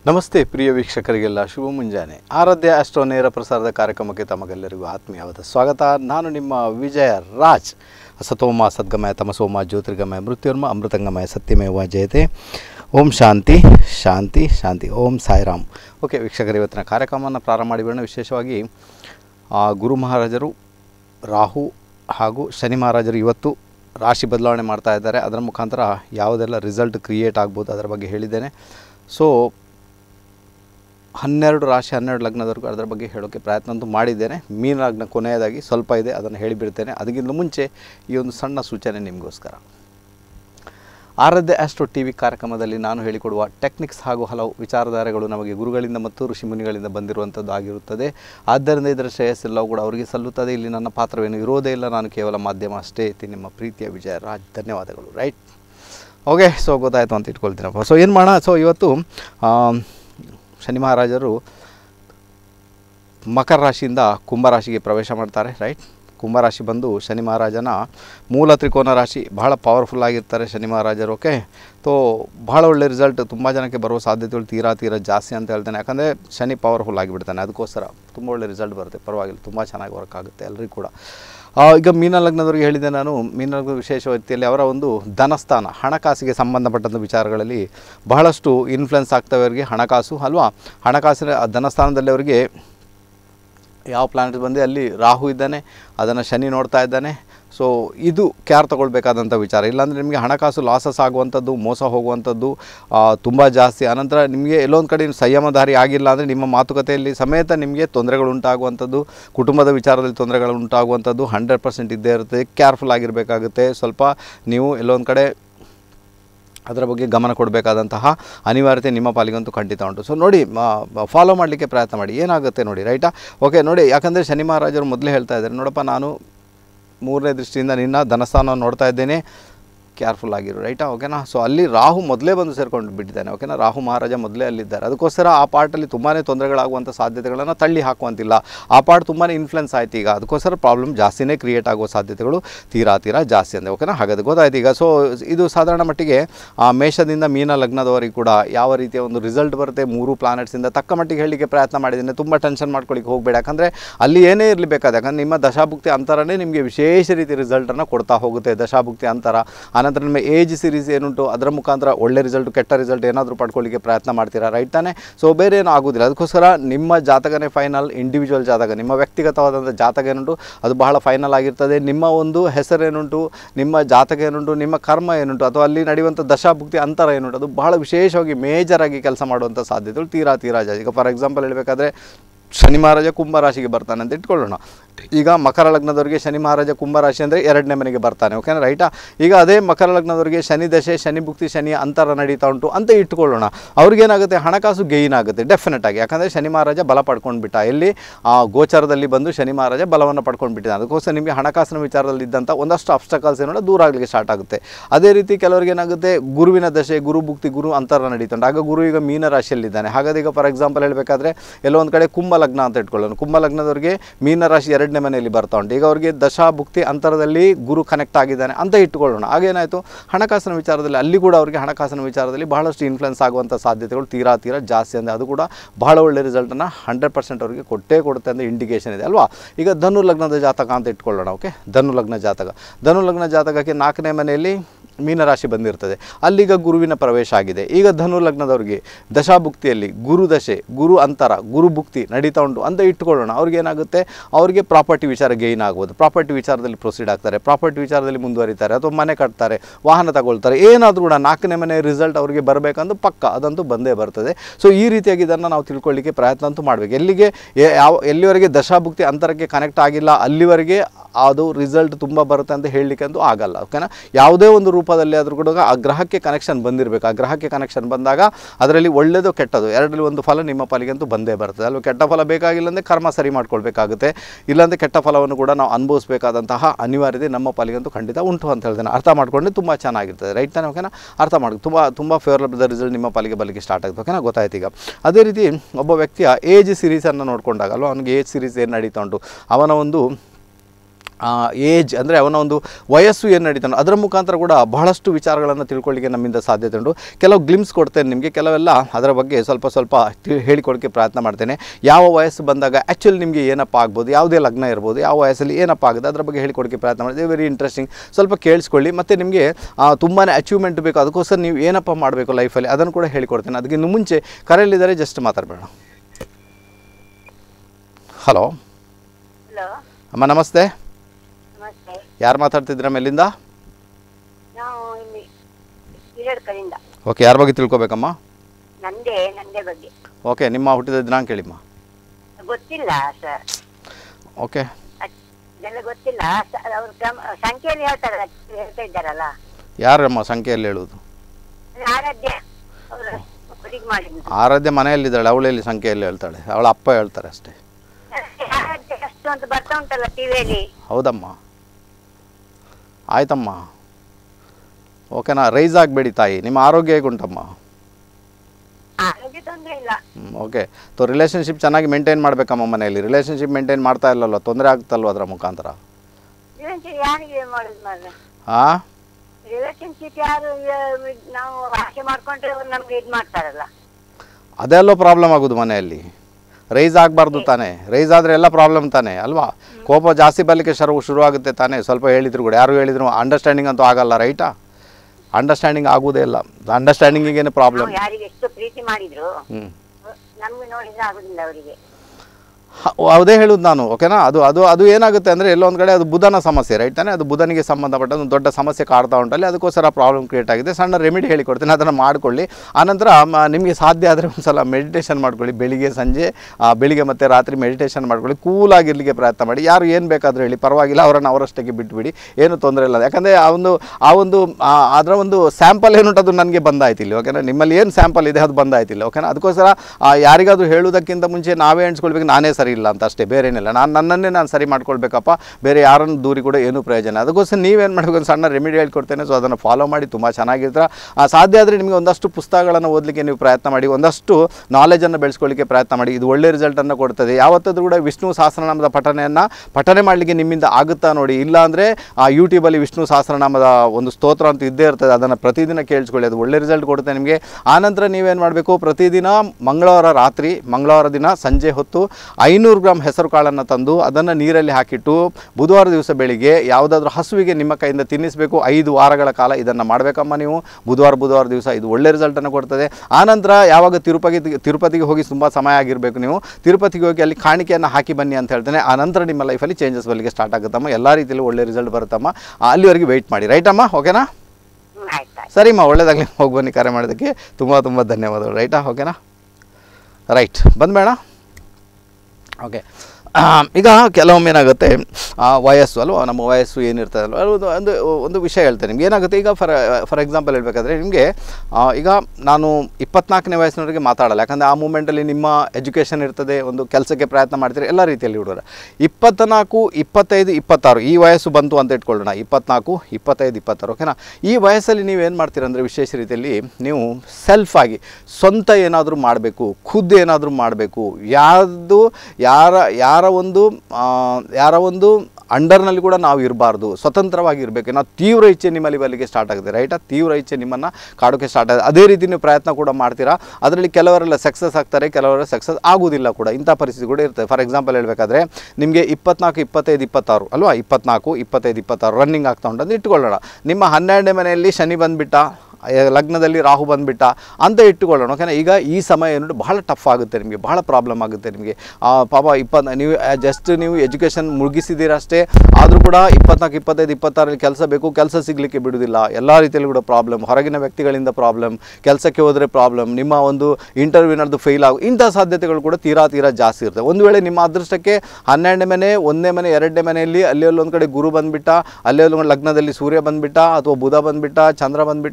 ನಮಸ್ತೆ ಪ್ರಿಯ ವೀಕ್ಷಕರಿಗೆಲ್ಲ ಶುಭ ಮುಂಜಾನೆ ಆರಾಧ್ಯ ಅಷ್ಟೋ ನೇರ ಪ್ರಸಾರದ ಕಾರ್ಯಕ್ರಮಕ್ಕೆ ತಮಗೆಲ್ಲರಿಗೂ ಆತ್ಮೀಯವಾದ ಸ್ವಾಗತ ನಾನು ನಿಮ್ಮ ವಿಜಯ ರಾಜ್ ಸತೋಮ ಸದ್ಗಮಯ ತಮಸೋಮ ಜ್ಯೋತಿರ್ಗಮಯ ಮೃತ್ಯುರ್ಮ ಅಮೃತಂಗಮಯ ಸತ್ಯಮೇವ ಜಯತೆ ಓಂ ಶಾಂತಿ ಶಾಂತಿ ಶಾಂತಿ ಓಂ ಸಾಯಿರಾಮ್ ಓಕೆ ವೀಕ್ಷಕರು ಇವತ್ತಿನ ಕಾರ್ಯಕ್ರಮವನ್ನು ಪ್ರಾರಂಭ ಮಾಡಿಬಿಡೋಣ ವಿಶೇಷವಾಗಿ ಆ, ಗುರು ಮಹಾರಾಜರು ರಾಹು ಹಾಗೂ ಶನಿ ಮಹಾರಾಜರು ಇವತ್ತು ರಾಶಿ ಬದಲಾವಣೆ ಮಾಡ್ತಾ ಇದ್ದಾರೆ ಅದರ ಮುಖಾಂತರ ಯಾವುದೆಲ್ಲ ರಿಸಲ್ಟ್ ಕ್ರಿಯೇಟ್ ಆಗ್ಬೋದು ಅದರ ಬಗ್ಗೆ ಹೇಳಿದ್ದೇನೆ ಸೊ ಹನ್ನೆರಡು ರಾಶಿ ಹನ್ನೆರಡು ಲಗ್ನದವರೆಗೂ ಅದರ ಬಗ್ಗೆ ಹೇಳೋಕ್ಕೆ ಪ್ರಯತ್ನ ಅಂತೂ ಮಾಡಿದ್ದೇನೆ ಮೀನ ಲಗ್ನ ಕೊನೆಯದಾಗಿ ಸ್ವಲ್ಪ ಇದೆ ಅದನ್ನು ಹೇಳಿಬಿಡ್ತೇನೆ ಅದಕ್ಕಿಂತ ಮುಂಚೆ ಈ ಒಂದು ಸಣ್ಣ ಸೂಚನೆ ನಿಮಗೋಸ್ಕರ ಆರಾಧ್ಯ ಆಸ್ಟ್ರೋ ಟಿ ವಿ ಕಾರ್ಯಕ್ರಮದಲ್ಲಿ ನಾನು ಹೇಳಿಕೊಡುವ ಟೆಕ್ನಿಕ್ಸ್ ಹಾಗೂ ಹಲವು ವಿಚಾರಧಾರೆಗಳು ನಮಗೆ ಗುರುಗಳಿಂದ ಮತ್ತು ಋಷಿಮುನಿಗಳಿಂದ ಬಂದಿರುವಂಥದ್ದು ಆಗಿರುತ್ತದೆ ಆದ್ದರಿಂದ ಇದರ ಶ್ರೇಯಸ್ಸೆಲ್ಲವೂ ಕೂಡ ಅವರಿಗೆ ಸಲ್ಲುತ್ತದೆ ಇಲ್ಲಿ ನನ್ನ ಪಾತ್ರವೇನು ಇರೋದೇ ಇಲ್ಲ ನಾನು ಕೇವಲ ಮಾಧ್ಯಮ ಅಷ್ಟೇ ಇರ್ತೀನಿ ನಿಮ್ಮ ಪ್ರೀತಿಯ ವಿಜಯ ರಾಜ್ ಧನ್ಯವಾದಗಳು ರೈಟ್ ಓಕೆ ಸೊ ಗೊತ್ತಾಯಿತು ಅಂತ ಇಟ್ಕೊಳ್ತೀನಪ್ಪ ಸೊ ಏನು ಮಾಡೋಣ ಸೊ ಇವತ್ತು ಆ, ಶನಿ ಮಹಾರಾಜರು ಮಕರ ರಾಶಿಯಿಂದ ಕುಂಭರಾಶಿಗೆ ಪ್ರವೇಶ ಮಾಡ್ತಾರೆ ರೈಟ್ ಕುಂಭರಾಶಿ ಬಂದು ಶನಿ ಮಹಾರಾಜನ ಮೂಲ ತ್ರಿಕೋನ ರಾಶಿ ಬಹಳ ಪವರ್ಫುಲ್ ಆಗಿರ್ತಾರೆ ಶನಿ ಮಹಾರಾಜರು ಓಕೆ ತೋ ಭಾಳ ಒಳ್ಳೆ ರಿಸಲ್ಟ್ ತುಂಬ ಜನಕ್ಕೆ ಬರುವ ಸಾಧ್ಯತೆಗಳು ತೀರಾ ತೀರಾ ಜಾಸ್ತಿ ಅಂತ ಹೇಳ್ತಾನೆ ಯಾಕಂದರೆ ಶನಿ ಪವರ್ಫುಲ್ ಆಗಿಬಿಡ್ತಾನೆ ಅದಕ್ಕೋಸ್ಕರ ತುಂಬ ಒಳ್ಳೆ ರಿಸಲ್ಟ್ ಬರುತ್ತೆ ಪರವಾಗಿಲ್ಲ ತುಂಬ ಚೆನ್ನಾಗಿ ವರ್ಕ್ ಆಗುತ್ತೆ ಎಲ್ಲರಿಗೂ ಕೂಡ ಆ, ಈಗ ಮೀನ ಲಗ್ನದವರಿಗೆ ಹೇಳಿದೆ ನಾನು ಮೀನ ಲಗ್ನ ವಿಶೇಷ ವ್ಯಕ್ತಿಯಲ್ಲಿ ಅವರ ಒಂದು ಧನಸ್ಥಾನ ಹಣಕಾಸಿಗೆ ಸಂಬಂಧಪಟ್ಟಂಥ ವಿಚಾರಗಳಲ್ಲಿ ಬಹಳಷ್ಟು ಇನ್ಫ್ಲುಯೆನ್ಸ್ ಆಗ್ತವೆ ಅವರಿಗೆ ಹಣಕಾಸು ಅಲ್ವಾ ಹಣಕಾಸಿನ ಆ ಧನಸ್ಥಾನದಲ್ಲಿ ಅವರಿಗೆ ಯಾವ ಪ್ಲಾನೆಟ್ ಬಂದು ಅಲ್ಲಿ ರಾಹು ಇದ್ದಾನೆ ಅದನ್ನು ಶನಿ ನೋಡ್ತಾ ಇದ್ದಾನೆ ಸೊ ಇದು ಕ್ಯಾರ್ ತಗೊಳ್ಬೇಕಾದಂಥ ವಿಚಾರ ಇಲ್ಲಾಂದರೆ ನಿಮಗೆ ಹಣಕಾಸು ಲಾಸಸ್ ಆಗುವಂಥದ್ದು ಮೋಸ ಹೋಗುವಂಥದ್ದು ತುಂಬ ಜಾಸ್ತಿ ಆನಂತರ ನಿಮಗೆ ಎಲ್ಲೊಂದು ಕಡೆ ನೀವು ಸಂಯಮಧಾರಿ ಆಗಿಲ್ಲ ಅಂದರೆ ನಿಮ್ಮ ಮಾತುಕತೆಯಲ್ಲಿ ಸಮೇತ ನಿಮಗೆ ತೊಂದರೆಗಳು ಉಂಟಾಗುವಂಥದ್ದು ಕುಟುಂಬದ ವಿಚಾರದಲ್ಲಿ ತೊಂದರೆಗಳು ಉಂಟಾಗುವಂಥದ್ದು ಹಂಡ್ರೆಡ್ ಪರ್ಸೆಂಟ್ ಇದ್ದೇ ಇರುತ್ತೆ ಕೇರ್ಫುಲ್ ಆಗಿರಬೇಕಾಗುತ್ತೆ ಸ್ವಲ್ಪ ನೀವು ಎಲ್ಲೊಂದು ಕಡೆ ಅದರ ಬಗ್ಗೆ ಗಮನ ಕೊಡಬೇಕಾದಂತಹ ಅನಿವಾರ್ಯತೆ ನಿಮ್ಮ ಪಾಲಿಗಂತೂ ಖಂಡಿತ ಉಂಟು ಸೊ ನೋಡಿ ಫಾಲೋ ಮಾಡಲಿಕ್ಕೆ ಪ್ರಯತ್ನ ಮಾಡಿ ಏನಾಗುತ್ತೆ ನೋಡಿ ರೈಟಾ ಓಕೆ ನೋಡಿ ಯಾಕಂದರೆ ಶನಿ ಮಹಾರಾಜರು ಮೊದಲೇ ಹೇಳ್ತಾ ಇದ್ದಾರೆ ನೋಡಪ್ಪ ನಾನು ಮೂರನೇ ದೃಷ್ಟಿಯಿಂದ ನಿನ್ನ ಧನಸ್ಥಾನ ನೋಡ್ತಾ ಇದ್ದೇನೆ ಕೇರ್ಫುಲ್ ಆಗಿರು ರೈಟಾ ಓಕೆನಾ ಸೊ ಅಲ್ಲಿ ರಾಹು ಮೊದಲೇ ಬಂದು ಸೇರ್ಕೊಂಡು ಬಿಟ್ಟಿದ್ದಾನೆ ಓಕೆನಾ ರಾಹು ಮಹಾರಾಜ ಮೊದಲೇ ಅಲ್ಲಿದ್ದಾರೆ ಅದಕ್ಕೋಸ್ಕರ ಆ ಪಾರ್ಟಲ್ಲಿ ತುಂಬಾ ತೊಂದರೆಗಳಾಗುವಂಥ ಸಾಧ್ಯತೆಗಳನ್ನು ತಳ್ಳಿ ಹಾಕುವಂತಿಲ್ಲ ಆ ಪಾರ್ಟ್ ತುಂಬಾ ಇನ್ಫ್ಲುಯೆನ್ಸ್ ಆಯ್ತು ಈಗ ಅದಕ್ಕೋಸ್ಕರ ಪ್ರಾಬ್ಲಮ್ ಜಾಸ್ತಿನೇ ಕ್ರಿಯೇಟ್ ಆಗುವ ಸಾಧ್ಯತೆಗಳು ತೀರಾ ತೀರಾ ಜಾಸ್ತಿ ಅಂದೆ ಓಕೆನಾ ಹಾಗಾದ್ರೆ ಗೊತ್ತಾಯ್ತು ಈಗ ಸೊ ಇದು ಸಾಧಾರಣ ಮಟ್ಟಿಗೆ ಆ ಮೇಷದಿಂದ ಮೀನ ಲಗ್ನದವರೆಗೆ ಕೂಡ ಯಾವ ರೀತಿಯ ಒಂದು ರಿಸಲ್ಟ್ ಬರುತ್ತೆ ಮೂರು ಪ್ಲಾನೆಟ್ಸಿಂದ ತಕ್ಕ ಮಟ್ಟಿಗೆ ಹೇಳಲಿಕ್ಕೆ ಪ್ರಯತ್ನ ಮಾಡಿದ್ದೀನಿ ತುಂಬ ಟೆನ್ಷನ್ ಮಾಡ್ಕೊಳ್ಳಿಕ್ಕೆ ಹೋಗಬೇಡ ಯಾಕಂದರೆ ಅಲ್ಲಿ ಏನೇ ಇರಲಿ ಬೇಕಾದ ಯಾಕಂದ್ರೆ ನಿಮ್ಮ ದಶಾಭುಕ್ತಿ ಅಂತರನೇ ನಿಮಗೆ ವಿಶೇಷ ರೀತಿ ರಿಸಲ್ಟನ್ನು ಕೊಡ್ತಾ ಹೋಗುತ್ತೆ ದಶಾಭುಕ್ತಿ ಅಂತರ ಆನಂತರ ನಿಮ್ಮ ಏಜ್ ಸೀರೀಸ್ ಏನುಂಟು ಅದರ ಮುಖಾಂತರ ಒಳ್ಳೆ ರಿಸಲ್ಟ್ ಕೆಟ್ಟ ರಿಸಲ್ಟ್ ಏನಾದರೂ ಪಡ್ಕೊಳ್ಳಿಕ್ಕೆ ಪ್ರಯತ್ನ ಮಾಡ್ತೀರಾ ರೈಟ್ ತಾನೇ ಸೊ ಬೇರೆ ಏನೂ ಆಗೋದಿಲ್ಲ ಅದಕ್ಕೋಸ್ಕರ ನಿಮ್ಮ ಜಾತಕನೇ ಫೈನಲ್ ಇಂಡಿವಿಜುವಲ್ ಜಾತಕ ನಿಮ್ಮ ವ್ಯಕ್ತಿಗತವಾದಂಥ ಜಾತಕ ಏನುಂಟು ಅದು ಬಹಳ ಫೈನಲ್ ಆಗಿರ್ತದೆ ನಿಮ್ಮ ಒಂದು ಹೆಸರೇನುಂಟು ನಿಮ್ಮ ಜಾತಕ ಏನುಂಟು ನಿಮ್ಮ ಕರ್ಮ ಏನುಂಟು ಅಥವಾ ಅಲ್ಲಿ ನಡೆಯುವಂಥ ದಶಾಭುಕ್ತಿ ಅಂತರ ಏನುಂಟು ಅದು ಬಹಳ ವಿಶೇಷವಾಗಿ ಮೇಜರ್ ಆಗಿ ಕೆಲಸ ಮಾಡುವಂಥ ಸಾಧ್ಯತೆಗಳು ತೀರಾ ತೀರಾ ಜಾಸ್ತಿ ಈಗ ಫಾರ್ ಎಕ್ಸಾಂಪಲ್ ಹೇಳಬೇಕಾದ್ರೆ ಶನಿ ಮಹಾರಾಜ ಕುಂಭರಾಶಿಗೆ ಬರ್ತಾನೆ ಅಂತ ಇಟ್ಕೊಳ್ಳೋಣ ಈಗ ಮಕರ ಲಗ್ನದವರಿಗೆ ಶನಿ ಮಹಾರಾಜ ಕುಂಭರಾಶಿ ಅಂದರೆ ಎರಡನೇ ಮನೆಗೆ ಬರ್ತಾನೆ ಓಕೆನಾ ರೈಟಾ ಈಗ ಅದೇ ಮಕರ ಲಗ್ನದವರಿಗೆ ಶನಿ ದಶೆ ಶನಿ ಭುಕ್ತಿ ಶನಿ ಅಂತರ ನಡೀತಾ ಉಂಟು ಅಂತ ಇಟ್ಕೊಳ್ಳೋಣ ಅವ್ರಿಗೇನಾಗುತ್ತೆ ಹಣಕಾಸು ಗೈನ್ ಆಗುತ್ತೆ ಡೆಫಿನೆಟ್ ಆಗಿ ಯಾಕಂದರೆ ಶನಿ ಮಹಾರಾಜ ಬಲ ಪಡ್ಕೊಂಡು ಬಿಟ್ಟ ಎಲ್ಲಿ ಆ ಗೋಚರದಲ್ಲಿ ಬಂದು ಶನಿ ಮಹಾರಾಜ ಬಲವನ್ನು ಪಡ್ಕೊಂಡು ಬಿಟ್ಟಿದ್ದಾನೆ ಅದಕ್ಕೋಸ್ಕರ ನಿಮಗೆ ಹಣಕಾಸಿನ ವಿಚಾರದಲ್ಲಿ ಇದ್ದಂಥ ಒಂದಷ್ಟು ಅಬ್ಸ್ಟಕಲ್ಸ್ ಏನೋ ದೂರ ಆಗಲಿಕ್ಕೆ ಸ್ಟಾರ್ಟ್ ಆಗುತ್ತೆ ಅದೇ ರೀತಿ ಕೆಲವರಿಗೆ ಏನಾಗುತ್ತೆ ಗುರುವಿನ ದಶೆ ಗುರು ಭುಕ್ತಿ ಗುರು ಅಂತರ ನಡೀತಾ ಉಂಟು ಆಗ ಗುರು ಈಗ ಮೀನ ರಾಶಿಯಲ್ಲಿದ್ದಾನೆ ಹಾಗಾದ್ರೆ ಈಗ ಫಾರ್ ಎಕ್ಸಾಂಪಲ್ ಹೇಳಬೇಕಾದ್ರೆ ಎಲ್ಲೋ ಒಂದು ಕಡೆ ಕುಂಭ ಲಗ್ನ ಅಂತ ಇಟ್ಕೊಳ್ಳೋಣ ಕುಂಭ ಲಗ್ನದವರಿಗೆ ಮೀನ ರಾಶಿ ಎರಡನೇ ಮನೆಯಲ್ಲಿ ಬರ್ತಾ ಉಂಟು ಈಗ ಅವರಿಗೆ ದಶಾ ಭುಕ್ತಿ ಅಂತರದಲ್ಲಿ ಗುರು ಕನೆಕ್ಟ್ ಆಗಿದ್ದಾನೆ ಅಂತ ಇಟ್ಕೊಳ್ಳೋಣ ಆಗೇನಾಯಿತು ಹಣಕಾಸಿನ ವಿಚಾರದಲ್ಲಿ ಅಲ್ಲಿ ಕೂಡ ಅವರಿಗೆ ಹಣಕಾಸಿನ ವಿಚಾರದಲ್ಲಿ ಬಹಳಷ್ಟು ಇನ್ಫ್ಲುಯೆನ್ಸ್ ಆಗುವಂಥ ಸಾಧ್ಯತೆಗಳು ತೀರಾ ತೀರಾ ಜಾಸ್ತಿ ಅಂದರೆ ಅದು ಕೂಡ ಬಹಳ ಒಳ್ಳೆ ರಿಸಲ್ಟನ್ನು ಹಂಡ್ರೆಡ್ ಪರ್ಸೆಂಟ್ ಅವರಿಗೆ ಕೊಟ್ಟೇ ಕೊಡುತ್ತೆ ಅಂತ ಇಂಡಿಕೇಷನ್ ಇದೆ ಅಲ್ವಾ ಈಗ ಧನು ಲಗ್ನದ ಜಾತಕ ಅಂತ ಇಟ್ಕೊಳ್ಳೋಣ ಓಕೆ ಧನು ಲಗ್ನ ಜಾತಕ ಧನು ಲಗ್ನ ಜಾತಕಕ್ಕೆ ನಾಲ್ಕನೇ ಮನೆಯಲ್ಲಿ ಮೀನರಾಶಿ ಬಂದಿರ್ತದೆ ಅಲ್ಲಿಗ ಗುರುವಿನ ಪ್ರವೇಶ ಆಗಿದೆ ಈಗ ಧನು ಲಗ್ನದವ್ರಿಗೆ ದಶಾಭುಕ್ತಿಯಲ್ಲಿ ಗುರು ದಶೆ ಗುರು ಅಂತರ ಗುರು ಭುಕ್ತಿ ನಡೀತಾ ಉಂಟು ಅಂತ ಇಟ್ಕೊಳ್ಳೋಣ ಅವ್ರಿಗೆ ಏನಾಗುತ್ತೆ ಅವರಿಗೆ ಪ್ರಾಪರ್ಟಿ ವಿಚಾರ ಗೈನ್ ಆಗ್ಬೋದು ಪ್ರಾಪರ್ಟಿ ವಿಚಾರದಲ್ಲಿ ಪ್ರೊಸೀಡ್ ಆಗ್ತಾರೆ ಪ್ರಾಪರ್ಟಿ ವಿಚಾರದಲ್ಲಿ ಮುಂದುವರಿತಾರೆ ಅಥವಾ ಮನೆ ಕಟ್ತಾರೆ ವಾಹನ ತಗೊಳ್ತಾರೆ ಏನಾದರೂ ಕೂಡ ನಾಲ್ಕನೇ ಮನೆ ರಿಸಲ್ಟ್ ಅವರಿಗೆ ಬರಬೇಕಂದು ಪಕ್ಕ ಅದಂತೂ ಬಂದೇ ಬರ್ತದೆ ಸೊ ಈ ರೀತಿಯಾಗಿ ಇದನ್ನು ನಾವು ತಿಳ್ಕೊಳ್ಳಿಕ್ಕೆ ಪ್ರಯತ್ನ ಅಂತೂ ಮಾಡಬೇಕು ಎಲ್ಲಿಗೆ ಎ- ಯಾವ ಎಲ್ಲಿವರೆಗೆ ದಶಾಭುಕ್ತಿ ಅಂತರಕ್ಕೆ ಕನೆಕ್ಟ್ ಆಗಿಲ್ಲ ಅಲ್ಲಿವರೆಗೆ ಅದು ರಿಸಲ್ಟ್ ತುಂಬ ಬರುತ್ತೆ ಅಂತ ಹೇಳಲಿಕ್ಕೆ ಅಂತೂ ಆಗಲ್ಲ ಓಕೆನಾ ಯಾವುದೇ ಒಂದು ರೂಪದಲ್ಲಿ ಆದರೂ ಕೂಡ ಆ ಗ್ರಹಕ್ಕೆ ಕನೆಕ್ಷನ್ ಬಂದಿರಬೇಕು ಆ ಗ್ರಹಕ್ಕೆ ಕನೆಕ್ಷನ್ ಬಂದಾಗ ಅದರಲ್ಲಿ ಒಳ್ಳೆಯದು ಕೆಟ್ಟದು ಎರಡರಲ್ಲಿ ಒಂದು ಫಲ ನಿಮ್ಮ ಪಾಲಿಗಂತೂ ಬಂದೇ ಬರ್ತದೆ ಅಲ್ವಾ ಕೆಟ್ಟ ಫಲ ಬೇಕಾಗಿಲ್ಲ ಅಂದರೆ ಕರ್ಮ ಸರಿ ಮಾಡ್ಕೊಳ್ಬೇಕಾಗುತ್ತೆ ಇಲ್ಲಾಂದರೆ ಕೆಟ್ಟ ಫಲವನ್ನು ಕೂಡ ನಾವು ಅನುಭವಿಸಬೇಕಾದಂತಹ ಅನಿವಾರ್ಯತೆ ನಮ್ಮ ಪಾಲಿಗಂತೂ ಖಂಡಿತ ಉಂಟು ಅಂತ ಹೇಳ್ತೇನೆ ಅರ್ಥ ಮಾಡ್ಕೊಂಡ್ರೆ ತುಂಬ ಚೆನ್ನಾಗಿರ್ತದೆ ರೈಟ್ ತಾನೆ ಓಕೆನಾ ಅರ್ಥ ಮಾಡಿ ತುಂಬ ತುಂಬ ಫೇವರಬಲ್ ರಿಸಲ್ಟ್ ನಿಮ್ಮ ಪಾಲಿಗೆ ಬರಲಿಕ್ಕೆ ಸ್ಟಾರ್ಟ್ ಆಗುತ್ತೆ ಓಕೆನಾ ಗೊತ್ತಾಯ್ತು ಈಗ ಅದೇ ರೀತಿ ಒಬ್ಬ ವ್ಯಕ್ತಿಯ ಏಜ್ ಸೀರೀಸನ್ನು ನೋಡಿಕೊಂಡಾಗ ಅಲ್ವಾ ಅವನಿಗೆ ಏಜ್ ಸೀರೀಸ್ ಏನು ನಡೀತಾ ಉಂಟು ಅವನ ಒಂದು ಏಜ್ ಅಂದರೆ ಅವನ ಒಂದು ವಯಸ್ಸು ಏನು ನಡೀತಾನೋ ಅದರ ಮುಖಾಂತರ ಕೂಡ ಬಹಳಷ್ಟು ವಿಚಾರಗಳನ್ನು ತಿಳ್ಕೊಳ್ಳಿಕ್ಕೆ ನಮ್ಮಿಂದ ಸಾಧ್ಯತೆ ಉಂಟು ಕೆಲವು ಗ್ಲಿಮ್ಸ್ ಕೊಡ್ತೇನೆ ನಿಮಗೆ ಕೆಲವೆಲ್ಲ ಅದರ ಬಗ್ಗೆ ಸ್ವಲ್ಪ ಸ್ವಲ್ಪ ತಿ- ಹೇಳಿಕೊಡೋಕ್ಕೆ ಪ್ರಯತ್ನ ಮಾಡ್ತೇನೆ ಯಾವ ವಯಸ್ಸು ಬಂದಾಗ ಆ್ಯಕ್ಚುಲಿ ನಿಮಗೆ ಏನಪ್ಪ ಆಗ್ಬೋದು ಯಾವುದೇ ಲಗ್ನ ಇರ್ಬೋದು ಯಾವ ವಯಸ್ಸಲ್ಲಿ ಏನಪ್ಪ ಆಗುತ್ತೆ ಅದರ ಬಗ್ಗೆ ಹೇಳಿಕೊಡೋಕ್ಕೆ ಪ್ರಯತ್ನ ಮಾಡಿದೆ ವೆರಿ ಇಂಟ್ರೆಸ್ಟಿಂಗ್ ಸ್ವಲ್ಪ ಕೇಳಿಸ್ಕೊಳ್ಳಿ ಮತ್ತು ನಿಮಗೆ ತುಂಬಾ ಅಚೀವ್ಮೆಂಟ್ ಬೇಕು ಅದಕ್ಕೋಸ್ಕರ ನೀವು ಏನಪ್ಪ ಮಾಡಬೇಕು ಲೈಫಲ್ಲಿ ಅದನ್ನು ಕೂಡ ಹೇಳಿಕೊಡ್ತೇನೆ ಅದಕ್ಕಿಂತ ಮುಂಚೆ ಕರೆಯಲ್ಲಿದ್ದಾರೆ ಜಸ್ಟ್ ಮಾತಾಡಬೇಡ ಹಲೋ ಹಲೋ ಅಮ್ಮ ನಮಸ್ತೆ ನಮಸ್ತೆ ಯಾರು ಮಾತಾಡ್ತಿದ್ದೀರಾ ಮೇಲಿಂದ ನಾವು ಇಲ್ಲಿ ಹಿರೇಡ್ ಕಡೆಯಿಂದ ಓಕೆ ಯಾರ ಬಗ್ಗೆ ತಿಳ್ಕೊಬೇಕಮ್ಮ ನಂದೇ ನಂದೇ ಬಗ್ಗೆ ಓಕೆ ನಿಮ್ಮ ಹುಟ್ಟಿದ ದಿನಾಂಕ ಹೇಳಿಮ್ಮ ಗೊತ್ತಿಲ್ಲ ಸರ್ ಓಕೆ ಇದೆಲ್ಲ ಗೊತ್ತಿಲ್ಲ ಅವ್ರ ಕ್ರಮ ಸಂಖ್ಯೆಯಲ್ಲಿ ಹೇಳ್ತಾರಲ್ಲ ಹೇಳ್ತಾ ಇದ್ದಾರಲ್ಲ ಯಾರಮ್ಮ ಸಂಖ್ಯೆಯಲ್ಲಿ ಹೇಳುವುದು ಅದು ಆರಾಧ್ಯ ಅವರು ಹುಡುಗಿ ಮಾಡಿದ್ದು ಆರಾಧ್ಯ ಮನೆಯಲ್ಲಿದ್ದಾಳೆ ಅವಳಲ್ಲಿ ಸಂಖ್ಯೆಯಲ್ಲಿ ಹೇಳ್ತಾಳೆ ಅವಳ ಅಪ್ಪ ಹೇಳ್ತಾರೆ ಅಷ್ಟೇ ಆರಾಧ್ಯ ಅಷ್ಟು ಅಂತ ಬರ್ತಾ ಉಂಟಲ್ಲ ಟಿವಿಯಲ್ಲಿ ಹೌದಮ್ಮ ಆಯ್ತಮ್ಮ ಓಕೆನಾ ರೈಸ್ ಆಗಬೇಡಿ ತಾಯಿ ನಿಮ್ಮ ಆರೋಗ್ಯ ಹೇಗುಂಟಮ್ಮ ಆರೋಗ್ಯ ತೊಂದರೆ ಇಲ್ಲ ಓಕೆ ತೋ ರಿಲೇಷನ್ಶಿಪ್ ಚೆನ್ನಾಗಿ ಮೇಂಟೈನ್ ಮಾಡಬೇಕಮ್ಮ ಮನೆಯಲ್ಲಿ ರಿಲೇಷನ್ಶಿಪ್ ಮೇಂಟೈನ್ ಮಾಡ್ತಾ ಇಲ್ಲಲ್ವ ತೊಂದರೆ ಆಗ್ತಲ್ವ ಅದರ ಮುಖಾಂತರ ರಿಲೇಶನ್ಶಿಪ್ ಯಾರಿಗೆ ಮಾಡುದು ಮಾರ್ರೆ ಹಾಂ ರಿಲೇಶನ್ಶಿಪ್ ಯಾರು ಆ, ನಾವು ಆಸೆ ಮಾಡ್ಕೊಂಡ್ರೆ ಅವ್ರು ನಮ್ಗೆ ಇದು ಮಾಡ್ತಾರಲ್ಲ ಅದೆಲ್ಲೋ ಪ್ರಾಬ್ಲಮ್ ಆಗೋದು ಮನೆಯಲ್ಲಿ ರೈಸ್ ಆಗಬಾರ್ದು ತಾನೇ ರೈಸ್ ಆದರೆ ಎಲ್ಲ ಪ್ರಾಬ್ಲಮ್ ತಾನೇ ಅಲ್ವಾ ಕೋಪ ಜಾಸ್ತಿ ಬರಲಿಕ್ಕೆ ಶುರು ಶುರು ಆಗುತ್ತೆ ತಾನೇ ಸ್ವಲ್ಪ ಹೇಳಿದ್ರು ಕೂಡ ಯಾರು ಹೇಳಿದ್ರು ಅಂಡರ್ಸ್ಟ್ಯಾಂಡಿಂಗ್ ಅಂತೂ ಆಗಲ್ಲ ರೈಟಾ ಅಂಡರ್ಸ್ಟ್ಯಾಂಡಿಂಗ್ ಆಗೋದೇ ಇಲ್ಲ ಅಂಡರ್ಸ್ಟ್ಯಾಂಡಿಂಗಿಗೇನೆ ಪ್ರಾಬ್ಲಮ್ ನಾವು ಯಾರಿಗೆ ಎಷ್ಟು ಪ್ರೀತಿ ಮಾಡಿದ್ರು ಹ್ಞೂ ನಮ್ಗೆ ನೋಡಿದ್ರೆ ಆಗುದಿಲ್ಲ ಅವರಿಗೆ ಅದೇ ಹೇಳುದು ನಾನು ಓಕೆನಾ ಅದು ಅದು ಅದು ಏನಾಗುತ್ತೆ ಅಂದರೆ ಎಲ್ಲೊಂದು ಕಡೆ ಅದು ಬುಧನ ಸಮಸ್ಯೆ ರೈಟ್ ತಾನೇ ಅದು ಬುಧನಿಗೆ ಸಂಬಂಧಪಟ್ಟ ಒಂದು ದೊಡ್ಡ ಸಮಸ್ಯೆ ಕಾಡ್ತಾ ಉಂಟಲ್ಲಿ ಅದಕ್ಕೋಸ್ಕರ ಪ್ರಾಬ್ಲಮ್ ಕ್ರಿಯೇಟ್ ಆಗಿದೆ ಸಣ್ಣ ರೆಮಿಡಿ ಹೇಳಿಕೊಡ್ತೀನಿ ಅದನ್ನು ಮಾಡ್ಕೊಳ್ಳಿ ಆನಂತರ ಮ- ನಿಮಗೆ ಸಾಧ್ಯ ಆದರೆ ಒಂದು ಸಲ ಮೆಡಿಟೇಷನ್ ಮಾಡ್ಕೊಳ್ಳಿ ಬೆಳಿಗ್ಗೆ ಸಂಜೆ ಆ, ಬೆಳಿಗ್ಗೆ ಮತ್ತು ರಾತ್ರಿ ಮೆಡಿಟೇಷನ್ ಮಾಡ್ಕೊಳ್ಳಿ ಕೂಲಾಗಿರ್ಲಿಕ್ಕೆ ಪ್ರಯತ್ನ ಮಾಡಿ ಯಾರು ಏನು ಬೇಕಾದರೂ ಹೇಳಿ ಪರವಾಗಿಲ್ಲ ಅವರನ್ನು ಅವರಷ್ಟಕ್ಕೆ ಬಿಟ್ಬಿಡಿ ಏನು ತೊಂದರೆ ಇಲ್ಲ ಯಾಕಂದರೆ ಆ ಒಂದು ಆ ಒಂದು ಆ, ಅದರ ಒಂದು ಸ್ಯಾಂಪಲ್ ಏನುಂಟು ಅದು ನನಗೆ ಬಂದಾಯ್ತು ಇಲ್ಲಿ ಓಕೆನಾ ನಿಮ್ಮಲ್ಲಿ ಏನು ಸ್ಯಾಂಪಲ್ ಇದೆ ಅದು ಬಂದಾಯ್ತಿಲ್ಲ ಓಕೆನಾ ಅದಕ್ಕೋಸ್ಕರ ಆ, ಯಾರಿಗಾದ್ರೂ ಹೇಳುವುದಕ್ಕಿಂತ ಮುಂಚೆ ನಾವೇ ಎಣಿಸ್ಕೊಳ್ಬೇಕು ನಾನೇ ಸರಿ ಇಲ್ಲ ಅಂತ ಅಷ್ಟೇ ಬೇರೇನಿಲ್ಲ ನಾನು ನನ್ನನ್ನೇ ನಾನು ಸರಿ ಮಾಡ್ಕೊಳ್ಬೇಕಪ್ಪ ಬೇರೆ ಯಾರನ್ನು ದೂರಿ ಕೂಡ ಏನೂ ಪ್ರಯೋಜನ ಅದಕ್ಕೋಸ್ಕರ ನೀವೇನು ಮಾಡಬೇಕು ಒಂದು ಸಣ್ಣ ರೆಮಿಡಿ ಹೇಳ್ಕೊಡ್ತೇನೆ ಸೊ ಅದನ್ನು ಫಾಲೋ ಮಾಡಿ ತುಂಬ ಚೆನ್ನಾಗಿರ್ತೀರ ಆ, ಸಾಧ್ಯ ಆದರೆ ನಿಮಗೆ ಒಂದಷ್ಟು ಪುಸ್ತಕಗಳನ್ನು ಓದಲಿಕ್ಕೆ ನೀವು ಪ್ರಯತ್ನ ಮಾಡಿ ಒಂದಷ್ಟು ನಾಲೆಜನ್ನು ಬೆಳೆಸ್ಕೊಳ್ಳಿಕ್ಕೆ ಪ್ರಯತ್ನ ಮಾಡಿ ಇದು ಒಳ್ಳೆ ರಿಸಲ್ಟನ್ನು ಕೊಡ್ತದೆ ಯಾವತ್ತಾದ್ರೂ ಕೂಡ ವಿಷ್ಣು ಸಹಸ್ರನಾಮದ ಪಠನೆಯನ್ನು ಪಠನೆ ಮಾಡಲಿಕ್ಕೆ ನಿಮ್ಮಿಂದ ಆಗುತ್ತಾ ನೋಡಿ ಇಲ್ಲ ಅಂದರೆ ಆ ಯೂಟ್ಯೂಬಲ್ಲಿ ವಿಷ್ಣು ಸಹಸ್ರನಾಮದ ಒಂದು ಸ್ತೋತ್ರ ಅಂತ ಇದ್ದೇ ಇರ್ತದೆ ಅದನ್ನು ಪ್ರತಿದಿನ ಕೇಳಿಸ್ಕೊಳ್ಳಿ ಅದು ಒಳ್ಳೆ ರಿಸಲ್ಟ್ ಕೊಡುತ್ತೆ ನಿಮಗೆ ಆನಂತರ ನೀವೇನು ಮಾಡಬೇಕು ಪ್ರತಿದಿನ ಮಂಗಳವಾರ ರಾತ್ರಿ ಮಂಗಳವಾರ ದಿನ ಸಂಜೆ ಹೊತ್ತು ಐನೂರು ಗ್ರಾಮ್ ಹೆಸರು ಕಾಳನ್ನು ತಂದು ಅದನ್ನು ನೀರಲ್ಲಿ ಹಾಕಿಟ್ಟು ಬುಧವಾರ ದಿವಸ ಬೆಳಿಗ್ಗೆ ಯಾವುದಾದ್ರೂ ಹಸುವಿಗೆ ನಿಮ್ಮ ಕೈಯಿಂದ ತಿನ್ನಿಸಬೇಕು ಐದು ವಾರಗಳ ಕಾಲ ಇದನ್ನು ಮಾಡಬೇಕಮ್ಮ ನೀವು ಬುಧವಾರ ಬುಧವಾರ ದಿವಸ ಇದು ಒಳ್ಳೆ ರಿಸಲ್ಟನ್ನು ಕೊಡ್ತದೆ ಆನಂತರ ಯಾವಾಗ ತಿರುಪತಿ ತಿರುಪತಿಗೆ ಹೋಗಿ ತುಂಬ ಸಮಯ ಆಗಿರಬೇಕು ನೀವು ತಿರುಪತಿಗೆ ಹೋಗಿ ಅಲ್ಲಿ ಕಾಣಿಕೆಯನ್ನು ಹಾಕಿ ಬನ್ನಿ ಅಂತ ಹೇಳ್ತೇನೆ ಆ ನಂತರ ನಿಮ್ಮ ಲೈಫಲ್ಲಿ ಚೇಂಜಸ್ ಬರಲಿಕ್ಕೆ ಸ್ಟಾರ್ಟ್ ಆಗುತ್ತಮ್ಮ ಎಲ್ಲ ರೀತಿಯಲ್ಲೂ ಒಳ್ಳೆ ರಿಸಲ್ಟ್ ಬರುತ್ತಮ್ಮ ಆ, ಅಲ್ಲಿವರೆಗೆ ವೆಯ್ಟ್ ಮಾಡಿ ರೈಟಮ್ಮ ಓಕೆನಾ ಹ್ಮ್ ಆಯ್ತು ಆಯ್ತು ಸರಿಮ್ಮ ಒಳ್ಳೇದಾಗಲಿ ಹೋಗಿ ಬನ್ನಿ ಕರೆ ಮಾಡೋದಕ್ಕೆ ತುಂಬ ತುಂಬ ಧನ್ಯವಾದಗಳು ರೈಟಾ ಓಕೆನಾ ರೈಟ್ ಬಂದ್ಬೇಡ ಓಕೆ ಈಗ ಕೆಲವೊಮ್ಮೆ ಏನಾಗುತ್ತೆ ಆ, ವಯಸ್ಸು ಅಲ್ವಾ ನಮ್ಮ ವಯಸ್ಸು ಏನಿರ್ತದೆ ಅಲ್ವಾ ಅದು ಒಂದು- ಒಂದು ಒಂದು ವಿಷಯ ಹೇಳ್ತೇನೆ ನಿಮ್ಗೆ ಏನಾಗುತ್ತೆ ಈಗ ಫಾರ್ ಫಾರ್ ಎಕ್ಸಾಂಪಲ್ ಹೇಳ್ಬೇಕಾದ್ರೆ ನಿಮಗೆ ಆ, ಈಗ ನಾನು ಇಪ್ಪತ್ನಾಲ್ಕನೇ ವಯಸ್ಸಿನವರೆಗೆ ಮಾತಾಡಲ್ಲ ಯಾಕಂದರೆ ಆ ಮೂಮೆಂಟಲ್ಲಿ ನಿಮ್ಮ ಎಜುಕೇಷನ್ ಇರ್ತದೆ ಒಂದು ಕೆಲಸಕ್ಕೆ ಪ್ರಯತ್ನ ಮಾಡ್ತೀರಿ ಎಲ್ಲ ರೀತಿಯಲ್ಲಿ ಹುಡುಗರು ಇಪ್ಪತ್ನಾಲ್ಕು ಇಪ್ಪತ್ತೈದು ಇಪ್ಪತ್ತಾರು ಈ ವಯಸ್ಸು ಬಂತು ಅಂತ ಇಟ್ಕೊಳ್ಳೋಣ ಇಪ್ಪತ್ನಾಲ್ಕು ಇಪ್ಪತ್ತೈದು ಇಪ್ಪತ್ತಾರು ಓಕೆನಾ ಈ ವಯಸ್ಸಲ್ಲಿ ನೀವು ಏನು ಮಾಡ್ತೀರಂದರೆ ವಿಶೇಷ ರೀತಿಯಲ್ಲಿ ನೀವು ಸೆಲ್ಫ್ ಆಗಿ ಸ್ವಂತ ಏನಾದರೂ ಮಾಡಬೇಕು ಖುದ್ದು ಏನಾದರೂ ಮಾಡಬೇಕು ಯಾರ್ದು ಯಾರ ಯಾರ ಒಂದು ಆ, ಯಾರ ಒಂದು ಅಂಡರ್ನಲ್ಲಿ ಕೂಡ ನಾವು ಇರಬಾರ್ದು ಸ್ವತಂತ್ರವಾಗಿ ಇರಬೇಕು ನಾವು ತೀವ್ರ ಇಚ್ಛೆ ನಿಮ್ಮಲ್ಲಿ ಬರಲಿಕ್ಕೆ ಸ್ಟಾರ್ಟ್ ಆಗುತ್ತೆ ರೈಟಾ ತೀವ್ರ ಇಚ್ಛೆ ನಿಮ್ಮನ್ನು ಕಾಡೋಕ್ಕೆ ಸ್ಟಾರ್ಟ್ ಆಗುತ್ತೆ ಅದೇ ರೀತಿ ನೀವು ಪ್ರಯತ್ನ ಕೂಡ ಮಾಡ್ತೀರಾ ಅದರಲ್ಲಿ ಕೆಲವರೆಲ್ಲ ಸಕ್ಸಸ್ ಆಗ್ತಾರೆ ಕೆಲವರೆಲ್ಲ ಸಕ್ಸಸ್ ಆಗೋದಿಲ್ಲ ಕೂಡ ಇಂಥ ಪರಿಸ್ಥಿತಿ ಕೂಡ ಇರ್ತದೆ ಫಾರ್ ಎಕ್ಸಾಂಪಲ್ ಹೇಳಬೇಕಾದ್ರೆ ನಿಮಗೆ ಇಪ್ಪತ್ನಾಲ್ಕು ಇಪ್ಪತ್ತೈದು ಇಪ್ಪತ್ತಾರು ಅಲ್ವಾ ಇಪ್ಪತ್ನಾಲ್ಕು ಇಪ್ಪತ್ತೈದು ಇಪ್ಪತ್ತಾರು ರನ್ನಿಂಗ್ ಆಗ್ತಾ ಉಂಟು ಅಂತ ಇಟ್ಕೊಳ್ಳೋಣ ನಿಮ್ಮ ಹನ್ನೆರಡನೇ ಮನೆಯಲ್ಲಿ ಶನಿ ಬಂದುಬಿಟ್ಟ ಲಗ್ನದಲ್ಲಿ ರಾಹು ಬಂದುಬಿಟ್ಟ ಅಂತ ಇಟ್ಟುಕೊಳ್ಳೋಣ ಓಕೆನಾ ಈಗ ಈ ಸಮಯ ಏನು ಬಹಳ ಟಫ್ ಆಗುತ್ತೆ ನಿಮಗೆ ಬಹಳ ಪ್ರಾಬ್ಲಮ್ ಆಗುತ್ತೆ ನಿಮಗೆ ಆ, ಪಾಪ ಇಪ್ಪತ್ತು ನೀವು ಜಸ್ಟ್ ನೀವು ಎಜುಕೇಷನ್ ಮುಗಿಸಿದ್ದೀರಷ್ಟೇ ಆದರೂ ಕೂಡ ಇಪ್ಪತ್ನಾಲ್ಕು ಇಪ್ಪತ್ತೈದು ಇಪ್ಪತ್ತಾರಲ್ಲಿ ಕೆಲಸ ಬೇಕು ಕೆಲಸ ಸಿಗಲಿಕ್ಕೆ ಬಿಡುವುದಿಲ್ಲ ಎಲ್ಲ ರೀತಿಯಲ್ಲೂ ಕೂಡ ಪ್ರಾಬ್ಲಮ್ ಹೊರಗಿನ ವ್ಯಕ್ತಿಗಳಿಂದ ಪ್ರಾಬ್ಲಮ್ ಕೆಲಸಕ್ಕೆ ಹೋದರೆ ಪ್ರಾಬ್ಲಮ್ ನಿಮ್ಮ ಒಂದು ಇಂಟರ್ವ್ಯೂನದ್ದು ಫೇಲ್ ಆಗು ಇಂಥ ಸಾಧ್ಯತೆಗಳು ಕೂಡ ತೀರಾ ತೀರಾ ಜಾಸ್ತಿ ಇರ್ತವೆ ಒಂದು ವೇಳೆ ನಿಮ್ಮ ಅದೃಷ್ಟಕ್ಕೆ ಹನ್ನೆರಡನೇ ಮನೆ ಒಂದನೇ ಮನೆ ಎರಡನೇ ಮನೆಯಲ್ಲಿ ಅಲ್ಲಿ ಅಲ್ಲೊಂದು ಕಡೆ ಗುರು ಬಂದುಬಿಟ್ಟ ಅಲ್ಲಿ ಒಂದು ಲಗ್ನದಲ್ಲಿ ಸೂರ್ಯ ಬಂದುಬಿಟ್ಟ ಅಥವಾ ಬುಧ ಬಂದುಬಿಟ್ಟ ಚಂದ್ರ ಬಂದುಬಿಟ್ಟ ಶುಕ್ರ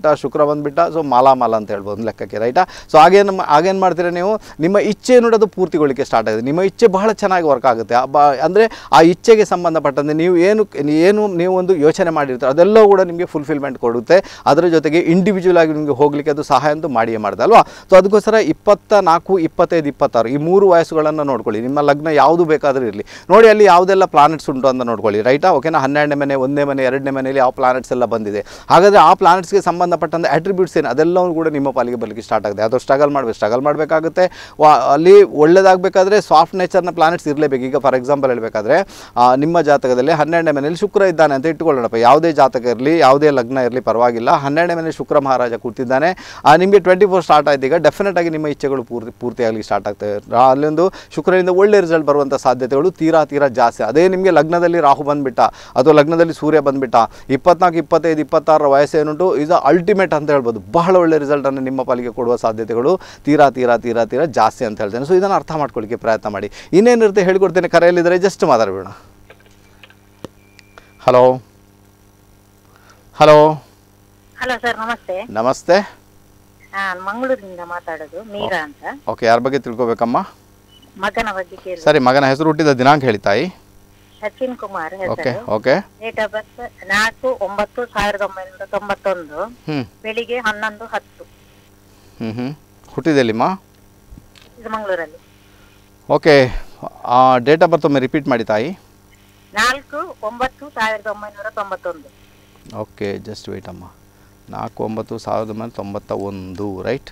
ಚಂದ್ರ ಬಂದುಬಿಟ್ಟ ಸೊ ಮಾಲಾಮಾಲ ಅಂತ ಹೇಳ್ಬೋದು ಒಂದು ಲೆಕ್ಕಕ್ಕೆ ರೈಟಾ ಸೊ ಹಾಗೇನು ಹಾಗೇನು ಮಾಡ್ತೀರಾ ನೀವು ನಿಮ್ಮ ಇಚ್ಛೆ ನೋಡೋದು ಪೂರ್ತಿಗೊಳ್ಳಿಕ್ಕೆ ಸ್ಟಾರ್ಟ್ ಆಗಿದೆ ನಿಮ್ಮ ಇಚ್ಛೆ ಬಹಳ ಚೆನ್ನಾಗಿ ವರ್ಕ್ ಆಗುತ್ತೆ ಆ ಬ ಅಂದರೆ ಆ ಇಚ್ಛೆಗೆ ಸಂಬಂಧಪಟ್ಟಂತೆ ನೀವು ಏನು ಏನು ನೀವು ಒಂದು ಯೋಚನೆ ಮಾಡಿರ್ತೀರ ಅದೆಲ್ಲವೂ ಕೂಡ ನಿಮಗೆ ಫುಲ್ಫಿಲ್ಮೆಂಟ್ ಕೊಡುತ್ತೆ ಅದರ ಜೊತೆಗೆ ಇಂಡಿವಿಜುವಲ್ ಆಗಿ ನಿಮಗೆ ಹೋಗಲಿಕ್ಕೆ ಅದು ಸಹಾಯ ಅಂತೂ ಮಾಡಿಯೇ ಮಾಡುತ್ತೆ ಅಲ್ವಾ ಸೊ ಅದಕ್ಕೋಸ್ಕರ ಇಪ್ಪತ್ತ ನಾಲ್ಕು ಇಪ್ಪತ್ತೈದು ಇಪ್ಪತ್ತಾರು ಈ ಮೂರು ವಯಸ್ಸುಗಳನ್ನು ನೋಡ್ಕೊಳ್ಳಿ ನಿಮ್ಮ ಲಗ್ನ ಯಾವುದು ಬೇಕಾದರೂ ಇರಲಿ ನೋಡಿ ಅಲ್ಲಿ ಯಾವುದೆಲ್ಲ ಪ್ಲಾನೆಟ್ಸ್ ಉಂಟು ಅಂತ ನೋಡ್ಕೊಳ್ಳಿ ರೈಟಾ ಓಕೆನಾ ಹನ್ನೆರಡನೇ ಮನೆ ಒಂದನೇ ಮನೆ ಎರಡನೇ ಮನೆಯಲ್ಲಿ ಯಾವ ಪ್ಲಾನೆಟ್ಸ್ ಎಲ್ಲ ಬಂದಿದೆ ಹಾಗಾದರೆ ಆ ಪ್ಲಾನೆಟ್ಸ್ಗೆ ಸಂಬಂಧಪಟ್ಟಂಥ ಅಟ್ರಿಬ್ಯೂಟ್ಸ್ ಏನು ಅದೆಲ್ಲವೂ ಕೂಡ ನಿಮ್ಮ ಪಾಲಿಗೆ ಬರಲಿಕ್ಕೆ ಸ್ಟಾರ್ಟ್ ಆಗುತ್ತೆ ಅದು ಸ್ಟ್ರಗಲ್ ಮಾಡಬೇಕು ಸ್ಟ್ರಗಲ್ ಮಾಡಬೇಕಾಗುತ್ತೆ ವಾ ಅಲ್ಲಿ ಒಳ್ಳೆಯದಾಗಬೇಕಾದ್ರೆ ಸಾಫ್ಟ್ ನೇಚರ್ನ ಪ್ಲಾನೆಟ್ಸ್ ಇರಲೇಬೇಕು ಈಗ ಫಾರ್ ಎಕ್ಸಾಂಪಲ್ ಹೇಳಬೇಕಾದ್ರೆ ನಿಮ್ಮ ಜಾತಕದಲ್ಲಿ ಹನ್ನೆರಡನೇ ಮನೆಯಲ್ಲಿ ಶುಕ್ರ ಇದ್ದಾನೆ ಅಂತ ಇಟ್ಟುಕೊಳ್ಳೋಣಪ್ಪ ಯಾವುದೇ ಜಾತಕ ಇರಲಿ ಯಾವುದೇ ಲಗ್ನ ಇರಲಿ ಪರವಾಗಿಲ್ಲ ಹನ್ನೆರಡನೇ ಮನೆ ಶುಕ್ರ ಮಹಾರಾಜ ಕೂತಿದ್ದಾನೆ ಆ, ನಿಮಗೆ ಟ್ವೆಂಟಿ ಫೋರ್ ಸ್ಟಾರ್ಟ್ ಆಯ್ತು ಈಗ ಡೆಫಿನೆಟ್ ಆಗಿ ನಿಮ್ಮ ಇಚ್ಛೆಗಳು ಪೂರ್ತಿ ಪೂರ್ತಿಯಾಗಲಿ ಸ್ಟಾರ್ಟ್ ಆಗ್ತವೆ ರಾ- ಅಲ್ಲೊಂದು ಶುಕ್ರನಿಂದ ಒಳ್ಳೆ ರಿಸಲ್ಟ್ ಬರುವಂಥ ಸಾಧ್ಯತೆಗಳು ತೀರಾ ತೀರಾ ಜಾಸ್ತಿ ಅದೇ ನಿಮಗೆ ಲಗ್ನದಲ್ಲಿ ರಾಹು ಬಂದುಬಿಟ್ಟ ಅಥವಾ ಲಗ್ನದಲ್ಲಿ ಸೂರ್ಯ ಬಂದುಬಿಟ್ಟ ಇಪ್ಪತ್ನಾಲ್ಕು ಇಪ್ಪತ್ತೈದು ಇಪ್ಪತ್ತಾರರ ವಯಸ್ಸು ಏನುಂಟು ಇದು ಅಲ್ಟಿಮೇಟ್ ಅಂತ ಹೇಳ್ಬೋದು ಬಹಳ ಒಳ್ಳೆ ರಿಸಲ್ಟನ್ನು ನಿಮ್ಮ ಪಾಲಿಗೆ ಕೊಡುವ ಸಾಧ್ಯತೆಗಳು ತೀರಾ ತೀರಾ ತೀರಾ ತೀರಾ ಜಾಸ್ತಿ ಅಂತ ಹೇಳ್ತೇನೆ ಸೊ ಇದನ್ನು ಅರ್ಥ ಮಾಡ್ಕೊಳ್ಳಿಕ್ಕೆ ಪ್ರಯತ್ನ ಮಾಡಿ ಇನ್ನೇನಿರುತ್ತೆ ಹೇಳ್ಕೊಡ್ತೇನೆ ಕರೆಯಲ್ಲಿದ್ದರೆ ಜಸ್ಟ್ ಮಾತಾಡಬೇಡ ಹಲೋ ಹಲೋ ಹಲೋ ಸರ್ ನಮಸ್ತೆ ನಮಸ್ತೆ ಹಾ ಮಂಗಳೂರಿನಿಂದ ಮಾತಾಡೋದು ಮೀರಾ ಅಂತ ಓಕೆ ಯಾರ ಬಗ್ಗೆ ತಿಳ್ಕೊಬೇಕಮ್ಮ ಮಗನ ಬಗ್ಗೆ ಕೇಳಿ ಸರಿ ಮಗನ ಹೆಸರು ಹುಟ್ಟಿದ ದಿನಾಂಕ ಹೇಳಿ ತಾಯಿ ಸಚಿನ್ ಕುಮಾರ್ ಓಕೆ ಹೆಸರು ಓಕೆ ಡೇಟ್ ಆಫ್ ಬರ್ತ್ ನಾಲ್ಕು ಒಂಬತ್ತು ಸಾವಿರದ ಒಂಬೈನೂರ ತೊಂಬತ್ತೊಂದು ಹ್ಞೂ ಬೆಳಿಗ್ಗೆ ಹನ್ನೊಂದು ಹತ್ತು ಹ್ಞೂ ಹ್ಞೂ ಹುಟ್ಟಿದೆಲ್ಲಿಮ್ಮ ಇದು ಮಂಗಳೂರಲ್ಲಿ ಓಕೆ ಡೇಟ್ ಆಫ್ ಬರ್ತ್ ಒಮ್ಮೆ ರಿಪೀಟ್ ಮಾಡಿ ತಾಯಿ ನಾಲ್ಕು ಒಂಬತ್ತು ಸಾವಿರದ ಒಂಬೈನೂರ ತೊಂಬತ್ತೊಂದು ಓಕೆ ಜಸ್ಟ್ ವೆಯ್ಟ್ ಅಮ್ಮ ನಾಲ್ಕು ಒಂಬತ್ತು ಸಾವಿರದ ಒಂಬೈನೂರ ತೊಂಬತ್ತ ಒಂದು ರೈಟ್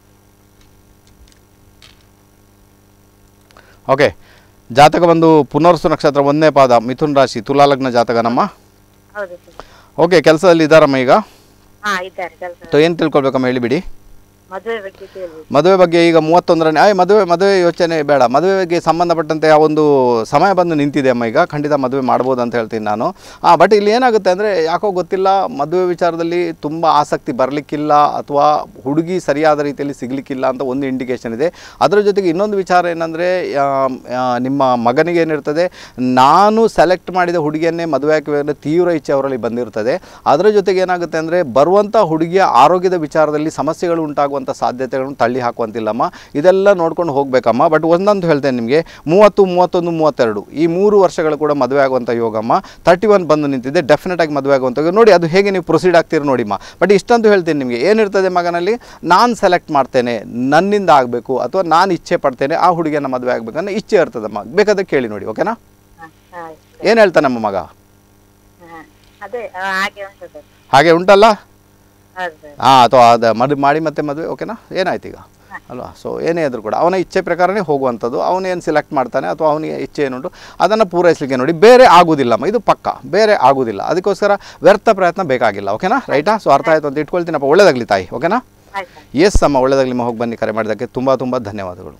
ಓಕೆ ಜಾತಕ ಬಂದು ಪುನರ್ಸು ನಕ್ಷತ್ರ ಒಂದನೇ ಪಾದ ಮಿಥುನ್ ರಾಶಿ ತುಲಾ ಲಗ್ನ ಜಾತಕ ನಮ್ಮ ಹೌದು ಸರ್ ಓಕೆ ಕೆಲಸದಲ್ಲಿ ಇದ್ದಾರಮ್ಮ ಈಗ ಹಾ ಇದ್ದಾರೆ ಕೆಲಸ ಸೊ ಏನು ತಿಳ್ಕೊಳ್ಬೇಕಮ್ಮ ಹೇಳಿಬಿಡಿ ಮದುವೆ ಬಗ್ಗೆ ಕೇಳಿ ಮದುವೆ ಬಗ್ಗೆ ಈಗ ಮೂವತ್ತೊಂದರನೇ ಆಯ್ ಮದುವೆ ಮದುವೆ ಯೋಚನೆ ಬೇಡ ಮದುವೆಗೆ ಸಂಬಂಧಪಟ್ಟಂತೆ ಆ ಒಂದು ಸಮಯ ಬಂದು ನಿಂತಿದೆ ಅಮ್ಮ ಈಗ ಖಂಡಿತ ಮದುವೆ ಮಾಡ್ಬೋದು ಅಂತ ಹೇಳ್ತೀನಿ ನಾನು ಹಾಂ ಬಟ್ ಇಲ್ಲಿ ಏನಾಗುತ್ತೆ ಅಂದರೆ ಯಾಕೋ ಗೊತ್ತಿಲ್ಲ ಮದುವೆ ವಿಚಾರದಲ್ಲಿ ತುಂಬ ಆಸಕ್ತಿ ಬರಲಿಕ್ಕಿಲ್ಲ ಅಥವಾ ಹುಡುಗಿ ಸರಿಯಾದ ರೀತಿಯಲ್ಲಿ ಸಿಗಲಿಕ್ಕಿಲ್ಲ ಅಂತ ಒಂದು ಇಂಡಿಕೇಷನ್ ಇದೆ ಅದರ ಜೊತೆಗೆ ಇನ್ನೊಂದು ವಿಚಾರ ಏನಂದರೆ ನಿಮ್ಮ ಮಗನಿಗೆ ಏನಿರ್ತದೆ ನಾನು ಸೆಲೆಕ್ಟ್ ಮಾಡಿದ ಹುಡುಗಿಯನ್ನೇ ಮದುವೆ ಹಾಕುವೆ ಅನ್ನೋ ತೀವ್ರ ಇಚ್ಛೆ ಅವರಲ್ಲಿ ಬಂದಿರ್ತದೆ ಅದರ ಜೊತೆಗೆ ಏನಾಗುತ್ತೆ ಅಂದರೆ ಬರುವಂಥ ಹುಡುಗಿಯ ಆರೋಗ್ಯದ ವಿಚಾರದಲ್ಲಿ ಸಮಸ್ಯೆಗಳು ಉಂಟಾಗುವಂಥ ಸಾಧ್ಯತೆಗಳನ್ನು ತಳ್ಳಿ ಹಾಕುವಂತಿಲ್ಲಮ್ಮ ಇದೆಲ್ಲ ನೋಡ್ಕೊಂಡು ಹೋಗಬೇಕಮ್ಮ ಬಟ್ ಒಂದಂತೂ ಹೇಳ್ತೇನೆ ನಿಮಗೆ ಮೂವತ್ತು ಮೂವತ್ತೊಂದು ಮೂವತ್ತೆರಡು ಈ ಮೂರು ವರ್ಷಗಳು ಕೂಡ ಮದುವೆ ಆಗುವಂಥ ಯೋಗಮ್ಮ ತರ್ಟಿ ಒನ್ ಬಂದು ನಿಂತಿದೆ ಡೆಫಿನೆಟ್ ಆಗಿ ಮದುವೆ ಆಗುವಂಥ ಯೋಗ. ನೋಡಿ ಅದು ಹೇಗೆ ನೀವು ಪ್ರೊಸೀಡ್ ಆಗ್ತೀರಿ ನೋಡಿಮ್ಮ ಬಟ್ ಇಷ್ಟಂತೂ ಹೇಳ್ತೀನಿ ನಿಮಗೆ ಏನಿರ್ತದೆ ಮಗನಲ್ಲಿ ನಾನು ಸೆಲೆಕ್ಟ್ ಮಾಡ್ತೇನೆ ನನ್ನಿಂದ ಆಗಬೇಕು ಅಥವಾ ನಾನು ಇಚ್ಛೆ ಪಡ್ತೇನೆ ಆ ಹುಡುಗಿಯನ್ನು ಮದುವೆ ಆಗಬೇಕು ಅನ್ನೋ ಇಚ್ಛೆ ಇರ್ತದಮ್ಮ ಬೇಕಾದ್ರೆ ಕೇಳಿ ನೋಡಿ ಓಕೆನಾ ಹಾ, ಆಯ್ತು. ಏನು ಹೇಳ್ತಾನೆ ನಮ್ಮ ಮಗ ಹಾ, ಅದೇ ಆ, ಹಾಗೆ ಉಂಟು ಸರ್ ಹಾಗೆ ಉಂಟಲ್ಲ ಹೌದು ಸರ್ ಹಾಂ ಅಥವಾ ಅದು ಮದು ಮಾಡಿ ಮತ್ತೆ ಮದುವೆ ಓಕೆನಾ ಏನಾಯ್ತು ಈಗ ಅಲ್ವಾ ಸೊ ಏನೇ ಇದ್ರೂ ಕೂಡ ಅವನ ಇಚ್ಛೆ ಪ್ರಕಾರನೇ ಹೋಗುವಂಥದ್ದು ಅವನೇನು ಸೆಲೆಕ್ಟ್ ಮಾಡ್ತಾನೆ ಅಥವಾ ಅವನಿಗೆ ಇಚ್ಛೆ ಏನುಂಟು ಅದನ್ನು ಪೂರೈಸಲಿಕ್ಕೆ ನೋಡಿ ಬೇರೆ ಆಗೋದಿಲ್ಲಮ್ಮ ಇದು ಪಕ್ಕ ಬೇರೆ ಆಗೋದಿಲ್ಲ ಅದಕ್ಕೋಸ್ಕರ ವ್ಯರ್ಥ ಪ್ರಯತ್ನ ಬೇಕಾಗಿಲ್ಲ ಓಕೆನಾ ರೈಟಾ ಸೊ ಅರ್ಥ ಆಯಿತು ಅಂತ ಇಟ್ಕೊಳ್ತೀನಪ್ಪ ಒಳ್ಳೇದಾಗಲಿ ತಾಯಿ ಓಕೆನಾ ಆಯ್ತು ಸರ್ ಎಸ್ ಅಮ್ಮ ಒಳ್ಳೇದಾಗಲಿ ನಿಮ್ಮ ಹೋಗಿ ಬನ್ನಿ ಕರೆ ಮಾಡಿದ್ದಕ್ಕೆ ತುಂಬ ತುಂಬ ಧನ್ಯವಾದಗಳು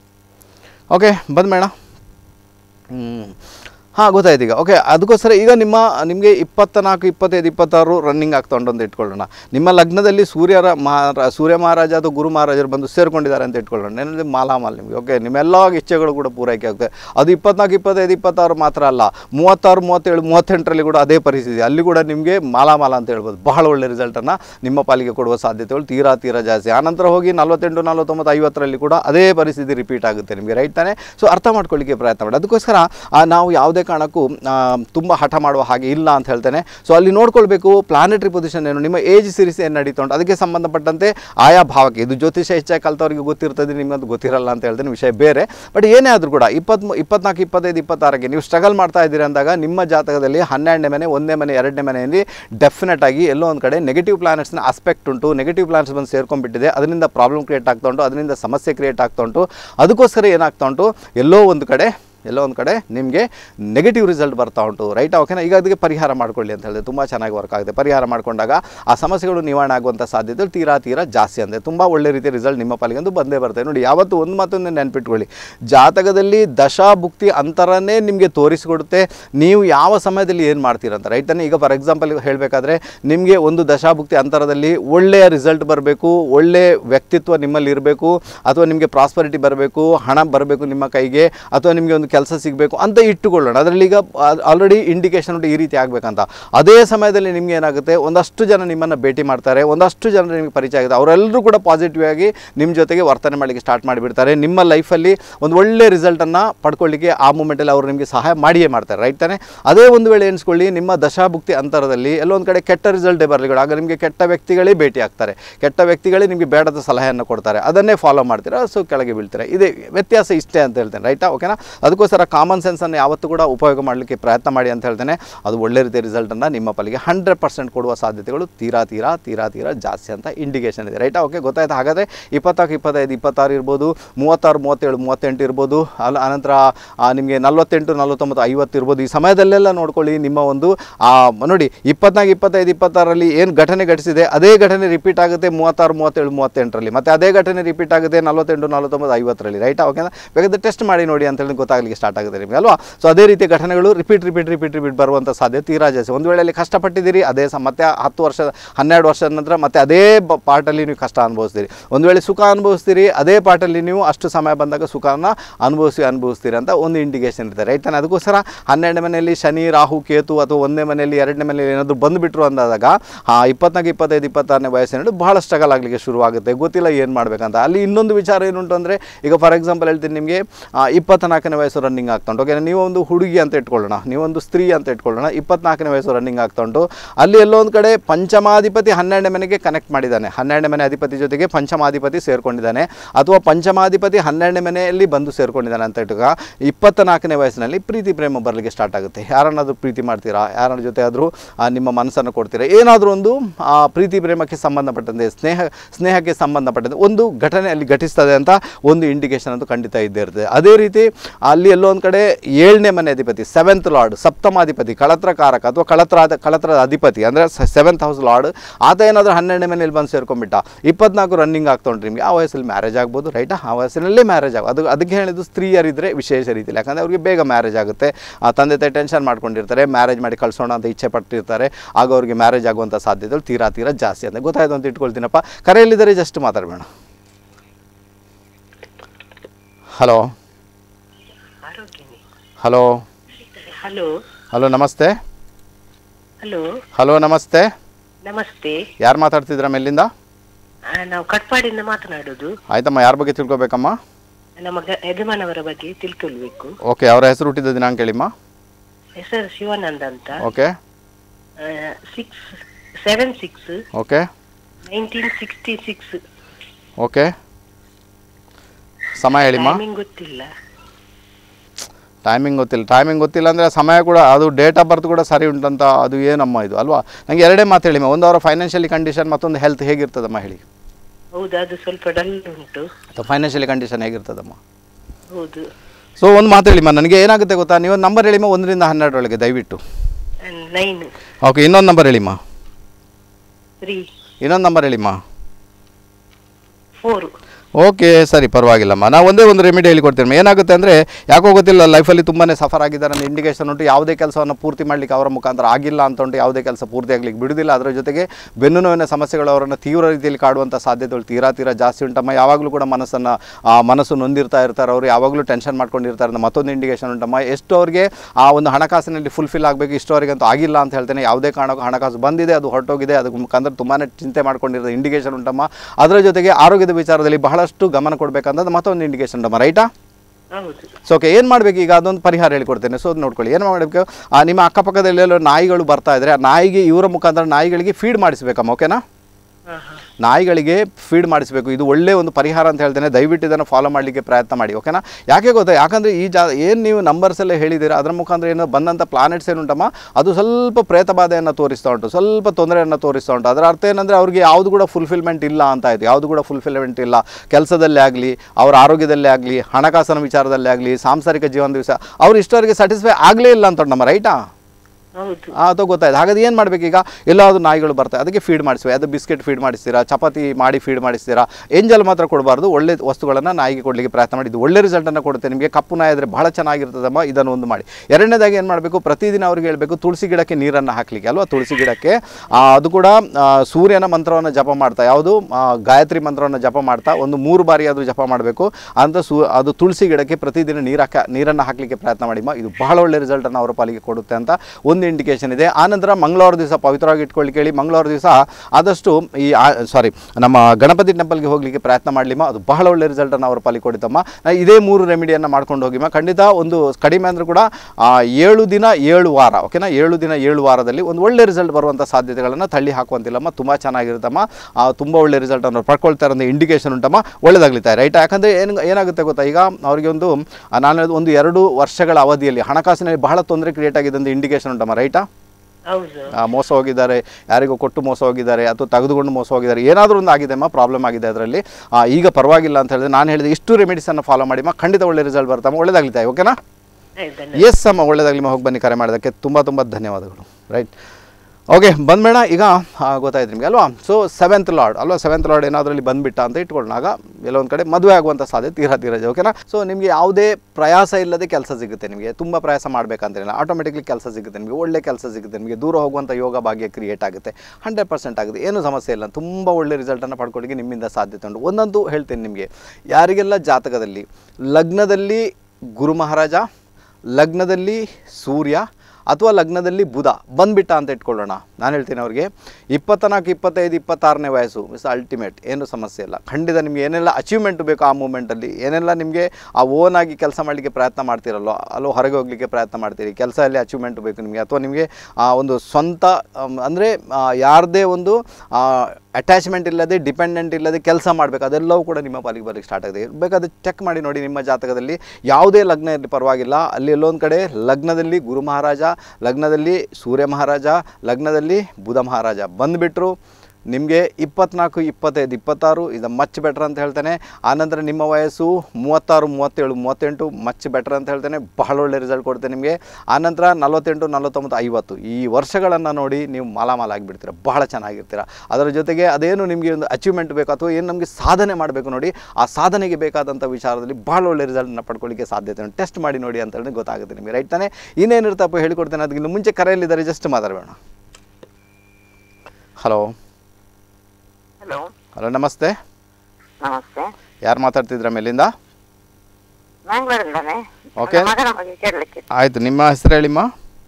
ಓಕೆ ಬಂದ ಮೇಡ ಹ್ಞೂ ಹಾಂ ಗೊತ್ತಾಯ್ತು ಈಗ ಓಕೆ ಅದಕ್ಕೋಸ್ಕರ ಈಗ ನಿಮ್ಮ ನಿಮಗೆ ಇಪ್ಪತ್ತ ನಾಲ್ಕು ಇಪ್ಪತ್ತೈದು ಇಪ್ಪತ್ತಾರು ರನ್ನಿಂಗ್ ಆಗ್ತಾ ಉಂಟು ಅಂತ ಇಟ್ಕೊಳ್ಳೋಣ ನಿಮ್ಮ ಲಗ್ನದಲ್ಲಿ ಸೂರ್ಯರ ಮಹಾರ ಸೂರ್ಯ ಮಹಾರಾಜ ಅಥವಾ ಗುರು ಮಹಾರಾಜರು ಬಂದು ಸೇರ್ಕೊಂಡಿದ್ದಾರೆ ಅಂತ ಇಟ್ಕೊಳ್ಳೋಣ ನೆನಪು ಮಾಲಾಮಾಲ್ ನಿಮಗೆ ಓಕೆ ನಿಮ್ಮೆಲ್ಲ ಇಚ್ಛೆಗಳು ಕೂಡ ಪೂರೈಕೆ ಆಗುತ್ತೆ ಅದು ಇಪ್ಪತ್ನಾಲ್ಕು ಇಪ್ಪತ್ತೈದು ಇಪ್ಪತ್ತಾರು ಮಾತ್ರ ಅಲ್ಲ ಮೂವತ್ತಾರು ಮೂವತ್ತೇಳು ಮೂವತ್ತೆಂಟರಲ್ಲಿ ಕೂಡ ಅದೇ ಪರಿಸ್ಥಿತಿ ಅಲ್ಲಿ ಕೂಡ ನಿಮಗೆ ಮಾಲಾಮಾಲ ಅಂತ ಹೇಳ್ಬೋದು ಬಹಳ ಒಳ್ಳೆ ರಿಸಲ್ಟನ್ನು ನಿಮ್ಮ ಪಾಲಿಗೆ ಕೊಡುವ ಸಾಧ್ಯತೆಗಳು ತೀರಾ ತೀರಾ ಜಾಸ್ತಿ ಆನಂತರ ಹೋಗಿ ನಲವತ್ತೆಂಟು ನಲವತ್ತೊಂಬತ್ತು ಐವತ್ತರಲ್ಲಿ ಕೂಡ ಅದೇ ಪರಿಸ್ಥಿತಿ ರಿಪೀಟ್ ಆಗುತ್ತೆ ನಿಮಗೆ ರೈಟ್ ತಾನೆ ಸೊ ಅರ್ಥ ಮಾಡ್ಕೊಳ್ಳಿಕ್ಕೆ ಪ್ರಯತ್ನ ಮಾಡಿ ಅದಕ್ಕೋಸ್ಕರ ಆ, ನಾವು ಯಾವುದೇ ಕಾರಣಕ್ಕೂ ತುಂಬ ಹಠ ಮಾಡುವ ಹಾಗೆ ಇಲ್ಲ ಅಂತ ಹೇಳ್ತೇನೆ ಸೊ ಅಲ್ಲಿ ನೋಡ್ಕೊಳ್ಬೇಕು ಪ್ಲಾನೆಟರಿ ಪೊಸಿಷನ್ ಏನು ನಿಮ್ಮ ಏಜ್ ಸೀರೀಸ್ ಏನು ನಡೀತಾ ಉಂಟು ಅದಕ್ಕೆ ಸಂಬಂಧಪಟ್ಟಂತೆ ಆಯಾ ಭಾವಕ್ಕೆ ಇದು ಜ್ಯೋತಿಷ ಹೆಚ್ಚಾಗಿ ಕಲ್ತವರಿಗೆ ಗೊತ್ತಿರ್ತದೆ ನಿಮಗದು ಗೊತ್ತಿರಲ್ಲ ಅಂತ ಹೇಳ್ತೇನೆ ವಿಷಯ ಬೇರೆ ಬಟ್ ಏನೇ ಆದರೂ ಕೂಡ ಇಪ್ಪತ್ತ್ ಇಪ್ಪತ್ನಾಲ್ಕು ಇಪ್ಪತ್ತೈದು ಇಪ್ಪತ್ತಾರಕ್ಕೆ ನೀವು ಸ್ಟ್ರಗಲ್ ಮಾಡ್ತಾ ಇದ್ದೀರಿ ಅಂದಾಗ ನಿಮ್ಮ ಜಾತಕದಲ್ಲಿ ಹನ್ನೆರಡನೇ ಮನೆ ಒಂದನೇ ಮನೆ ಎರಡನೇ ಮನೆಯಲ್ಲಿ ಡೆಫಿನೆಟ್ ಆಗಿ ಎಲ್ಲೋ ಒಂದು ಕಡೆ ನೆಗೆಟಿವ್ ಪ್ಲಾನೆಟ್ಸ್ನ ಆಸ್ಪೆಕ್ಟ್ ಉಂಟು ನೆಗೆಟಿವ್ ಪ್ಲಾನೆಟ್ಸ್ ಬಂದು ಸೇರ್ಕೊಂಡ್ಬಿಟ್ಟಿದೆ ಅದರಿಂದ ಪ್ರಾಬ್ಲಮ್ ಕ್ರಿಯೇಟ್ ಆಗ್ತಾ ಉಂಟು ಅದರಿಂದ ಸಮಸ್ಯೆ ಕ್ರಿಯೇಟ್ ಆಗ್ತಾ ಉಂಟು ಅದಕ್ಕೋಸ್ಕರ ಏನಾಗ್ತಾ ಉಂಟು ಎಲ್ಲೋ ಒಂದು ಕಡೆ ಎಲ್ಲೋ ಒಂದು ಕಡೆ ನಿಮಗೆ ನೆಗೆಟಿವ್ ರಿಸಲ್ಟ್ ಬರ್ತಾ ಉಂಟು ರೈಟ್ ಓಕೆನಾ ಈಗ ಅದಕ್ಕೆ ಪರಿಹಾರ ಮಾಡ್ಕೊಳ್ಳಿ ಅಂತ ಹೇಳಿದ್ರೆ ತುಂಬ ಚೆನ್ನಾಗಿ ವರ್ಕ್ ಆಗುತ್ತೆ ಪರಿಹಾರ ಮಾಡಿಕೊಂಡಾಗ ಆ ಸಮಸ್ಯೆಗಳು ನಿವಾರಣೆ ಆಗುವಂಥ ಸಾಧ್ಯತೆಗಳು ತೀರಾ ತೀರಾ ಜಾಸ್ತಿ ಅಂದರೆ ತುಂಬ ಒಳ್ಳೆ ರೀತಿಯ ರಿಸಲ್ಟ್ ನಿಮ್ಮ ಪಾಲಿಗಂತೂ ಬಂದೇ ಬರ್ತದೆ ನೋಡಿ ಯಾವತ್ತು ಒಂದು ಮಾತೊಂದು ನೆನ್ಪಿಟ್ಕೊಳ್ಳಿ ಜಾತಕದಲ್ಲಿ ದಶಾಭುಕ್ತಿ ಅಂತರನೇ ನಿಮಗೆ ತೋರಿಸಿಕೊಡುತ್ತೆ ನೀವು ಯಾವ ಸಮಯದಲ್ಲಿ ಏನು ಮಾಡ್ತೀರಂತ ರೈಟ್ ತಾನೇ ಈಗ ಫಾರ್ ಎಕ್ಸಾಂಪಲ್ ಹೇಳಬೇಕಾದ್ರೆ ನಿಮಗೆ ಒಂದು ದಶಾಭುಕ್ತಿ ಅಂತರದಲ್ಲಿ ಒಳ್ಳೆಯ ರಿಸಲ್ಟ್ ಬರಬೇಕು ಒಳ್ಳೆ ವ್ಯಕ್ತಿತ್ವ ನಿಮ್ಮಲ್ಲಿ ಇರಬೇಕು ಅಥವಾ ನಿಮಗೆ ಪ್ರಾಸ್ಪರಿಟಿ ಬರಬೇಕು ಹಣ ಬರಬೇಕು ನಿಮ್ಮ ಕೈಗೆ ಅಥವಾ ನಿಮಗೆ ಒಂದು ಕೆಲಸ ಸಿಗಬೇಕು ಅಂತ ಇಟ್ಟುಕೊಳ್ಳೋಣ ಅದರಲ್ಲಿ ಈಗ ಆಲ್ರೆಡಿ ಇಂಡಿಕೇಶನ್ ಉಂಟು ಈ ರೀತಿ ಆಗಬೇಕಂತ ಅದೇ ಸಮಯದಲ್ಲಿ ನಿಮ್ಗೆ ಏನಾಗುತ್ತೆ ಒಂದಷ್ಟು ಜನ ನಿಮ್ಮನ್ನು ಭೇಟಿ ಮಾಡ್ತಾರೆ ಒಂದಷ್ಟು ಜನ ನಿಮಗೆ ಪರಿಚಯ ಆಗುತ್ತೆ ಅವರೆಲ್ಲರೂ ಕೂಡ ಪಾಸಿಟಿವ್ ಆಗಿ ನಿಮ್ಮ ಜೊತೆಗೆ ವರ್ತನೆ ಮಾಡಲಿಕ್ಕೆ ಸ್ಟಾರ್ಟ್ ಮಾಡಿಬಿಡ್ತಾರೆ ನಿಮ್ಮ ಲೈಫಲ್ಲಿ ಒಂದು ಒಳ್ಳೆ ರಿಸಲ್ಟನ್ನು ಪಡ್ಕೊಳ್ಳಿಕ್ಕೆ ಆ ಮೂಮೆಂಟಲ್ಲಿ ಅವರು ನಿಮಗೆ ಸಹಾಯ ಮಾಡಿಯೇ ಮಾಡ್ತಾರೆ ರೈಟ್ ತಾನೆ ಅದೇ ಒಂದು ವೇಳೆ ಎಣಿಸ್ಕೊಳ್ಳಿ ನಿಮ್ಮ ದಶಾಭುಕ್ತಿ ಅಂತರದಲ್ಲಿ ಎಲ್ಲೊಂದು ಕಡೆ ಕೆಟ್ಟ ರಿಸಲ್ಟೇ ಬರಲಿ ಕೂಡ ಆಗ ನಿಮಗೆ ಕೆಟ್ಟ ವ್ಯಕ್ತಿಗಳೇ ಭೇಟಿ ಆಗ್ತಾರೆ ಕೆಟ್ಟ ವ್ಯಕ್ತಿಗಳೇ ನಿಮಗೆ ಬೇಡದ ಸಲಹೆಯನ್ನು ಕೊಡ್ತಾರೆ ಅದನ್ನೇ ಫಾಲೋ ಮಾಡ್ತೀರಾ ಸೊ ಕೆಳಗೆ ಬೀಳ್ತೀರಾ ಇದೇ ವ್ಯತ್ಯಾಸ ಇಷ್ಟೇ ಅಂತ ಹೇಳ್ತೇನೆ ರೈಟಾ ಓಕೆನಾ ಅದಕ್ಕೋಸ್ಕರ ಕಾಮನ್ ಸೆನ್ಸನ್ನು ಯಾವತ್ತೂ ಕೂಡ ಉಪಯೋಗ ಮಾಡಲಿಕ್ಕೆ ಪ್ರಯತ್ನ ಮಾಡಿ ಅಂತ ಹೇಳ್ತೇನೆ ಅದು ಒಳ್ಳೆ ರೀತಿಯ ರಿಸಲ್ಟನ್ನು ನಿಮ್ಮ ಪಾಲಿಗೆ ಹಂಡ್ರೆಡ್ ಪರ್ಸೆಂಟ್ ಕೊಡುವ ಸಾಧ್ಯತೆಗಳು ತೀರಾ ತೀರಾ ತೀರಾ ತೀರಾ ಜಾಸ್ತಿ ಅಂತ ಇಂಡಿಕೇಶನ್ ಇದೆ ರೈಟಾ ಓಕೆ ಗೊತ್ತಾಯ್ತು ಹಾಗಾದರೆ ಇಪ್ಪತ್ತಾರು ಇಪ್ಪತ್ತೈದು ಇಪ್ಪತ್ತಾರು ಇರ್ಬೋದು ಮೂವತ್ತಾರು ಮೂವತ್ತೇಳು ಮೂವತ್ತೆಂಟು ಇರ್ಬೋದು ಅಲ್ಲ ಅನಂತರ ಆ, ನಿಮಗೆ ನಲ್ವತ್ತೆಂಟು ನಲ್ವತ್ತೊಂಬತ್ತು ಐವತ್ತು ಇರ್ಬೋದು ಈ ಸಮಯದಲ್ಲೆಲ್ಲ ನೋಡ್ಕೊಳ್ಳಿ ನಿಮ್ಮ ಒಂದು ಆ, ನೋಡಿ ಇಪ್ಪತ್ನಾಲ್ಕು ಇಪ್ಪತ್ತೈದು ಇಪ್ಪತ್ತಾರರಲ್ಲಿ ಏನು ಘಟನೆ ಘಟಿಸಿದೆ ಅದೇ ಘಟನೆ ರಿಪೀಟ್ ಆಗುತ್ತೆ ಮೂವತ್ತಾರು ಮೂವತ್ತೇಳು ಮೂವತ್ತೆಂಟರಲ್ಲಿ ಮತ್ತು ಅದೇ ಘಟನೆ ರಿಪೀಟ್ ಆಗುತ್ತೆ ನಲ್ವತ್ತೆಂಟು ನಲ್ವತ್ತೊಂಬತ್ತು ಐವತ್ತರಲ್ಲಿ ರೈಟಾ ಓಕೆನಾ ಬೇಕಾದ್ರೆ ಟೆಸ್ಟ್ ಮಾಡಿ ನೋಡಿ ಅಂತ ಹೇಳಿ ಗೊತ್ತಾಗಲಿಕ್ಕೆ ಸ್ಟಾರ್ಟ್ ಆಗುತ್ತೆ ನಿಮಗೆ ಅಲ್ವಾ ಸೊ ಅದೇ ರೀತಿ ಘಟನೆಗಳು ರಿಪೀಟ್ ರಿಪೀಟ್ ರಿಪೀಟ್ ರಿಪೀಟ್ ಬರುವಂಥ ಸಾಧ್ಯತೆ ತೀರಾ ಜಾಸ್ತಿ ಒಂದು ವೇಳೆ ಅಲ್ಲಿ ಕಷ್ಟಪಟ್ಟಿದ್ದೀರಿ ಅದೇ ಸ ಮತ್ತೆ ಹತ್ತು ವರ್ಷ ಹನ್ನೆರಡು ವರ್ಷದ ನಂತರ ಮತ್ತೆ ಅದೇ ಬ ಪಾರ್ಟಲ್ಲಿ ನೀವು ಕಷ್ಟ ಅನುಭವಿಸ್ತೀರಿ ಒಂದು ವೇಳೆ ಸುಖ ಅನುಭವಿಸ್ತೀರಿ ಅದೇ ಪಾರ್ಟಲ್ಲಿ ನೀವು ಅಷ್ಟು ಸಮಯ ಬಂದಾಗ ಸುಖನ ಅನುಭವಿಸಿ ಅನುಭವಿಸ್ತೀರಿ ಅಂತ ಒಂದು ಇಂಡಿಕೇಶನ್ ಇರುತ್ತೆ ರೈಟ್ ತಾನೆ ಅದಕ್ಕೋಸ್ಕರ ಹನ್ನೆರಡನೇ ಮನೆಯಲ್ಲಿ ಶನಿ ರಾಹು ಕೇತು ಅಥವಾ ಒಂದನೇ ಮನೆಯಲ್ಲಿ ಎರಡನೇ ಮನೆಯಲ್ಲಿ ಏನಾದರೂ ಬಂದುಬಿಟ್ರು ಅಂದಾಗ ಆ ಇಪ್ಪತ್ನಾಲ್ಕು ಇಪ್ಪತ್ತೈದು ಇಪ್ಪತ್ತಾರನೇ ವಯಸ್ಸಿನ ಭಾಳ ಸ್ಟ್ರಗಲ್ ಆಗಲಿಕ್ಕೆ ಶುರುವಾಗುತ್ತೆ ಗೊತ್ತಿಲ್ಲ ಏನು ಮಾಡಬೇಕಂತ ಅಲ್ಲಿ ಇನ್ನೊಂದು ವಿಚಾರ ಏನುಂಟು ಅಂದರೆ ಈಗ ಫಾರ್ ಎಕ್ಸಾಂಪಲ್ ಹೇಳ್ತೀನಿ ನಿಮಗೆ ಇಪ್ಪತ್ನಾಲ್ಕನೇ ವಯಸ್ಸು ರನ್ನಿಂಗ್ ಆಗ್ತಾ ಉಂಟು ಓಕೆ ನೀವು ಒಂದು ಹುಡುಗಿ ಅಂತ ಇಟ್ಕೊಳ್ಳೋಣ ನೀವೊಂದು ಸ್ತ್ರೀ ಅಂತ ಇಟ್ಕೊಳ್ಳೋಣ ಇಪ್ಪತ್ನಾಲ್ಕನೇ ವಯಸ್ಸು ರನ್ನಿಂಗ್ ಆಗ್ತಾ ಉಂಟು ಅಲ್ಲಿ ಎಲ್ಲೋ ಒಂದು ಕಡೆ ಪಂಚಮಾಧಿಪತಿ ಹನ್ನೆರಡನೇ ಮನೆಗೆ ಕನೆಕ್ಟ್ ಮಾಡಿದ್ದಾನೆ ಹನ್ನೆರಡನೇ ಮನೆ ಅಧಿಪತಿ ಜೊತೆಗೆ ಪಂಚಮಾಧಿಪತಿ ಸೇರ್ಕೊಂಡಿದ್ದಾನೆ ಅಥವಾ ಪಂಚಮಾಧಿಪತಿ ಹನ್ನೆರಡನೇ ಮನೆಯಲ್ಲಿ ಬಂದು ಸೇರ್ಕೊಂಡಿದ್ದಾನೆ ಅಂತ ಇಟ್ಟಾಗ ಇಪ್ಪತ್ತ ನಾಲ್ಕನೇ ವಯಸ್ಸಿನಲ್ಲಿ ಪ್ರೀತಿ ಪ್ರೇಮ ಬರಲಿಕ್ಕೆ ಸ್ಟಾರ್ಟ್ ಆಗುತ್ತೆ ಯಾರನ್ನಾದ್ರೂ ಪ್ರೀತಿ ಮಾಡ್ತೀರಾ ಯಾರ ಜೊತೆ ಆದರೂ ನಿಮ್ಮ ಮನಸ್ಸನ್ನು ಕೊಡ್ತೀರಾ ಏನಾದರೂ ಒಂದು ಆ, ಪ್ರೀತಿ ಪ್ರೇಮಕ್ಕೆ ಸಂಬಂಧಪಟ್ಟಂತೆ ಸ್ನೇಹ ಸ್ನೇಹಕ್ಕೆ ಸಂಬಂಧಪಟ್ಟಂತೆ ಒಂದು ಘಟನೆ ಅಲ್ಲಿ ಘಟಿಸ್ತದೆ ಅಂತ ಒಂದು ಇಂಡಿಕೇಶನ್ ಅಂತೂ ಖಂಡಿತ ಇದ್ದೇ ಇರ್ತದೆ ಅದೇ ರೀತಿ ಅಲ್ಲಿ ಎಲ್ಲೋ ಒಂದು ಕಡೆ ಏಳನೇ ಮನೆ ಅಧಿಪತಿ ಸೆವೆಂತ್ ಲಾರ್ಡ್ ಸಪ್ತಮಾಧಿಪತಿ ಕಳತ್ರಕಾರಕ ಅಥವಾ ಕಳತ್ರಾದ ಕಳತ್ರದ ಅಧಿಪತಿ ಅಂದರೆ ಸೆವೆಂತ್ ಹೌಸ್ ಲಾರ್ಡ್ ಆತ ಏನಾದರೂ ಹನ್ನೆರಡನೇ ಮನೆಯಲ್ಲಿ ಬಂದು ಸೇರ್ಕೊಂಡ್ಬಿಟ್ಟ ಇಪ್ಪತ್ನಾಲ್ಕು ರನ್ನಿಂಗ್ ಆಗ್ತಾ ಉಂಟು ನಿಮಗೆ ಆ ವಯಸ್ಸಲ್ಲಿ ಮ್ಯಾರೇಜ್ ಆಗ್ಬೋದು ರೈಟಾ ಆ ವಯಸ್ಸಿನಲ್ಲೇ ಮ್ಯಾರೇಜ್ ಆಗ ಅದು ಅದಕ್ಕೆ ಹೇಳಿದ್ದು ಸ್ತ್ರೀಯರಿದ್ದರೆ ವಿಶೇಷ ರೀತಿಯಲ್ಲಿ ಯಾಕಂದರೆ ಅವ್ರಿಗೆ ಬೇಗ ಮ್ಯಾರೇಜ್ ಆಗುತ್ತೆ ಆ ತಂದೆ ತಾಯಿ ಟೆನ್ಷನ್ ಮಾಡ್ಕೊಂಡಿರ್ತಾರೆ ಮ್ಯಾರೇಜ್ ಮಾಡಿ ಕಳ್ಸೋಣ ಅಂತ ಇಚ್ಛೆ ಪಟ್ಟಿರ್ತಾರೆ ಆಗ ಅವ್ರಿಗೆ ಮ್ಯಾರೇಜ್ ಆಗುವಂಥ ಸಾಧ್ಯತೆಗಳು ತೀರಾ ತೀರಾ ಜಾಸ್ತಿ ಅಂತ ಗೊತ್ತಾಯ್ತು ಅಂತ ಇಟ್ಕೊಳ್ತೀನಪ್ಪ ಕರೆಯಲ್ಲಿದ್ದರೆ ಜಸ್ಟ್ ಮಾತಾಡಬೇಡ ಹಲೋ ಆರೋಗ್ಯನೇ ಹಲೋ ಹಲೋ ಹಲೋ ನಮಸ್ತೆ ಹಲೋ ಹಲೋ ನಮಸ್ತೆ ನಮಸ್ತೆ ಯಾರು ಮಾತಾಡ್ತಿದ್ರ ಮೇಲಿಂದ ಆ, ನಾವು ಕಟ್ಪಾಡಿಂದ ಮಾತನಾಡೋದು ಆಯ್ತಮ್ಮ ಯಾರ ಬಗ್ಗೆ ತಿಳ್ಕೊಬೇಕಮ್ಮ ನಮ್ಮ ಗ- ಯಜಮಾನವರ ಬಗ್ಗೆ ತಿಳ್ಕೊಳ್ಬೇಕು ಓಕೆ ಅವರ ಹೆಸರು ಹುಟ್ಟಿದ ದಿನಾಂಕ ಹೇಳಿಮ್ಮ ಹೆಸರು ಶಿವಾನಂದ ಅಂತ okay six seven six okay nineteen sixty six okay ಸಮಯ ಹೇಳಿಮ್ಮ ಟೈಮಿಂಗ್ ಗೊತ್ತಿಲ್ಲ ಟೈಮಿಂಗ್ ಗೊತ್ತಿಲ್ಲ ಟೈಮಿಂಗ್ ಗೊತ್ತಿಲ್ಲ ಅಂದರೆ ಸಮಯ ಕೂಡ ಅದು ಡೇಟ್ ಆಫ್ ಬರ್ತ್ ಕೂಡ ಸರಿ ಉಂಟಂತ ಅದು ಏನಮ್ಮ ಇದು ಅಲ್ವಾ ನನಗೆ ಎರಡೇ ಮಾತು ಹೇಳಿಮ್ಮ ಒಂದು ಅವರ ಫೈನಾನ್ಷಿಯಲಿ ಕಂಡೀಷನ್ ಮತ್ತೊಂದು ಹೆಲ್ತ್ ಹೇಗಿರ್ತದಮ್ಮ ಹೇಳಿ ಹೌದು ಅದು ಸ್ವಲ್ಪ ಡಲ್ ಉಂಟು ಅಥವಾ ಫೈನಾನ್ಷಿಯಲಿ ಕಂಡೀಷನ್ ಹೇಗಿರ್ತದಮ್ಮ ಹೌದು ಸೊ ಒಂದು ಮಾತು ಹೇಳಿಮ್ಮ ನನಗೆ ಏನಾಗುತ್ತೆ ಗೊತ್ತಾ ನೀವು ನಂಬರ್ ಹೇಳಿಮ್ಮ ಒಂದರಿಂದ ಹನ್ನೆರಡರೊಳಗೆ ದಯವಿಟ್ಟು ನೈನ್ ಓಕೆ ಇನ್ನೊಂದು ನಂಬರ್ ಹೇಳಿಮ್ಮ ತ್ರೀ ಇನ್ನೊಂದು ನಂಬರ್ ಹೇಳಿಮ್ಮ ಫೋರ್ ಓಕೆ ಸರಿ ಪರವಾಗಿಲ್ಲಮ್ಮ ನಾವು ಒಂದೇ ಒಂದು ರೆಮಿಡಿ ಹೇಳಿಕೊಡ್ತೀನಿ ಏನಾಗುತ್ತೆ ಅಂದರೆ ಯಾಕೋ ಗೊತ್ತಿಲ್ಲ ಲೈಫಲ್ಲಿ ತುಂಬಾ ಸಫರ್ ಆಗಿದ್ದಾರೆ ಅನ್ನೋ ಇಂಡಿಕೇಶನ್ ಉಂಟು ಯಾವುದೇ ಕೆಲಸವನ್ನು ಪೂರ್ತಿ ಮಾಡಲಿಕ್ಕೆ ಅವರ ಮುಖಾಂತರ ಆಗಿಲ್ಲ ಅಂತ ಉಂಟು ಯಾವುದೇ ಕೆಲಸ ಪೂರ್ತಿ ಆಗಲಿಕ್ಕೆ ಬಿಡುವುದಿಲ್ಲ ಅದರ ಜೊತೆಗೆ ಬೆನ್ನು ನೋವಿನ ಸಮಸ್ಯೆಗಳು ಅವರನ್ನು ತೀವ್ರ ರೀತಿಯಲ್ಲಿ ಕಾಡುವಂಥ ಸಾಧ್ಯತೆಗಳು ತೀರಾ ತೀರಾ ಜಾಸ್ತಿ ಉಂಟಮ್ಮ ಯಾವಾಗಲೂ ಕೂಡ ಮನಸ್ಸನ್ನು ಆ, ಮನಸ್ಸು ನೊಂದಿರ್ತಾ ಇರ್ತಾರೆ ಅವರು ಯಾವಾಗಲೂ ಟೆನ್ಷನ್ ಮಾಡ್ಕೊಂಡಿರ್ತಾರೆ ಅಂತ ಮತ್ತೊಂದು ಇಂಡಿಕೇಶನ್ ಉಂಟಮ್ಮ ಎಷ್ಟು ಅವರಿಗೆ ಆ ಒಂದು ಹಣಕಾಸಿನಲ್ಲಿ ಫುಲ್ಫಿಲ್ ಆಗಬೇಕು ಇಷ್ಟವರೆಗಂತೂ ಆಗಿಲ್ಲ ಅಂತ ಹೇಳ್ತೇನೆ ಯಾವುದೇ ಕಾರಣಕ್ಕೂ ಹಣಕಾಸು ಬಂದಿದೆ ಅದು ಹೊರಟೋಗಿದೆ ಅದಕ್ಕೆ ಮುಖಾಂತರ ತುಂಬಾ ಚಿಂತೆ ಮಾಡ್ಕೊಂಡಿರೋ ಇಂಡಿಕೇಶನ್ ಉಂಟಮ್ಮ ಅದರ ಜೊತೆಗೆ ಆರೋಗ್ಯದ ವಿಚಾರದಲ್ಲಿ ಬಹಳಷ್ಟು ಗಮನ ಕೊಡಬೇಕಂತದ್ದು ಮತ್ತೊಂದು ಇಂಡಿಕೇಶನ್ ಉಂಟಮ್ಮ ರೈಟಾ ಹೌದು ಸೊ ಓಕೆ ಏನು ಮಾಡಬೇಕು ಈಗ ಅದೊಂದು ಪರಿಹಾರ ಹೇಳಿಕೊಡ್ತೇನೆ ಸೊ ಅದು ನೋಡ್ಕೊಳ್ಳಿ ಏನು ಮಾಡಬೇಕು ಆ ನಿಮ್ಮ ಅಕ್ಕಪಕ್ಕದಲ್ಲೆಲ್ಲೋ ನಾಯಿಗಳು ಬರ್ತಾ ಇದ್ರೆ ಆ ನಾಯಿಗೆ ಇವರ ಮುಖಾಂತರ ನಾಯಿಗಳಿಗೆ ಫೀಡ್ ಮಾಡಿಸ್ಬೇಕಮ್ಮ ಓಕೆನಾ ಹಾ ಹಾ ನಾಯಿಗಳಿಗೆ ಫೀಡ್ ಮಾಡಿಸಬೇಕು ಇದು ಒಳ್ಳೆಯ ಒಂದು ಪರಿಹಾರ ಅಂತ ಹೇಳ್ತೇನೆ ದಯವಿಟ್ಟು ಇದನ್ನು ಫಾಲೋ ಮಾಡಲಿಕ್ಕೆ ಪ್ರಯತ್ನ ಮಾಡಿ ಓಕೆನಾ ಯಾಕೆ ಗೊತ್ತಾ ಯಾಕಂದರೆ ಈ ಜಾ ಏನು ನೀವು ನಂಬರ್ಸ್ ಎಲ್ಲ ಹೇಳಿದ್ದೀರಾ ಅದರ ಮುಖಾಂತರ ಏನೋ ಬಂದಂಥ ಪ್ಲಾನೆಟ್ಸ್ ಏನುಂಟಮ್ಮ ಅದು ಸ್ವಲ್ಪ ಪ್ರೇತ ಬಾಧೆಯನ್ನು ತೋರಿಸ್ತಾ ಉಂಟು ಸ್ವಲ್ಪ ತೊಂದರೆಯನ್ನು ತೋರಿಸ್ತಾ ಉಂಟು ಅದರ ಅರ್ಥ ಏನಂದರೆ ಅವ್ರಿಗೆ ಯಾವುದು ಕೂಡ ಫುಲ್ಫಿಲ್ಮೆಂಟ್ ಇಲ್ಲ ಅಂತ ಆಯಿತು ಯಾವುದು ಕೂಡ ಫುಲ್ಫಿಲ್ಮೆಂಟ್ ಇಲ್ಲ ಕೆಲಸದಲ್ಲೇ ಆಗಲಿ ಅವರ ಆರೋಗ್ಯದಲ್ಲೇ ಆಗಲಿ ಹಣಕಾಸಿನ ವಿಚಾರದಲ್ಲೇ ಆಗಲಿ ಸಾಂಸಾರಿಕ ಜೀವನದ ವಿಷಯ ಅವ್ರು ಇಷ್ಟವರೆಗೆ ಸ್ಯಾಟಿಸ್ಫೈ ಆಗಲೇ ಇಲ್ಲ ಅಂತ ನಮ್ಮ ರೈಟಾ ಹೌದು ಆ, ಅಥವಾ ಗೊತ್ತಾಯ್ತು ಹಾಗಾದ್ರೆ ಏನು ಮಾಡಬೇಕು ಈಗ ಎಲ್ಲಾದರೂ ನಾಯಿಗಳು ಬರ್ತವೆ ಅದಕ್ಕೆ ಫೀಡ್ ಮಾಡಿಸ್ಬೇಕು ಅದು ಬಿಸ್ಕೆಟ್ ಫೀಡ್ ಮಾಡಿಸ್ತೀರಾ ಚಪಾತಿ ಮಾಡಿ ಫೀಡ್ ಮಾಡಿಸ್ತೀರಾ ಎಂಜಲ್ ಮಾತ್ರ ಕೊಡಬಾರ್ದು ಒಳ್ಳೆ ವಸ್ತುಗಳನ್ನು ನಾಯಿಗೆ ಕೊಡಲಿಕ್ಕೆ ಪ್ರಯತ್ನ ಮಾಡಿ ಇದು ಒಳ್ಳೆ ರಿಸಲ್ಟನ್ನು ಕೊಡುತ್ತೆ ನಿಮಗೆ ಕಪ್ಪು ನಾಯಿ ಆದರೆ ಬಹಳ ಚೆನ್ನಾಗಿರ್ತದಮ್ಮ ಇದನ್ನು ಒಂದು ಮಾಡಿ ಎರಡನೇದಾಗಿ ಏನು ಮಾಡಬೇಕು ಪ್ರತಿದಿನ ಅವ್ರಿಗೆ ಹೇಳಬೇಕು ತುಳಸಿ ಗಿಡಕ್ಕೆ ನೀರನ್ನು ಹಾಕಲಿಕ್ಕೆ ಅಲ್ವಾ ತುಳಸಿ ಗಿಡಕ್ಕೆ ಆ, ಅದು ಕೂಡ ಆ, ಸೂರ್ಯನ ಮಂತ್ರವನ್ನು ಜಪ ಮಾಡ್ತಾ ಯಾವುದು ಆ, ಗಾಯತ್ರಿ ಮಂತ್ರವನ್ನು ಜಪ ಮಾಡ್ತಾ ಒಂದು ಮೂರು ಬಾರಿ ಅದು ಜಪ ಮಾಡಬೇಕು ಅಂತ ಸು ಅದು ತುಳಸಿ ಗಿಡಕ್ಕೆ ಪ್ರತಿದಿನ ನೀರು ಹಾಕ ನೀರನ್ನು ಹಾಕಲಿಕ್ಕೆ ಪ್ರಯತ್ನ ಮಾಡಿಮ್ಮ ಇದು ಬಹಳ ಒಳ್ಳೆ ರಿಸಲ್ಟನ್ನು ಅವರ ಪಾಲಿಗೆ ಕೊಡುತ್ತೆ ಅಂತ ಒಂದು ಇಂಡಿಕೇಶನ್ ಇದೆ ಆನಂತರ ಮಂಗಳವಾರ ದಿವಸ ಪವಿತ್ರವಾಗಿ ಇಟ್ಕೊಳ್ಳಿ ಕೇಳಿ ಮಂಗಳವಾರ ದಿವಸ ಆದಷ್ಟು ಈ ಸಾರಿ ನಮ್ಮ ಗಣಪತಿ ಟೆಂಪಲ್ಗೆ ಹೋಗಲಿಕ್ಕೆ ಪ್ರಯತ್ನ ಮಾಡಲಿಮ್ಮ ಅದು ಬಹಳ ಒಳ್ಳೆ ರಿಸಲ್ಟನ್ನು ಅವರ ಪಾಲಿಗೆ ಕೊಡುತ್ತಮ್ಮ ನಾ ಇದೇ ಮೂರು ರೆಮಿಡಿಯನ್ನು ಮಾಡ್ಕೊಂಡು ಹೋಗಿಮ್ಮ ಖಂಡಿತ ಒಂದು ಕಡಿಮೆ ಅಂದರೂ ಕೂಡ ಆ, ಏಳು ದಿನ ಏಳು ವಾರ ಓಕೆನಾ ಏಳು ದಿನ ಏಳು ವಾರದಲ್ಲಿ ಒಂದು ಒಳ್ಳೆ ರಿಸಲ್ಟ್ ಬರುವಂಥ ಸಾಧ್ಯತೆಗಳನ್ನು ತಳ್ಳಿ ಹಾಕುವಂತಿಲ್ಲಮ್ಮ ತುಂಬ ಚೆನ್ನಾಗಿರುತ್ತಮ್ಮ ಆ, ತುಂಬ ಒಳ್ಳೆ ರಿಸಲ್ಟನ್ನು ಪಡ್ಕೊಳ್ತಾ ಇರೋ ಇಂಡಿಕೇಶನ್ ಉಂಟಮ್ಮ ಒಳ್ಳೆದಾಗ್ಲಿತ್ತೆ ರೈಟ್ ಯಾಕಂದರೆ ಏನು ಏನಾಗುತ್ತೆ ಗೊತ್ತಾ ಈಗ ಅವರಿಗೆ ಒಂದು ಆ, ನಾನು ಹೇಳೋದು ಒಂದು ಎರಡು ವರ್ಷಗಳ ಅವಧಿಯಲ್ಲಿ ಹಣಕಾಸಿನಲ್ಲಿ ಬಹಳ ತೊಂದರೆ ಕ್ರಿಯೇಟ್ ಆಗಿದೆ ಅಂತ ಇಂಡಿಕೇಶನ್ ಉಂಟಮ್ಮ ರೈಟಾ ಹೌದು ಆ, ಮೋಸ ಹೋಗಿದ್ದಾರೆ ಯಾರಿಗೋ ಕೊಟ್ಟು ಮೋಸ ಹೋಗಿದ್ದಾರೆ ಅಥವಾ ತೆಗೆದುಕೊಂಡು ಮೋಸ ಹೋಗಿದ್ದಾರೆ ಏನಾದರೂ ಒಂದು ಆಗಿದೆ ಅಮ್ಮ ಪ್ರಾಬ್ಲಮ್ ಆಗಿದೆ ಅದರಲ್ಲಿ ಈಗ ಪರವಾಗಿಲ್ಲ ಅಂತ ಹೇಳಿದ್ರೆ ನಾನು ಹೇಳಿದೆ ಇಷ್ಟು ರೆಮಿಡೀಸನ್ನು ಫಾಲೋ ಮಾಡಿ ಅಮ್ಮ ಖಂಡಿತ ಒಳ್ಳೆ ರಿಸಲ್ಟ್ ಬರ್ತಮ್ಮ ಒಳ್ಳೇದಾಗ್ಲಿದೆ ಓಕೆನಾ ಆಯ್ತಲ್ಲ ಎಸ್ ಅಮ್ಮ ಒಳ್ಳೇದಾಗಲಿ ಹೋಗಿ ಬನ್ನಿ ಕರೆ ಮಾಡೋದಕ್ಕೆ ತುಂಬ ತುಂಬ ಧನ್ಯವಾದಗಳು ರೈಟ್ ಓಕೆ ಬಂದ್ಬೇಡ ಈಗ ಆ, ಗೊತ್ತಾಯ್ತು ನಿಮಗೆ ಅಲ್ವಾ ಸೊ ಸೆವೆಂತ್ ಲಾರ್ಡ್ ಅಲ್ವಾ ಸೆವೆಂತ್ ಲಾರ್ಡ್ ಏನಾದ್ರಲ್ಲಿ ಬಂದುಬಿಟ್ಟ ಅಂತ ಇಟ್ಕೊಳ್ಳೋಣ ಎಲ್ಲೊಂದು ಕಡೆ ಮದುವೆ ಆಗುವಂಥ ಸಾಧ್ಯತೆ ತೀರಾ ತೀರಾ ಇದೆ ಓಕೆನಾ ಸೊ ನಿಮಗೆ ಯಾವುದೇ ಪ್ರಯಾಸ ಇಲ್ಲದೆ ಕೆಲಸ ಸಿಗುತ್ತೆ ನಿಮಗೆ ತುಂಬ ಪ್ರಯಾಸ ಮಾಡಬೇಕಂತೇನಿಲ್ಲ ಆಟೋಮೆಟಿಕ್ಲಿ ಕೆಲಸ ಸಿಗುತ್ತೆ ನಿಮಗೆ ಒಳ್ಳೆ ಕೆಲಸ ಸಿಗುತ್ತೆ ನಿಮಗೆ ದೂರ ಹೋಗುವಂಥ ಯೋಗ ಭಾಗ್ಯ ಕ್ರಿಯೇಟ್ ಆಗುತ್ತೆ ಹಂಡ್ರೆಡ್ ಪರ್ಸೆಂಟ್ ಆಗುತ್ತೆ ಏನು ಸಮಸ್ಯೆ ಇಲ್ಲ ತುಂಬ ಒಳ್ಳೆ ರಿಸಲ್ಟನ್ನು ಪಡ್ಕೊಳ್ಳಿಕ್ಕೆ ನಿಮ್ಮಿಂದ ಸಾಧ್ಯತೆ ಉಂಟು ಒಂದಂತೂ ಹೇಳ್ತೇನೆ ನಿಮಗೆ ಯಾರಿಗೆಲ್ಲ ಜಾತಕದಲ್ಲಿ ಲಗ್ನದಲ್ಲಿ ಗುರು ಮಹಾರಾಜ ಲಗ್ನದಲ್ಲಿ ಸೂರ್ಯ ಅಥವಾ ಲಗ್ನದಲ್ಲಿ ಬುಧ ಬಂದ್ಬಿಟ್ಟ ಅಂತ ಇಟ್ಕೊಳ್ಳೋಣ ನಾನು ಹೇಳ್ತೀನಿ ಅವ್ರಿಗೆ ಇಪ್ಪತ್ನಾಲ್ಕು ಇಪ್ಪತ್ತೈದು ಇಪ್ಪತ್ತಾರನೇ ವಯಸ್ಸು ಮಿಸ್ ಅಲ್ಟಿಮೇಟ್ ಏನು ಸಮಸ್ಯೆ ಇಲ್ಲ ಖಂಡಿತ ನಿಮ್ಗೆ ಏನೆಲ್ಲ ಅಚೀವ್ಮೆಂಟ್ ಬೇಕು ಆ ಮೂಮೆಂಟಲ್ಲಿ ಏನೆಲ್ಲ ನಿಮಗೆ ಆ ಓನ್ ಆಗಿ ಕೆಲಸ ಮಾಡಲಿಕ್ಕೆ ಪ್ರಯತ್ನ ಮಾಡ್ತೀರಲ್ಲೋ ಅಲ್ಲೋ ಹೊರಗೆ ಹೋಗಲಿಕ್ಕೆ ಪ್ರಯತ್ನ ಮಾಡ್ತೀರಿ ಕೆಲಸದಲ್ಲಿ ಅಚೀವ್ಮೆಂಟ್ ಬೇಕು ನಿಮಗೆ ಅಥವಾ ನಿಮಗೆ ಆ ಒಂದು ಸ್ವಂತ ಅಂದರೆ ಯಾರದೇ ಒಂದು ಅಟ್ಯಾಚ್ಮೆಂಟ್ ಇಲ್ಲದೆ ಡಿಪೆಂಡೆಂಟ್ ಇಲ್ಲದೆ ಕೆಲಸ ಮಾಡಬೇಕು ಅದೆಲ್ಲವೂ ಕೂಡ ನಿಮ್ಮ ಪಾಲಿಗೆ ಬರಲಿಕ್ಕೆ ಸ್ಟಾರ್ಟ್ ಆಗಿದೆ ಬೇಕಾದ್ರೆ ಚೆಕ್ ಮಾಡಿ ನೋಡಿ ನಿಮ್ಮ ಜಾತಕದಲ್ಲಿ ಯಾವುದೇ ಲಗ್ನ ಇರಲಿ ಪರವಾಗಿಲ್ಲ ಅಲ್ಲಿ ಎಲ್ಲೊಂದು ಕಡೆ ಲಗ್ನದಲ್ಲಿ ಗುರು ಮಹಾರಾಜ ಲಗ್ನದಲ್ಲಿ ಸೂರ್ಯ ಮಹಾರಾಜ ಲಗ್ನದಲ್ಲಿ ಬುಧ ಮಹಾರಾಜ ಬಂದುಬಿಟ್ರು ನಿಮಗೆ ಇಪ್ಪತ್ನಾಲ್ಕು ಇಪ್ಪತ್ತೈದು ಇಪ್ಪತ್ತಾರು ಇದು ಮಚ್ ಬೆಟ್ರ್ ಅಂತ ಹೇಳ್ತೇನೆ ಆನಂತರ ನಿಮ್ಮ ವಯಸ್ಸು ಮೂವತ್ತಾರು ಮೂವತ್ತೇಳು ಮೂವತ್ತೆಂಟು ಮಚ್ ಬೆಟ್ರ್ ಅಂತ ಹೇಳ್ತೇನೆ ಬಹಳ ಒಳ್ಳೆ ರಿಸಲ್ಟ್ ಕೊಡುತ್ತೆ ನಿಮಗೆ ಆನಂತರ ನಲವತ್ತೆಂಟು ನಲವತ್ತೊಂಬತ್ತು ಐವತ್ತು ಈ ವರ್ಷಗಳನ್ನು ನೋಡಿ ನೀವು ಮಾಲಾಮಾಲ ಆಗಿಬಿಡ್ತೀರ ಬಹಳ ಚೆನ್ನಾಗಿರ್ತೀರ ಅದರ ಜೊತೆಗೆ ಅದೇನು ನಿಮಗೆ ಒಂದು ಅಚೀವ್ಮೆಂಟ್ ಬೇಕು ಅಥವಾ ಏನು ನಮಗೆ ಸಾಧನೆ ಮಾಡಬೇಕು ನೋಡಿ ಆ ಸಾಧನೆಗೆ ಬೇಕಾದಂಥ ವಿಚಾರದಲ್ಲಿ ಭಾಳ ಒಳ್ಳೆ ರಿಸಲ್ಟನ್ನು ಪಡ್ಕೊಳ್ಳಿಕ್ಕೆ ಸಾಧ್ಯತೆ ಉಂಟು ಟೆಸ್ಟ್ ಮಾಡಿ ನೋಡಿ ಅಂತ ಹೇಳಿ ಗೊತ್ತಾಗುತ್ತೆ ನಿಮಗೆ ರೈಟ್ ತಾನೇ ಇನ್ನೇನಿರ್ತಪ್ಪ ಹೇಳಿಕೊಡ್ತೇನೆ ಅದಕ್ಕಿಂತ ಮುಂಚೆ ಕರೆಯಲ್ಲಿದ್ದಾರೆ ಜಸ್ಟ್ ಮಾತಾಡಬೇಡ ಹಲೋ ಹಲೋ ಹಲೋ ನಮಸ್ತೆ ನಮಸ್ತೆ ಯಾರು ಮಾತಾಡ್ತಿದ್ರ ಮೇಲಿಂದ ಮ್ಯಾಂಗ್ಳೂರಿಂದಾನೆ Okay. ನನ್ನ ಮಗನ ಬಗ್ಗೆ ಕೇಳಲಿಕ್ಕೆ ಆಯಿತು ನಿಮ್ಮ ಹೆಸರು ಹೇಳಿಮ್ಮ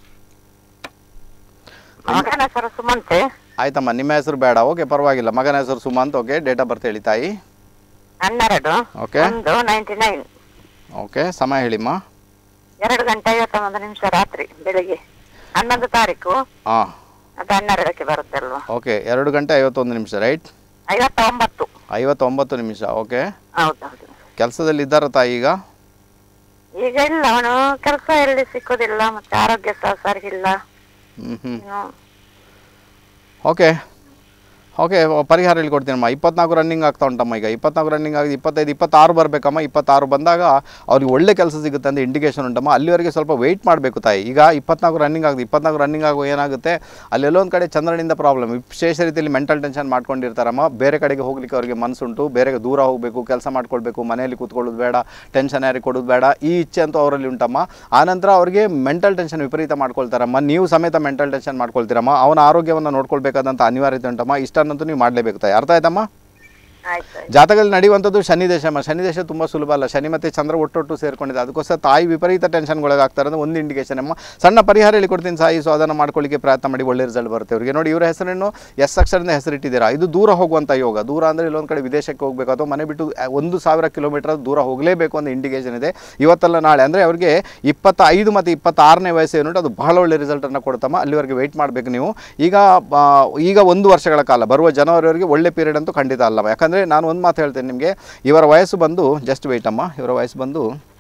ಮಗನ ಹೆಸರು ಸುಮಂತೆ ಆಯ್ತಮ್ಮ ನಿಮ್ಮ ಹೆಸರು ಬೇಡ ಓಕೆ ಪರವಾಗಿಲ್ಲ ಮಗನ ಹೆಸರು Sumanth okay date of birth ಹೇಳಿ ತಾಯಿ ಹನ್ನೆರಡು ಓಕೆ ಒಂದು ನೈಂಟಿ ನೈನ್ ಓಕೆ ಸಮಯ ಹೇಳಿಮ್ಮ ಎರಡು ಗಂಟೆ ಐವತ್ತೊಂದು ನಿಮಿಷ ರಾತ್ರಿ ಬೆಳಿಗ್ಗೆ ಹನ್ನೊಂದು ತಾರೀಕು ಹಾಂ ಅದು ಹನ್ನೆರಡಕ್ಕೆ ಬರುತ್ತೆ ಅಲ್ವಾ ಓಕೆ ಎರಡು ಗಂಟೆ ಐವತ್ತೊಂದು ನಿಮಿಷ ರೈಟ್ ಐವತ್ತ ಒಂಬತ್ತು ಐವತ್ತೊಂಬತ್ತು ನಿಮಿಷ ಓಕೆ ಹೌದೌದು ಕೆಲಸದಲ್ಲಿ ಇದ್ದಾರ ತಾಯಿ ಈಗ ಈಗ ಇಲ್ಲ ಅವನು ಕೆಲಸ ಎಲ್ಲಿ ಸಿಕ್ಕೋದಿಲ್ಲ ಮತ್ತೆ ಆರೋಗ್ಯ ಸಹ ಸರಿಗಿಲ್ಲ ಹ್ಞೂ ಹ್ಞೂ ಇನ್ನು ಓಕೆ ಓಕೆ ಪರಿಹಾರ ಹೇಳ್ಕೊಡ್ತೀನಮ್ಮ ಇಪ್ಪತ್ನಾಲ್ಕು ರನ್ನಿಂಗ್ ಆಗ್ತಾ ಉಂಟಮ್ಮ ಈಗ ಇಪ್ಪತ್ನಾಲ್ಕು ರನ್ನಿಂಗ್ ಆಗಿ ಇಪ್ಪತ್ತೈದು ಇಪ್ಪತ್ತಾರು ಬರಬೇಕಮ್ಮ ಇಪ್ಪತ್ತಾರು ಬಂದಾಗ ಅವ್ರಿಗೆ ಒಳ್ಳೆ ಕೆಲಸ ಸಿಗುತ್ತೆ ಅಂತ ಇಂಡಿಕೇಶನ್ ಉಂಟಮ್ಮ ಅಲ್ಲಿವರೆಗೆ ಸ್ವಲ್ಪ ವೆಯ್ಟ್ ಮಾಡಬೇಕು ತಾಯಿ ಈಗ ಇಪ್ಪತ್ನಾಲ್ಕು ರನ್ನಿಂಗ್ ಆಗುತ್ತೆ ಇಪ್ಪತ್ನಾಲ್ಕು ರನ್ನಿಂಗ್ ಆಗೋ ಏನಾಗುತ್ತೆ ಅಲ್ಲೆಲ್ಲೊಂದು ಕಡೆ ಚಂದ್ರನಿಂದ ಪ್ರಾಬ್ಲಮ್ ವಿಶೇಷ ರೀತಿಯಲ್ಲಿ ಮೆಂಟಲ್ ಟೆನ್ಷನ್ ಮಾಡ್ಕೊಂಡಿರ್ತಾರಮ್ಮ ಬೇರೆ ಕಡೆಗೆ ಹೋಗ್ಲಿಕ್ಕೆ ಅವರಿಗೆ ಮನಸ್ಸುಂಟು ಬೇರೆ ದೂರ ಹೋಗಬೇಕು ಕೆಲಸ ಮಾಡ್ಕೊಳ್ಬೇಕು ಮನೆಯಲ್ಲಿ ಕೂತ್ಕೊಳ್ಳೋದು ಬೇಡ ಟೆನ್ಷನ್ ಯಾರಿಗೆ ಕೊಡೋದು ಬೇಡ ಈ ಇಚ್ಛೆ ಅಂತೂ ಅವರಲ್ಲಿ ಉಂಟಮ್ಮ ಆನಂತರ ಅವರಿಗೆ ಮೆಂಟಲ್ ಟೆನ್ಷನ್ ವಿಪರೀತ ಮಾಡ್ಕೊಳ್ತಾರಮ್ಮ ನೀವು ಸಮೇತ ಮೆಂಟಲ್ ಟೆನ್ಷನ್ ಮಾಡ್ಕೊಳ್ತೀರಮ್ಮ ಅವನ ಆರೋಗ್ಯವನ್ನು ನೋಡ್ಕೊಳ್ಬೇಕಾದಂಥ ಅನಿವಾರ್ಯತೆ ಉಂಟಮ್ಮ ಇಷ್ಟನ್ನಂತೂ ನೀವು ಮಾಡಲೇಬೇಕು ತಾಯಿ ಅರ್ಥ ಆಯ್ತಮ್ಮ ಆಯ್ತು ಆಯ್ತು ಜಾತಕದಲ್ಲಿ ನಡೆಯುವಂಥದ್ದು ಶನಿ ದೇಶಮ್ಮ ಶನಿ ದೇಶ ತುಂಬ ಸುಲಭ ಅಲ್ಲ ಶನಿ ಮತ್ತು ಚಂದ್ರ ಒಟ್ಟೊಟ್ಟು ಸೇರ್ಕೊಂಡಿದೆ ಅದಕ್ಕೋಸ್ಕರ ತಾಯಿ ವಿಪರೀತ ಟೆನ್ಷನ್ಗೊಳಗಾಗ್ತಾರೆ ಅನ್ನೋ ಒಂದು ಇಂಡಿಕೇಶನ್ ಅಮ್ಮ ಸಣ್ಣ ಪರಿಹಾರ ಹೇಳಿಕೊಡ್ತೀನಿ ಸಾಯಿ ಸೊ ಅದನ್ನು ಮಾಡ್ಕೊಳ್ಳಿಕ್ಕೆ ಪ್ರಯತ್ನ ಮಾಡಿ ಒಳ್ಳೆ ರಿಸಲ್ಟ್ ಬರುತ್ತೆ ಅವರಿಗೆ ನೋಡಿ ಇವರ ಹೆಸರನ್ನು ಎಸ್ ಅಕ್ಷರದಿಂದ ಹೆಸರಿಟ್ಟಿದ್ದೀರಾ ಇದು ದೂರ ಹೋಗುವಂಥ ಯೋಗ ದೂರ ಅಂದರೆ ಇಲ್ಲೊಂದು ಕಡೆ ವಿದೇಶಕ್ಕೆ ಹೋಗಬೇಕು ಅಥವಾ ಮನೆ ಬಿಟ್ಟು ಆ, ಒಂದು ಸಾವಿರ ಕಿಲೋಮೀಟರ್ ದೂರ ಹೋಗಲೇಬೇಕು ಅನ್ನೋ ಇಂಡಿಕೇಶನ್ ಇದೆ ಇವತ್ತಲ್ಲ ನಾಳೆ ಅಂದರೆ ಅವರಿಗೆ ಇಪ್ಪತ್ತೈದು ಮತ್ತು ಇಪ್ಪತ್ತಾರನೇ ವಯಸ್ಸು ಏನುಂಟು ಅದು ಬಹಳ ಒಳ್ಳೆ ರಿಸಲ್ಟನ್ನು ಕೊಡ್ತಮ್ಮ ಅಲ್ಲಿವರೆಗೆ ವೆಯ್ಟ್ ಮಾಡಬೇಕು ನೀವು ಈಗ ಆ, ಈಗ ಒಂದು ವರ್ಷಗಳ ಕಾಲ ಬರುವ ಜನವರಿವರೆಗೆ ಒಳ್ಳೆ ಪೀರಿಯಡ್ ಅಂತೂ ಖಂಡಿತ ಅಲ್ಲಮ್ಮ ಯಾಕಂದರೆ ನಾನು ಒಂದು ಮಾತು ಹೇಳ್ತೇನೆ ನಿಮಗೆ ಇವರ ವಯಸ್ಸು ಬಂದು ಜಸ್ಟ್ ವೆಯ್ಟ್ ಅಮ್ಮ ಇವರ ವಯಸ್ಸು ಬಂದು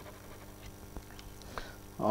ಆ,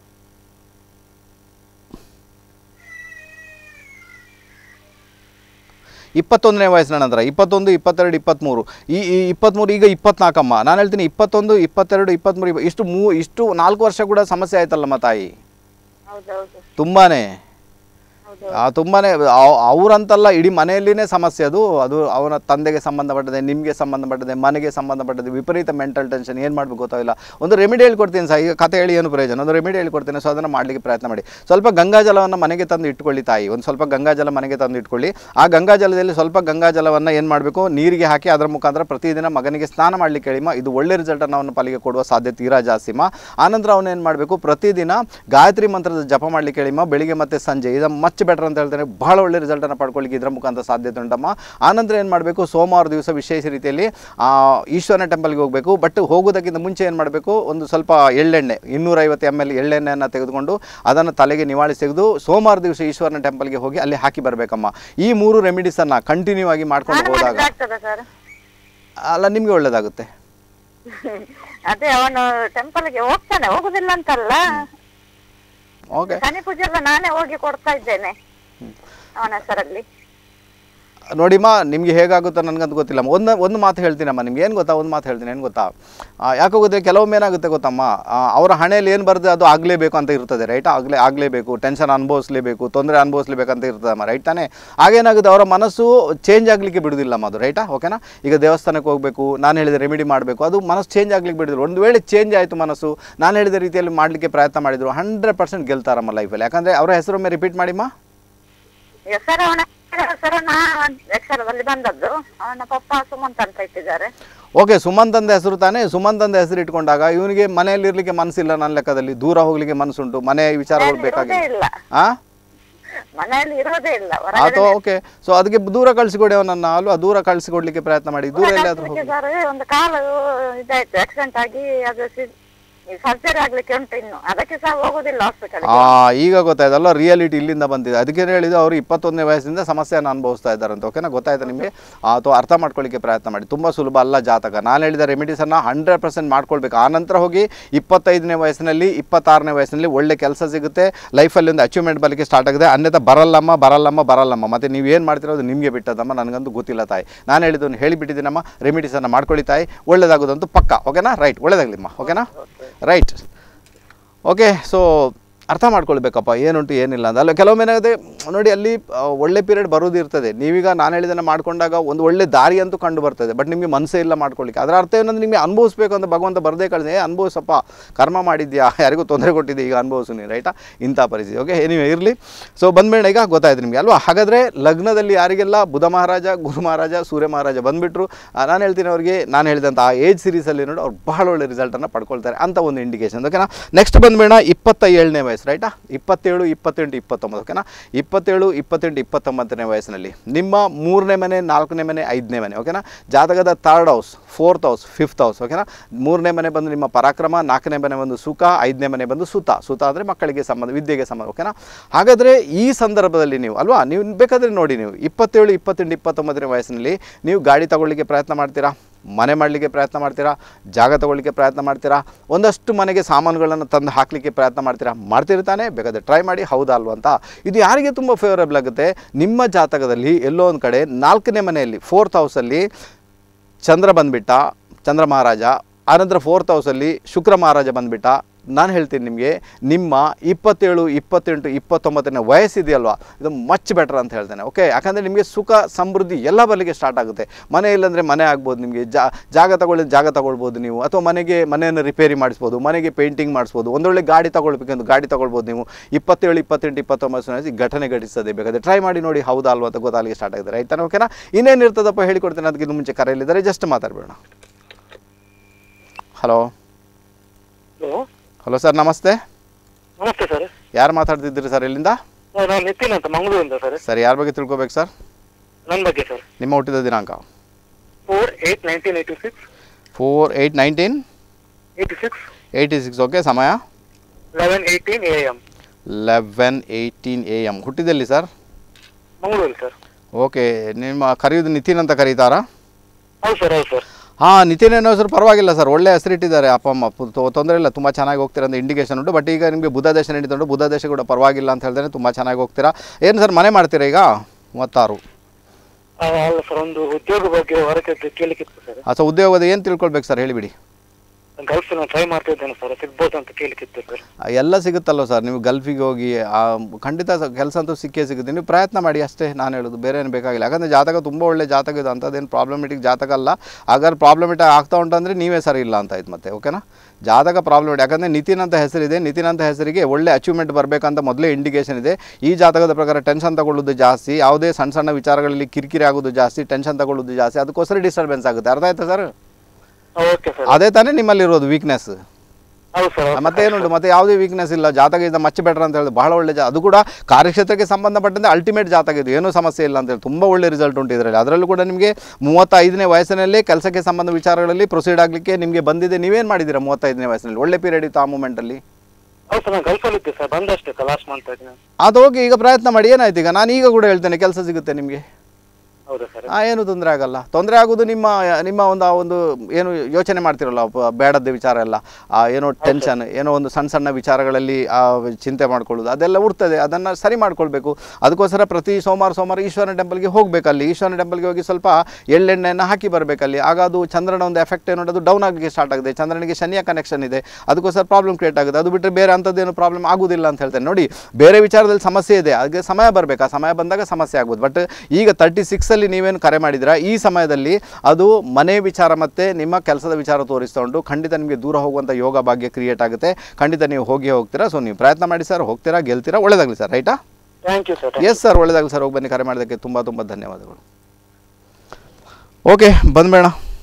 ಇಪ್ಪತ್ತೊಂದನೇ ವಯಸ್ಸಿನ ನಂತರ ಇಪ್ಪತ್ತೊಂದು ಇಪ್ಪತ್ತೆರಡು ಇಪ್ಪತ್ತ್ಮೂರು ಈ ಈ ಇಪ್ಪತ್ತ್ಮೂರು ಈಗ ಇಪ್ಪತ್ನಾಲ್ಕಮ್ಮ ನಾನು ಹೇಳ್ತೀನಿ ಇಪ್ಪತ್ತೊಂದು ಇಪ್ಪತ್ತೆರಡು ಇಪ್ಪತ್ತ್ಮೂರು ಇಪ್ಪ- ಇಷ್ಟು ಮೂ ಇಷ್ಟು ನಾಲ್ಕು ವರ್ಷ ಕೂಡ ಸಮಸ್ಯೆ ಆಯ್ತಲ್ಲಮ್ಮ ತಾಯಿ ಹೌದೌದು ತುಂಬಾ ಹೌದು ತುಂಬಾ ಅವರಂತಲ್ಲ ಇಡೀ ಮನೆಯಲ್ಲಿನೇ ಸಮಸ್ಯೆ ಅದು ಅದು ಅವನ ತಂದೆಗೆ ಸಂಬಂಧಪಟ್ಟದೆ ನಿಮಗೆ ಸಂಬಂಧಪಟ್ಟದೆ ಮನೆಗೆ ಸಂಬಂಧಪಟ್ಟದೆ ವಿಪರೀತ ಮೆಂಟಲ್ ಟೆನ್ಷನ್ ಏನು ಮಾಡಬೇಕು ಗೊತ್ತಾಗಿಲ್ಲ ಒಂದು ರೆಮಿಡಿ ಹೇಳ್ಕೊಡ್ತೀನಿ ಸರ್ ಈಗ ಕತೆ ಹೇಳಿ ಏನು ಪ್ರಯೋಜನ ಒಂದು ರೆಮಿಡಿ ಹೇಳ್ಕೊಡ್ತೀನಿ ಸೊ ಅದನ್ನು ಮಾಡಲಿಕ್ಕೆ ಪ್ರಯತ್ನ ಮಾಡಿ ಸ್ವಲ್ಪ ಗಂಗಾಜಲವನ್ನು ಮನೆಗೆ ತಂದು ಇಟ್ಕೊಳ್ಳಿ ತಾಯಿ ಒಂದು ಸ್ವಲ್ಪ ಗಂಗಾಜಲ ಮನೆಗೆ ತಂದು ಇಟ್ಕೊಳ್ಳಿ ಆ ಗಂಗಾಜಲದಲ್ಲಿ ಸ್ವಲ್ಪ ಗಂಗಾಜಲವನ್ನು ಏನು ಮಾಡಬೇಕು ನೀರಿಗೆ ಹಾಕಿ ಅದರ ಮುಖಾಂತರ ಪ್ರತಿದಿನ ಮಗನಿಗೆ ಸ್ನಾನ ಮಾಡಲಿಕ್ಕೆ ಹೇಳಿಮ್ಮ ಇದು ಒಳ್ಳೆ ರಿಸಲ್ಟನ್ನು ಅವನ ಪಾಲಿಗೆ ಕೊಡುವ ಸಾಧ್ಯತೆ ತೀರಾ ಜಾಸ್ತಿಮ್ಮ ಆನಂತರ ಅವನು ಏನು ಮಾಡಬೇಕು ಪ್ರತಿದಿನ ಗಾಯತ್ರಿ ಮಂತ್ರದ ಜಪ ಮಾಡಲಿಕ್ಕೆ ಹೇಳಿಮ್ಮ ಬೆಳಿಗ್ಗೆ ಮತ್ತು ಸಂಜೆ ಇದು ಮಚ್ ಬೆಟರ್ ಅಂತ ಹೇಳ್ತಾರೆ ಬಹಳ ಒಳ್ಳೆ ರಿಸಲ್ಟನ್ನು ಪಡ್ಕೊಳ್ಳಿಕ್ಕೆ ಇದರ ಮುಖಾಂತರ ಸಾಧ್ಯತೆ ಉಂಟಮ್ಮ ಆನಂತರ ಏನು ಮಾಡಬೇಕು ಸೋಮವಾರ ದಿವಸ ವಿಶೇಷ ರೀತಿಯಲ್ಲಿ ಆ, ಈಶ್ವರನ ಟೆಂಪಲ್ಗೆ ಹೋಗಬೇಕು ಬಟ್ ಹೋಗೋದಕ್ಕಿಂತ ಮುಂಚೆ ಏನು ಮಾಡಬೇಕು ಒಂದು ಸ್ವಲ್ಪ ಎಳ್ಳೆಣ್ಣೆ ಇನ್ನೂರೈವತ್ತು ಎಮ್ ಎಲ್ ಎಳ್ಳೆಣ್ಣೆಯನ್ನು ತೆಗೆದುಕೊಂಡು ಅದನ್ನು ತಲೆಗೆ ನಿವಾಳಿಸಿ ತೆಗೆದು ಸೋಮವಾರ ದಿವಸ ಈಶ್ವರನ ಟೆಂಪಲ್ಗೆ ಹೋಗಿ ಅಲ್ಲಿ ಹಾಕಿ ಬರಬೇಕಮ್ಮ ಈ ಮೂರು ರೆಮಿಡೀಸನ್ನು ಕಂಟಿನ್ಯೂ ಆಗಿ ಮಾಡ್ಕೊಂಡು ನಾನು ಹೋದಾಗ ಆಗ್ತದ ಸರ್ ಅಲ್ಲ ನಿಮಗೆ ಒಳ್ಳೆಯದಾಗುತ್ತೆ ಅದೇ ಅವನು ಟೆಂಪಲ್ಗೆ ಹೋಗ್ತಾನೆ ಹೋಗುದಿಲ್ಲ ಅಂತಲ್ಲ ಓಕೆ ಶನಿ ಪೂಜೆ ಎಲ್ಲ ನಾನೇ ಹೋಗಿ ಕೊಡ್ತಾ ಇದ್ದೇನೆ ಅವನ ಹೆಸರಲ್ಲಿ ನೋಡಿಮ್ಮ ನಿಮಗೆ ಹೇಗಾಗುತ್ತೋ ನನಗಂತ ಗೊತ್ತಿಲ್ಲ ಒಂದು ಒಂದು ಮಾತು ಹೇಳ್ತೀನಮ್ಮ ನಿಮ್ಗೆ ಏನು ಗೊತ್ತಾ ಒಂದು ಮಾತು ಹೇಳ್ತೀನಿ ಏನು ಗೊತ್ತಾ ಆ, ಯಾಕೋ ಗೊತ್ತಿಲ್ಲ ಕೆಲವೊಮ್ಮೆ ಏನಾಗುತ್ತೆ ಗೊತ್ತಮ್ಮ ಆ, ಅವರ ಹಣೆಯಲ್ಲಿ ಏನು ಬರ್ತದೆ ಅದು ಆಗಲೇಬೇಕು ಅಂತ ಇರ್ತದೆ ರೈಟ್ ಆಗಲೇ ಆಗಲೇಬೇಕು ಟೆನ್ಷನ್ ಅನುಭವಿಸ್ಲೇಬೇಕು ತೊಂದರೆ ಅನುಭವಿಸ್ಲೇಬೇಕು ಅಂತ ಇರ್ತದಮ್ಮ ರೈಟ್ ತಾನೇ ಆಗೇನಾಗುತ್ತೆ ಅವರ ಮನಸ್ಸು ಚೇಂಜ್ ಆಗಲಿಕ್ಕೆ ಬಿಡುವುದಿಲ್ಲಮ್ಮ ಅದು ರೈಟಾ ಓಕೆನಾ ಈಗ ದೇವಸ್ಥಾನಕ್ಕೆ ಹೋಗಬೇಕು ನಾನು ಹೇಳಿದ ರೆಮಿಡಿ ಮಾಡಬೇಕು ಅದು ಮನಸ್ಸು ಚೇಂಜ್ ಆಗಲಿಕ್ಕೆ ಬಿಡುದಿಲ್ಲ ಒಂದು ವೇಳೆ ಚೇಂಜ್ ಆಯಿತು ಮನಸ್ಸು ನಾನು ಹೇಳಿದ ರೀತಿಯಲ್ಲಿ ಮಾಡಲಿಕ್ಕೆ ಪ್ರಯತ್ನ ಮಾಡಿದರು ಹಂಡ್ರೆಡ್ ಪರ್ಸೆಂಟ್ ಗೆಲ್ತಾರಮ್ಮ ಲೈಫಲ್ಲಿ ಯಾಕಂದರೆ ಅವರ ಹೆಸರೊಮ್ಮೆ ರಿಪೀಟ್ ಮಾಡಿಮ್ಮ ಹೆಸರು ಅವನ ಹೆಸರು ನಾ ಅಕ್ಷರದಲ್ಲಿ ಬಂದದ್ದು ಅವನ ಪಪ್ಪ ಸುಮಂತ್ ಅಂತ ಇಟ್ಟಿದ್ದಾರೆ ಓಕೆ ಸುಮಂತ್ ಅಂದ ಹೆಸರು ತಾನೇ ಸುಮಂತ್ ಅಂದ ಹೆಸರು ಇಟ್ಕೊಂಡಾಗ ಇವನಿಗೆ ಮನೆಯಲ್ಲಿ ಇರ್ಲಿಕ್ಕೆ ಮನಸ್ಸಿಲ್ಲ ನನ್ನ ಲೆಕ್ಕದಲ್ಲಿ ದೂರ ಹೋಗ್ಲಿಕ್ಕೆ ಮನಸ್ಸುಂಟು ಮನೆ ವಿಚಾರಗಳು ಇರೋದೇ ಬೇಕಾಗಿ ಇಲ್ಲ ಆ ಮನೆಯಲ್ಲಿ ಇರೋದೇ ಇಲ್ಲ ಆತೋ ಓಕೆ ಸೊ ಅದಕ್ಕೆ ದೂರ ಕಳಿಸಿಕೊಡಿ ಅವನನ್ನ ಅಲ್ವಾ ದೂರ ಕಳಿಸಿಕೊಡ್ಲಿಕ್ಕೆ ಪ್ರಯತ್ನ ಮಾಡಿ ದೂರ ಎಲ್ಲಾದ್ರೂ ಹೋಗಿ ಸರ್ ಒಂದು ಕಾಲು ಇದಾಯ್ತು ಆಕ್ಸಿಡೆಂಟ್ ಆಗಿ ಅದು ಸರ್ಜರಿ ಆಗ್ಲಿಕ್ಕೆ ಉಂಟು ಇನ್ನು ಅದಕ್ಕೆ ಸಹ ಹೋಗುದಿಲ್ಲ ಹಾಸ್ಪಿಟಲ್ ಆ ಈಗ ಗೊತ್ತಾಯ್ತಲ್ಲ ರಿಯಾಲಿಟಿ ಇಲ್ಲಿಂದ ಬಂದಿದೆ ಅದಕ್ಕೆ ಹೇಳಿದ್ದು ಅವರು ಇಪ್ಪತ್ತೊಂದನೇ ವಯಸ್ಸಿಂದ ಸಮಸ್ಯೆಯನ್ನು ಅನುಭವಿಸ್ತಾ ಇದ್ದಾರೆ ಅಂತ ಓಕೆನಾ ಗೊತ್ತಾಯ್ತಾ ನಿಮಗೆ ಅಥವಾ ಅರ್ಥ ಮಾಡ್ಕೊಳ್ಳಿಕ್ಕೆ ಪ್ರಯತ್ನ ಮಾಡಿ ತುಂಬ ಸುಲಭ ಅಲ್ಲ ಜಾತಕ ನಾನು ಹೇಳಿದ ರೆಮಿಡೀಸನ್ನು ಹಂಡ್ರೆಡ್ ಪರ್ಸೆಂಟ್ ಮಾಡ್ಕೊಳ್ಬೇಕು ಆ ನಂತರ ಹೋಗಿ ಇಪ್ಪತ್ತೈದನೇ ವಯಸ್ಸಿನಲ್ಲಿ ಇಪ್ಪತ್ತಾರನೇ ವಯಸ್ಸಿನಲ್ಲಿ ಒಳ್ಳೆ ಕೆಲಸ ಸಿಗುತ್ತೆ ಲೈಫಲ್ಲಿ ಒಂದು ಅಚೀವ್ಮೆಂಟ್ ಬರಲಿಕ್ಕೆ ಸ್ಟಾರ್ಟ್ ಆಗಿದೆ ಅನ್ಯथा ಬರಲ್ಲಮ್ಮ ಬರಲ್ಲಮ್ಮ ಬರಲ್ಲಮ್ಮ ಮತ್ತು ನೀವು ಏನು ಮಾಡ್ತಿರೋದು ನಿಮಗೆ ಬಿಟ್ಟದಮ್ಮ ನನಗಂತೂ ಗೊತ್ತಿಲ್ಲ ತಾಯಿ ನಾನು ಹೇಳಿದ್ದನ್ನು ಹೇಳಿಬಿಟ್ಟಿದ್ದೀನಮ್ಮ ರೆಮಿಡೀಸನ್ನು ಮಾಡ್ಕೊಳ್ಳಿ ತಾಯಿ ಒಳ್ಳೇದಾಗೋದಂತೂ ಪಕ್ಕ ಓಕೆನಾ ರೈಟ್ ಒಳ್ಳೇದಾಗಲಿಮ್ಮ ಓಕೆನಾ ರೈಟ್ ಓಕೆ ಸೊ ಅರ್ಥ ಮಾಡ್ಕೊಳ್ಬೇಕಪ್ಪ ಏನುಂಟು ಏನಿಲ್ಲ ಅಂತ ಅಲ್ಲ ಕೆಲವೊಮ್ಮೆ ಏನಾಗುತ್ತೆ ನೋಡಿ ಅಲ್ಲಿ ಆ, ಒಳ್ಳೆ ಪೀರಿಯಡ್ ಬರೋದು ಇರ್ತದೆ ನೀವೀಗ ನಾನು ಹೇಳಿದ್ದನ್ನು ಮಾಡ್ಕೊಂಡಾಗ ಒಂದು ಒಳ್ಳೆ ದಾರಿ ಅಂತೂ ಕಂಡು ಬರ್ತದೆ ಬಟ್ ನಿಮಗೆ ಮನಸ್ಸೇ ಇಲ್ಲ ಮಾಡ್ಕೊಳ್ಳಿಕ್ಕೆ ಅದರ ಅರ್ಥ ಏನಂದ್ರೆ ನಿಮಗೆ ಅನುಭವಿಸ್ಬೇಕು ಅಂತ ಭಗವಂತ ಬರದೇ ಕಳಿಸಿ ಏ ಅನುಭವಿಸಪ್ಪ ಕರ್ಮ ಮಾಡಿದ್ಯಾ ಯಾರಿಗೂ ತೊಂದರೆ ಕೊಟ್ಟಿದ್ದೆ ಈಗ ಅನುಭವಿಸು ನೀನು ರೈಟಾ ಇಂಥ ಪರಿಸ್ಥಿತಿ ಓಕೆ ನೀವು ಇರಲಿ ಸೊ ಬಂದ್ಬೇಡ ಈಗ ಗೊತ್ತಾಯ್ತು ನಿಮಗೆ ಅಲ್ವಾ ಹಾಗಾದರೆ ಲಗ್ನದಲ್ಲಿ ಯಾರಿಗೆಲ್ಲ ಬುಧ ಮಹಾರಾಜ ಗುರು ಮಹಾರಾಜ ಸೂರ್ಯ ಮಹಾರಾಜ ಬಂದುಬಿಟ್ರು ನಾನು ಹೇಳ್ತೀನಿ ಅವ್ರಿಗೆ ನಾನು ಹೇಳಿದಂಥ ಆ ಏಜ್ ಸೀರೀಸಲ್ಲಿ ನೋಡಿ ಅವ್ರು ಬಹಳ ಒಳ್ಳೆ ರಿಸಲ್ಟನ್ನು ಪಡ್ಕೊಳ್ತಾರೆ ಅಂತ ಒಂದು ಇಂಡಿಕೇಶನ್ ಓಕೆನಾ ನೆಕ್ಸ್ಟ್ ಬಂದ್ಬೇಡ ಇಪ್ಪತ್ತ ಏಳನೇ ವಯಸ್ಸು ರೈಟಾ ಇಪ್ಪತ್ತೇಳು ಇಪ್ಪತ್ತೆಂಟು ಇಪ್ಪತ್ತೊಂಬತ್ತು ಓಕೆನಾ ಇಪ್ಪತ್ತೇಳು ಇಪ್ಪತ್ತೆಂಟು ಇಪ್ಪತ್ತೊಂಬತ್ತನೇ ವಯಸ್ಸಿನಲ್ಲಿ ನಿಮ್ಮ ಮೂರನೇ ಮನೆ ನಾಲ್ಕನೇ ಮನೆ ಐದನೇ ಮನೆ ಓಕೆನಾ ಜಾತಕದ third house fourth house fifth house ಓಕೆನಾ ಮೂರನೇ ಮನೆ ಬಂದು ನಿಮ್ಮ ಪರಾಕ್ರಮ ನಾಲ್ಕನೇ ಮನೆ ಬಂದು ಸುಖ ಐದನೇ ಮನೆ ಬಂದು ಸುತ ಸುತ ಅಂದರೆ ಮಕ್ಕಳಿಗೆ ಸಂಬಂಧ ವಿದ್ಯೆಗೆ ಸಂಬಂಧ ಓಕೆನಾ ಹಾಗಾದರೆ ಈ ಸಂದರ್ಭದಲ್ಲಿ ನೀವು ಅಲ್ವಾ ನೀವು ಬೇಕಾದರೆ ನೋಡಿ ನೀವು ಇಪ್ಪತ್ತೇಳು ಇಪ್ಪತ್ತೆಂಟು ಇಪ್ಪತ್ತೊಂಬತ್ತನೇ ವಯಸ್ಸಿನಲ್ಲಿ ನೀವು ಗಾಡಿ ತಗೊಳ್ಳಿಕ್ಕೆ ಪ್ರಯತ್ನ ಮಾಡ್ತೀರಾ ಮನೆ ಮಾಡಲಿಕ್ಕೆ ಪ್ರಯತ್ನ ಮಾಡ್ತೀರಾ ಜಾಗ ತಗೊಳ್ಳಿಕ್ಕೆ ಪ್ರಯತ್ನ ಮಾಡ್ತೀರಾ ಒಂದಷ್ಟು ಮನೆಗೆ ಸಾಮಾನುಗಳನ್ನು ತಂದು ಹಾಕಲಿಕ್ಕೆ ಪ್ರಯತ್ನ ಮಾಡ್ತೀರಾ ಮಾಡ್ತಿರ್ತಾನೆ ಬೇಕಾದ್ರೆ ಟ್ರೈ ಮಾಡಿ ಹೌದಾ ಅಲ್ವಾ ಅಂತ ಇದು ಯಾರಿಗೆ ತುಂಬ ಫೇವರೇಬಲ್ ಆಗುತ್ತೆ ನಿಮ್ಮ ಜಾತಕದಲ್ಲಿ ಎಲ್ಲೋ ಒಂದು ಕಡೆ ನಾಲ್ಕನೇ ಮನೆಯಲ್ಲಿ ಫೋರ್ತ್ ಹೌಸಲ್ಲಿ ಚಂದ್ರ ಬಂದುಬಿಟ್ಟ ಚಂದ್ರ ಮಹಾರಾಜ ಆನಂತರ ಫೋರ್ತ್ ಹೌಸಲ್ಲಿ ಶುಕ್ರ ಮಹಾರಾಜ ಬಂದುಬಿಟ್ಟ ನಾನು ಹೇಳ್ತೀನಿ ನಿಮಗೆ ನಿಮ್ಮ ಇಪ್ಪತ್ತೇಳು ಇಪ್ಪತ್ತೆಂಟು ಇಪ್ಪತ್ತೊಂಬತ್ತನೇ ವಯಸ್ಸಿದೆಯಲ್ವಾ ಇದು ಮಚ್ ಬೆಟರ್ ಅಂತ ಹೇಳ್ತೇನೆ ಓಕೆ ಯಾಕಂದರೆ ನಿಮಗೆ ಸುಖ ಸಮೃದ್ಧಿ ಎಲ್ಲ ಬರಲಿಕ್ಕೆ ಸ್ಟಾರ್ಟ್ ಆಗುತ್ತೆ ಮನೆ ಇಲ್ಲಾಂದರೆ ಮನೆ ಆಗ್ಬೋದು ನಿಮಗೆ ಜಾ ಜಾಗ ತಗೊಳ್ಳಿದ ಜಾಗ ತಗೊಳ್ಬೋದು ನೀವು ಅಥವಾ ಮನೆಗೆ ಮನೆಯನ್ನು ರಿಪೇರಿ ಮಾಡಿಸ್ಬೋದು ಮನೆಗೆ ಪೇಂಟಿಂಗ್ ಮಾಡಿಸ್ಬೋದು ಒಂದೊಳ್ಳೆ ಗಾಡಿ ತಗೊಳ್ಬೇಕಂತ ಗಾಡಿ ತಗೊಳ್ಬೋದು ನೀವು ಇಪ್ಪತ್ತೇಳು ಇಪ್ಪತ್ತೆಂಟು ಇಪ್ಪತ್ತೊಂಬತ್ತು ವಯಸ್ಸು ಘಟನೆ ಘಟಿಸ್ತದೆ ಬೇಕಾದ್ರೆ ಟ್ರೈ ಮಾಡಿ ನೋಡಿ ಹೌದಾ ಅಲ್ವಾ ಅಂತ ಗೊತ್ತಾಗಲಿಕ್ಕೆ ಸ್ಟಾರ್ಟ್ ಆಗಿದೆ ಆಯ್ತಾನೆ ಓಕೆನಾ ಇನ್ನೇನು ಇರ್ತದಪ್ಪ ಹೇಳಿಕೊಡ್ತೇನೆ ಅದಕ್ಕಿಂತ ಮುಂಚೆ ಕರೆಯಲ್ಲಿದ್ದಾರೆ ಜಸ್ಟ್ ಮಾತಾಡಬೇಡ ಹಲೋ ಹಲೋ ಹಲೋ ಸರ್ ನಮಸ್ತೆ ನಮಸ್ತೆ ಸರ್ ಯಾರು ಮಾತಾಡ್ತಿದ್ದೀರಿ ಸರ್ ಇಲ್ಲಿಂದ ನಾನು ನಿತಿನ್ ಅಂತ ಮಂಗಳೂರಿಂದ ಸರ್ ಸರ್ ಯಾರ ಬಗ್ಗೆ ತಿಳ್ಕೊಬೇಕು ಸರ್ ನನ್ನ ಬಗ್ಗೆ ಸರ್ ನಿಮ್ಮ ಹುಟ್ಟಿದ ದಿನಾಂಕ four eight nineteen eighty six four eight nineteen eighty six eighty six okay ಸಮಯ eleven eighteen A M eleven eighteen A M ಹುಟ್ಟಿದಲ್ಲಿ ಸರ್ ಮಂಗಳೂರು ಸರ್ ಓಕೆ ನಿಮ್ಮ ಕರೆಯೋದು ನಿತಿನ್ ಅಂತ ಕರೀತಾರಾ ಹೌದು ಸರ್ ಹೌದು ಸರ್ ಹಾಂ ನಿತಿನ್ ಅನ್ನೋ ಹೆಸರು ಪರವಾಗಿಲ್ಲ ಸರ್ ಒಳ್ಳೆ ಹೆಸರಿಟ್ಟಿದ್ದಾರೆ ಅಪ್ಪ ಅಮ್ಮ ಪು- ತೊ- ತೊಂದರೆ ಇಲ್ಲ ತುಂಬ ಚೆನ್ನಾಗಿ ಹೋಗ್ತೀರಾ ಅಂತ ಇಂಡಿಕೇಶನ್ ಉಂಟು ಬಟ್ ಈಗ ನಿಮಗೆ ಬುಧ ದೇಶ ನಡೀತುಂಟು ಬುಧ ದೇಶ ಕೂಡ ಪರವಾಗಿಲ್ಲ ಅಂತ ಹೇಳಿದ್ರೆ ತುಂಬ ಚೆನ್ನಾಗಿ ಹೋಗ್ತೀರಾ ಏನು ಸರ್ ಮನೆ ಮಾಡ್ತೀರಾ ಈಗ ಮೂವತ್ತಾರು ಆ, ಅಲ್ಲ ಸರ್ ಒಂದು ಉದ್ಯೋಗ ಬಗ್ಗೆ ಹೊರಗೆ ಕೇಳಲಿಕ್ಕಿತ್ತು ಸರ್ ಅಥವಾ ಉದ್ಯೋಗದ ಏನು ತಿಳ್ಕೊಳ್ಬೇಕು ಸರ್ ಹೇಳಿಬಿಡಿ ಗಲ್ಫ್ ಟ್ರೈ ಮಾಡ್ತಾ ಇದ್ದೇನೆ ಸರ್ ಸಿಗ್ಬೋದು ಅಂತ ಕೇಳಿಕ್ಕಿತ್ತು ಸರ್ ಎಲ್ಲ ಸಿಗುತ್ತಲ್ವ ಸರ್ ನೀವು ಗಲ್ಫಿಗೆ ಹೋಗಿ ಆ, ಖಂಡಿತ ಕೆಲಸ ಅಂತೂ ಸಿಕ್ಕೇ ಸಿಗುತ್ತೆ ನೀವು ಪ್ರಯತ್ನ ಮಾಡಿ ಅಷ್ಟೇ ನಾನು ಹೇಳೋದು ಬೇರೆ ಏನು ಬೇಕಾಗಿಲ್ಲ ಯಾಕಂದರೆ ಜಾತಕ ತುಂಬ ಒಳ್ಳೆ ಜಾತಕ ಇದೆ ಅಂಥದ್ದೇನು ಪ್ರಾಬ್ಲಮೆಟಿಕ್ ಜಾತಕ ಅಲ್ಲ ಹಾಗಾದ್ರೆ ಪ್ರಾಬ್ಲಮೆಟಿಕ್ ಆಗ್ತಾ ಉಂಟಂದರೆ ನೀವೇ ಸರಿ ಇಲ್ಲ ಅಂತ ಆಯ್ತು ಮತ್ತೆ ಓಕೆನಾ ಜಾತಕ ಪ್ರಾಬ್ಲಮ್ ಯಾಕಂದರೆ ನಿತಿನ್ ಅಂತ ಹೆಸರಿದೆ ನಿತಿನ್ ಅಂತ ಹೆಸರಿಗೆ ಒಳ್ಳೆ ಅಚೀವ್ಮೆಂಟ್ ಬರಬೇಕಂತ ಮೊದಲೇ ಇಂಡಿಕೇಶನ್ ಇದೆ ಈ ಜಾತಕದ ಪ್ರಕಾರ ಟೆನ್ಷನ್ ತಗೊಳ್ಳೋದು ಜಾಸ್ತಿ ಯಾವುದೇ ಸಣ್ಣ ಸಣ್ಣ ವಿಚಾರಗಳಲ್ಲಿ ಕಿರಿಕಿರಿ ಆಗೋದು ಜಾಸ್ತಿ ಟೆನ್ಷನ್ ತಗೊಳ್ಳೋದು ಜಾಸ್ತಿ ಅದಕ್ಕೋಸ್ಕರ ಡಿಸ್ಟರ್ಬೆನ್ಸ್ ಆಗುತ್ತೆ ಅರ್ಥ ಆಯ್ತಾ ಸರ್ ಓಕೆ ಸರ್ ಅದೇ ತಾನೇ ನಿಮ್ಮಲ್ಲಿರೋದು ವೀಕ್ನೆಸ್ ಹೌದು ಸರ್ ಮತ್ತೆ ಏನುಂಟು ಮತ್ತೆ ಯಾವುದೇ ವೀಕ್ನೆಸ್ ಇಲ್ಲ ಜಾತಕ ಇದ್ದ ಮಚ್ ಬೆಟರ್ ಅಂತ ಹೇಳಿದ್ರೆ ಬಹಳ ಒಳ್ಳೆ ಜಾ ಅದು ಕೂಡ ಕಾರ್ಯಕ್ಷೇತ್ರಕ್ಕೆ ಸಂಬಂಧಪಟ್ಟಂತೆ ಅಲ್ಟಿಮೇಟ್ ಜಾತಕ ಇದು ಏನೂ ಸಮಸ್ಯೆ ಇಲ್ಲ ಅಂತ ಹೇಳಿ ತುಂಬ ಒಳ್ಳೆ ರಿಸಲ್ಟ್ ಉಂಟು ಇದರಲ್ಲಿ ಅದರಲ್ಲೂ ಕೂಡ ನಿಮಗೆ ಮೂವತ್ತೈದನೇ ವಯಸ್ಸಿನಲ್ಲಿ ಕೆಲಸಕ್ಕೆ ಸಂಬಂಧ ವಿಚಾರಗಳಲ್ಲಿ ಪ್ರೊಸೀಡ್ ಆಗಲಿಕ್ಕೆ ನಿಮಗೆ ಬಂದಿದೆ ನೀವೇನು ಮಾಡಿದ್ದೀರಾ ಮೂವತ್ತೈದನೇ ವಯಸ್ಸಿನಲ್ಲಿ ಒಳ್ಳೆ ಪೀರಿಯಡ್ ಇತ್ತು ಆ ಮೂಮೆಂಟಲ್ಲಿ ಹೌದು ಸರ್ ನಾನು ಗಲ್ಫಲ್ಲಿ ಇದ್ದೆ ಸರ್ ಬಂದಷ್ಟೇ ಲಾಸ್ಟ್ ಮಂತ್ ಆಗಿ ನಾನು ಅದು ಹೋಗಿ ಈಗ ಪ್ರಯತ್ನ ಮಾಡಿ ಏನಾಯ್ತು ಈಗ ನಾನು ಈಗ ಕೂಡ ಹೇಳ್ತೇನೆ ಕೆಲಸ ಸಿಗುತ್ತೆ ನಿಮಗೆ ಹೌದಾ ಸರ್ ಆ, ಏನು ತೊಂದರೆ ಆಗಲ್ಲ ತೊಂದರೆ ಆಗೋದು ನಿಮ್ಮ ನಿಮ್ಮ ಒಂದು ಆ ಒಂದು ಏನು ಯೋಚನೆ ಮಾಡ್ತಿರಲ್ಲ ಪ- ಬೇಡದ ವಿಚಾರ ಎಲ್ಲ ಆ ಏನೋ ಟೆನ್ಷನ್ ಏನೋ ಒಂದು ಸಣ್ಣ ಸಣ್ಣ ವಿಚಾರಗಳಲ್ಲಿ ಆ ಚಿಂತೆ ಮಾಡ್ಕೊಳ್ಳೋದು ಅದೆಲ್ಲ ಉಡ್ತದೆ ಅದನ್ನು ಸರಿ ಮಾಡ್ಕೊಳ್ಬೇಕು ಅದಕ್ಕೋಸ್ಕರ ಪ್ರತಿ ಸೋಮವಾರ ಸೋಮವಾರ ಈಶ್ವರನ ಟೆಂಪಲ್ಗೆ ಹೋಗಬೇಕಲ್ಲಿ ಈಶ್ವರನ ಟೆಂಪಲ್ಗೆ ಹೋಗಿ ಸ್ವಲ್ಪ ಎಳ್ಳೆಣ್ಣೆಯನ್ನು ಹಾಕಿ ಬರಬೇಕಲ್ಲಿ ಆಗ ಅದು ಚಂದ್ರನ ಒಂದು ಎಫೆಕ್ಟ್ ಏನೋ ಅದು ಡೌನ್ ಆಗಲಿಕ್ಕೆ ಸ್ಟಾರ್ಟ್ ಆಗಿದೆ ಚಂದ್ರನಿಗೆ ಶನಿಯ ಕನೆಕ್ಷನ್ ಇದೆ ಅದಕ್ಕೋಸ್ಕರ ಪ್ರಾಬ್ಲಮ್ ಕ್ರಿಯೇಟ್ ಆಗುತ್ತೆ ಅದು ಬಿಟ್ಟರೆ ಬೇರೆ ಅಂಥದ್ದೇನು ಪ್ರಾಬ್ಲಮ್ ಆಗೋದಿಲ್ಲ ಅಂತ ಹೇಳ್ತೇನೆ ನೋಡಿ ಬೇರೆ ವಿಚಾರದಲ್ಲಿ ಸಮಸ್ಯೆ ಇದೆ ಅದಕ್ಕೆ ಸಮಯ ಬರಬೇಕು ಆ ಸಮಯ ಬಂದಾಗ ಸಮಸ್ಯೆ ಆಗ್ಬೋದು ಬಟ್ ಈಗ ತರ್ಟಿ ಸಿಕ್ಸಲ್ಲಿ ನೀವೇನು ಕರೆ ಮಾಡಿದಿರಾ ಈ ಸಮಯದಲ್ಲಿ ಅದು ಮನೆ ವಿಚಾರ ಮತ್ತು ನಿಮ್ಮ ಕೆಲಸದ ವಿಚಾರ ತೋರಿಸ್ತಾ ಉಂಟು ಖಂಡಿತ ನಿಮಗೆ ದೂರ ಹೋಗುವಂಥ ಯೋಗ ಭಾಗ್ಯ ಕ್ರಿಯೇಟ್ ಆಗುತ್ತೆ ಖಂಡಿತ ನೀವು ಹೋಗಿ ಹೋಗ್ತೀರಾ ಸೊ ನೀವು ಪ್ರಯತ್ನ ಮಾಡಿ ಸರ್ ಹೋಗ್ತೀರಾ ಗೆಲ್ತೀರಾ ಒಳ್ಳೇದಾಗಲಿ ಸರ್ ರೈಟಾ thank you sir yes sir ಒಳ್ಳೇದಾಗಲಿ ಸರ್ ಹೋಗಿ ಬನ್ನಿ ಕರೆ ಮಾಡೋದಕ್ಕೆ ತುಂಬ ತುಂಬ ಧನ್ಯವಾದಗಳು ಓಕೆ ಬಂದ್ಬೇಡ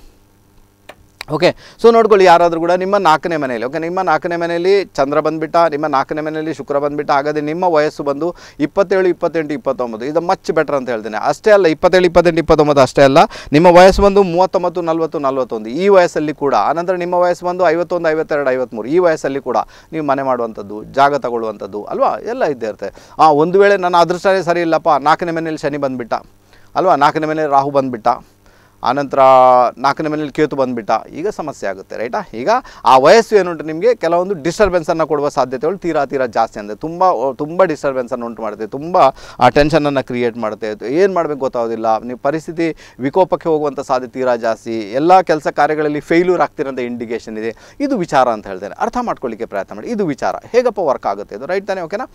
ಓಕೆ ಸೊ ನೋಡ್ಕೊಳ್ಳಿ ಯಾರಾದರೂ ಕೂಡ ನಿಮ್ಮ ನಾಲ್ಕನೇ ಮನೆಯಲ್ಲಿ ಓಕೆ ನಿಮ್ಮ ನಾಲ್ಕನೇ ಮನೆಯಲ್ಲಿ ಚಂದ್ರ ಬಂದುಬಿಟ್ಟ ನಿಮ್ಮ ನಾಲ್ಕನೇ ಮನೆಯಲ್ಲಿ ಶುಕ್ರ ಬಂದುಬಿಟ್ಟ ಹಾಗಾದರೆ ನಿಮ್ಮ ವಯಸ್ಸು ಬಂದು ಇಪ್ಪತ್ತೇಳು ಇಪ್ಪತ್ತೆಂಟು ಇಪ್ಪತ್ತೊಂಬತ್ತು ಇದು ಮಚ್ ಬೆಟರ್ ಅಂತ ಹೇಳ್ತೇನೆ ಅಷ್ಟೇ ಅಲ್ಲ ಇಪ್ಪತ್ತೇಳು ಇಪ್ಪತ್ತೆಂಟು ಇಪ್ಪತ್ತೊಂಬತ್ತು ಅಷ್ಟೇ ಅಲ್ಲ ನಿಮ್ಮ ವಯಸ್ಸು ಬಂದು ಮೂವತ್ತೊಂಬತ್ತು ನಲ್ವತ್ತು ನಲ್ವತ್ತೊಂದು ಈ ವಯಸ್ಸಲ್ಲಿ ಕೂಡ ಆನಂತರ ನಿಮ್ಮ ವಯಸ್ಸು ಬಂದು ಐವತ್ತೊಂದು ಐವತ್ತೆರಡು ಐವತ್ತ್ಮೂರು ಈ ವಯಸ್ಸಲ್ಲಿ ಕೂಡ ನೀವು ಮನೆ ಮಾಡುವಂಥದ್ದು ಜಾಗ ತಗೊಳ್ಳುವಂಥದ್ದು ಅಲ್ವಾ ಎಲ್ಲ ಇದ್ದೇ ಇರುತ್ತೆ ಆ ಒಂದು ವೇಳೆ ನನ್ನ ಅದೃಷ್ಟನೇ ಸರಿ ಇಲ್ಲಪ್ಪ ನಾಲ್ಕನೇ ಮನೆಯಲ್ಲಿ ಶನಿ ಬಂದುಬಿಟ್ಟ ಅಲ್ವಾ ನಾಲ್ಕನೇ ಮನೆಯಲ್ಲಿ ರಾಹು ಬಂದುಬಿಟ್ಟ ಆನಂತರ ನಾಲ್ಕನೇ ಮನೇಲಿ ಕೇತು ಬಂದುಬಿಟ್ಟ ಈಗ ಸಮಸ್ಯೆ ಆಗುತ್ತೆ ರೈಟಾ ಈಗ ಆ ವಯಸ್ಸು ಏನುಂಟು ನಿಮಗೆ ಕೆಲವೊಂದು ಡಿಸ್ಟರ್ಬೆನ್ಸನ್ನು ಕೊಡುವ ಸಾಧ್ಯತೆಗಳು ತೀರಾ ತೀರಾ ಜಾಸ್ತಿ ಅಂದರೆ ತುಂಬ ತುಂಬ ಡಿಸ್ಟರ್ಬೆನ್ಸನ್ನು ಉಂಟು ಮಾಡುತ್ತೆ ತುಂಬ ಆ ಟೆನ್ಷನನ್ನು ಕ್ರಿಯೇಟ್ ಮಾಡುತ್ತೆ ಏನು ಮಾಡಬೇಕು ಗೊತ್ತಾಗೋದಿಲ್ಲ ನೀವು ಪರಿಸ್ಥಿತಿ ವಿಕೋಪಕ್ಕೆ ಹೋಗುವಂಥ ಸಾಧ್ಯತೆ ತೀರಾ ಜಾಸ್ತಿ ಎಲ್ಲ ಕೆಲಸ ಕಾರ್ಯಗಳಲ್ಲಿ ಫೇಲ್ಯೂರ್ ಆಗ್ತಿರೋಂಥ ಇಂಡಿಕೇಷನ್ ಇದೆ ಇದು ವಿಚಾರ ಅಂತ ಹೇಳ್ತೇನೆ ಅರ್ಥ ಮಾಡ್ಕೊಳ್ಳಿಕ್ಕೆ ಪ್ರಯತ್ನ ಮಾಡಿ ಇದು ವಿಚಾರ ಹೇಗಪ್ಪ ವರ್ಕ್ ಆಗುತ್ತೆ ಇದು ರೈಟ್ ತಾನೇ ಓಕೆನಾ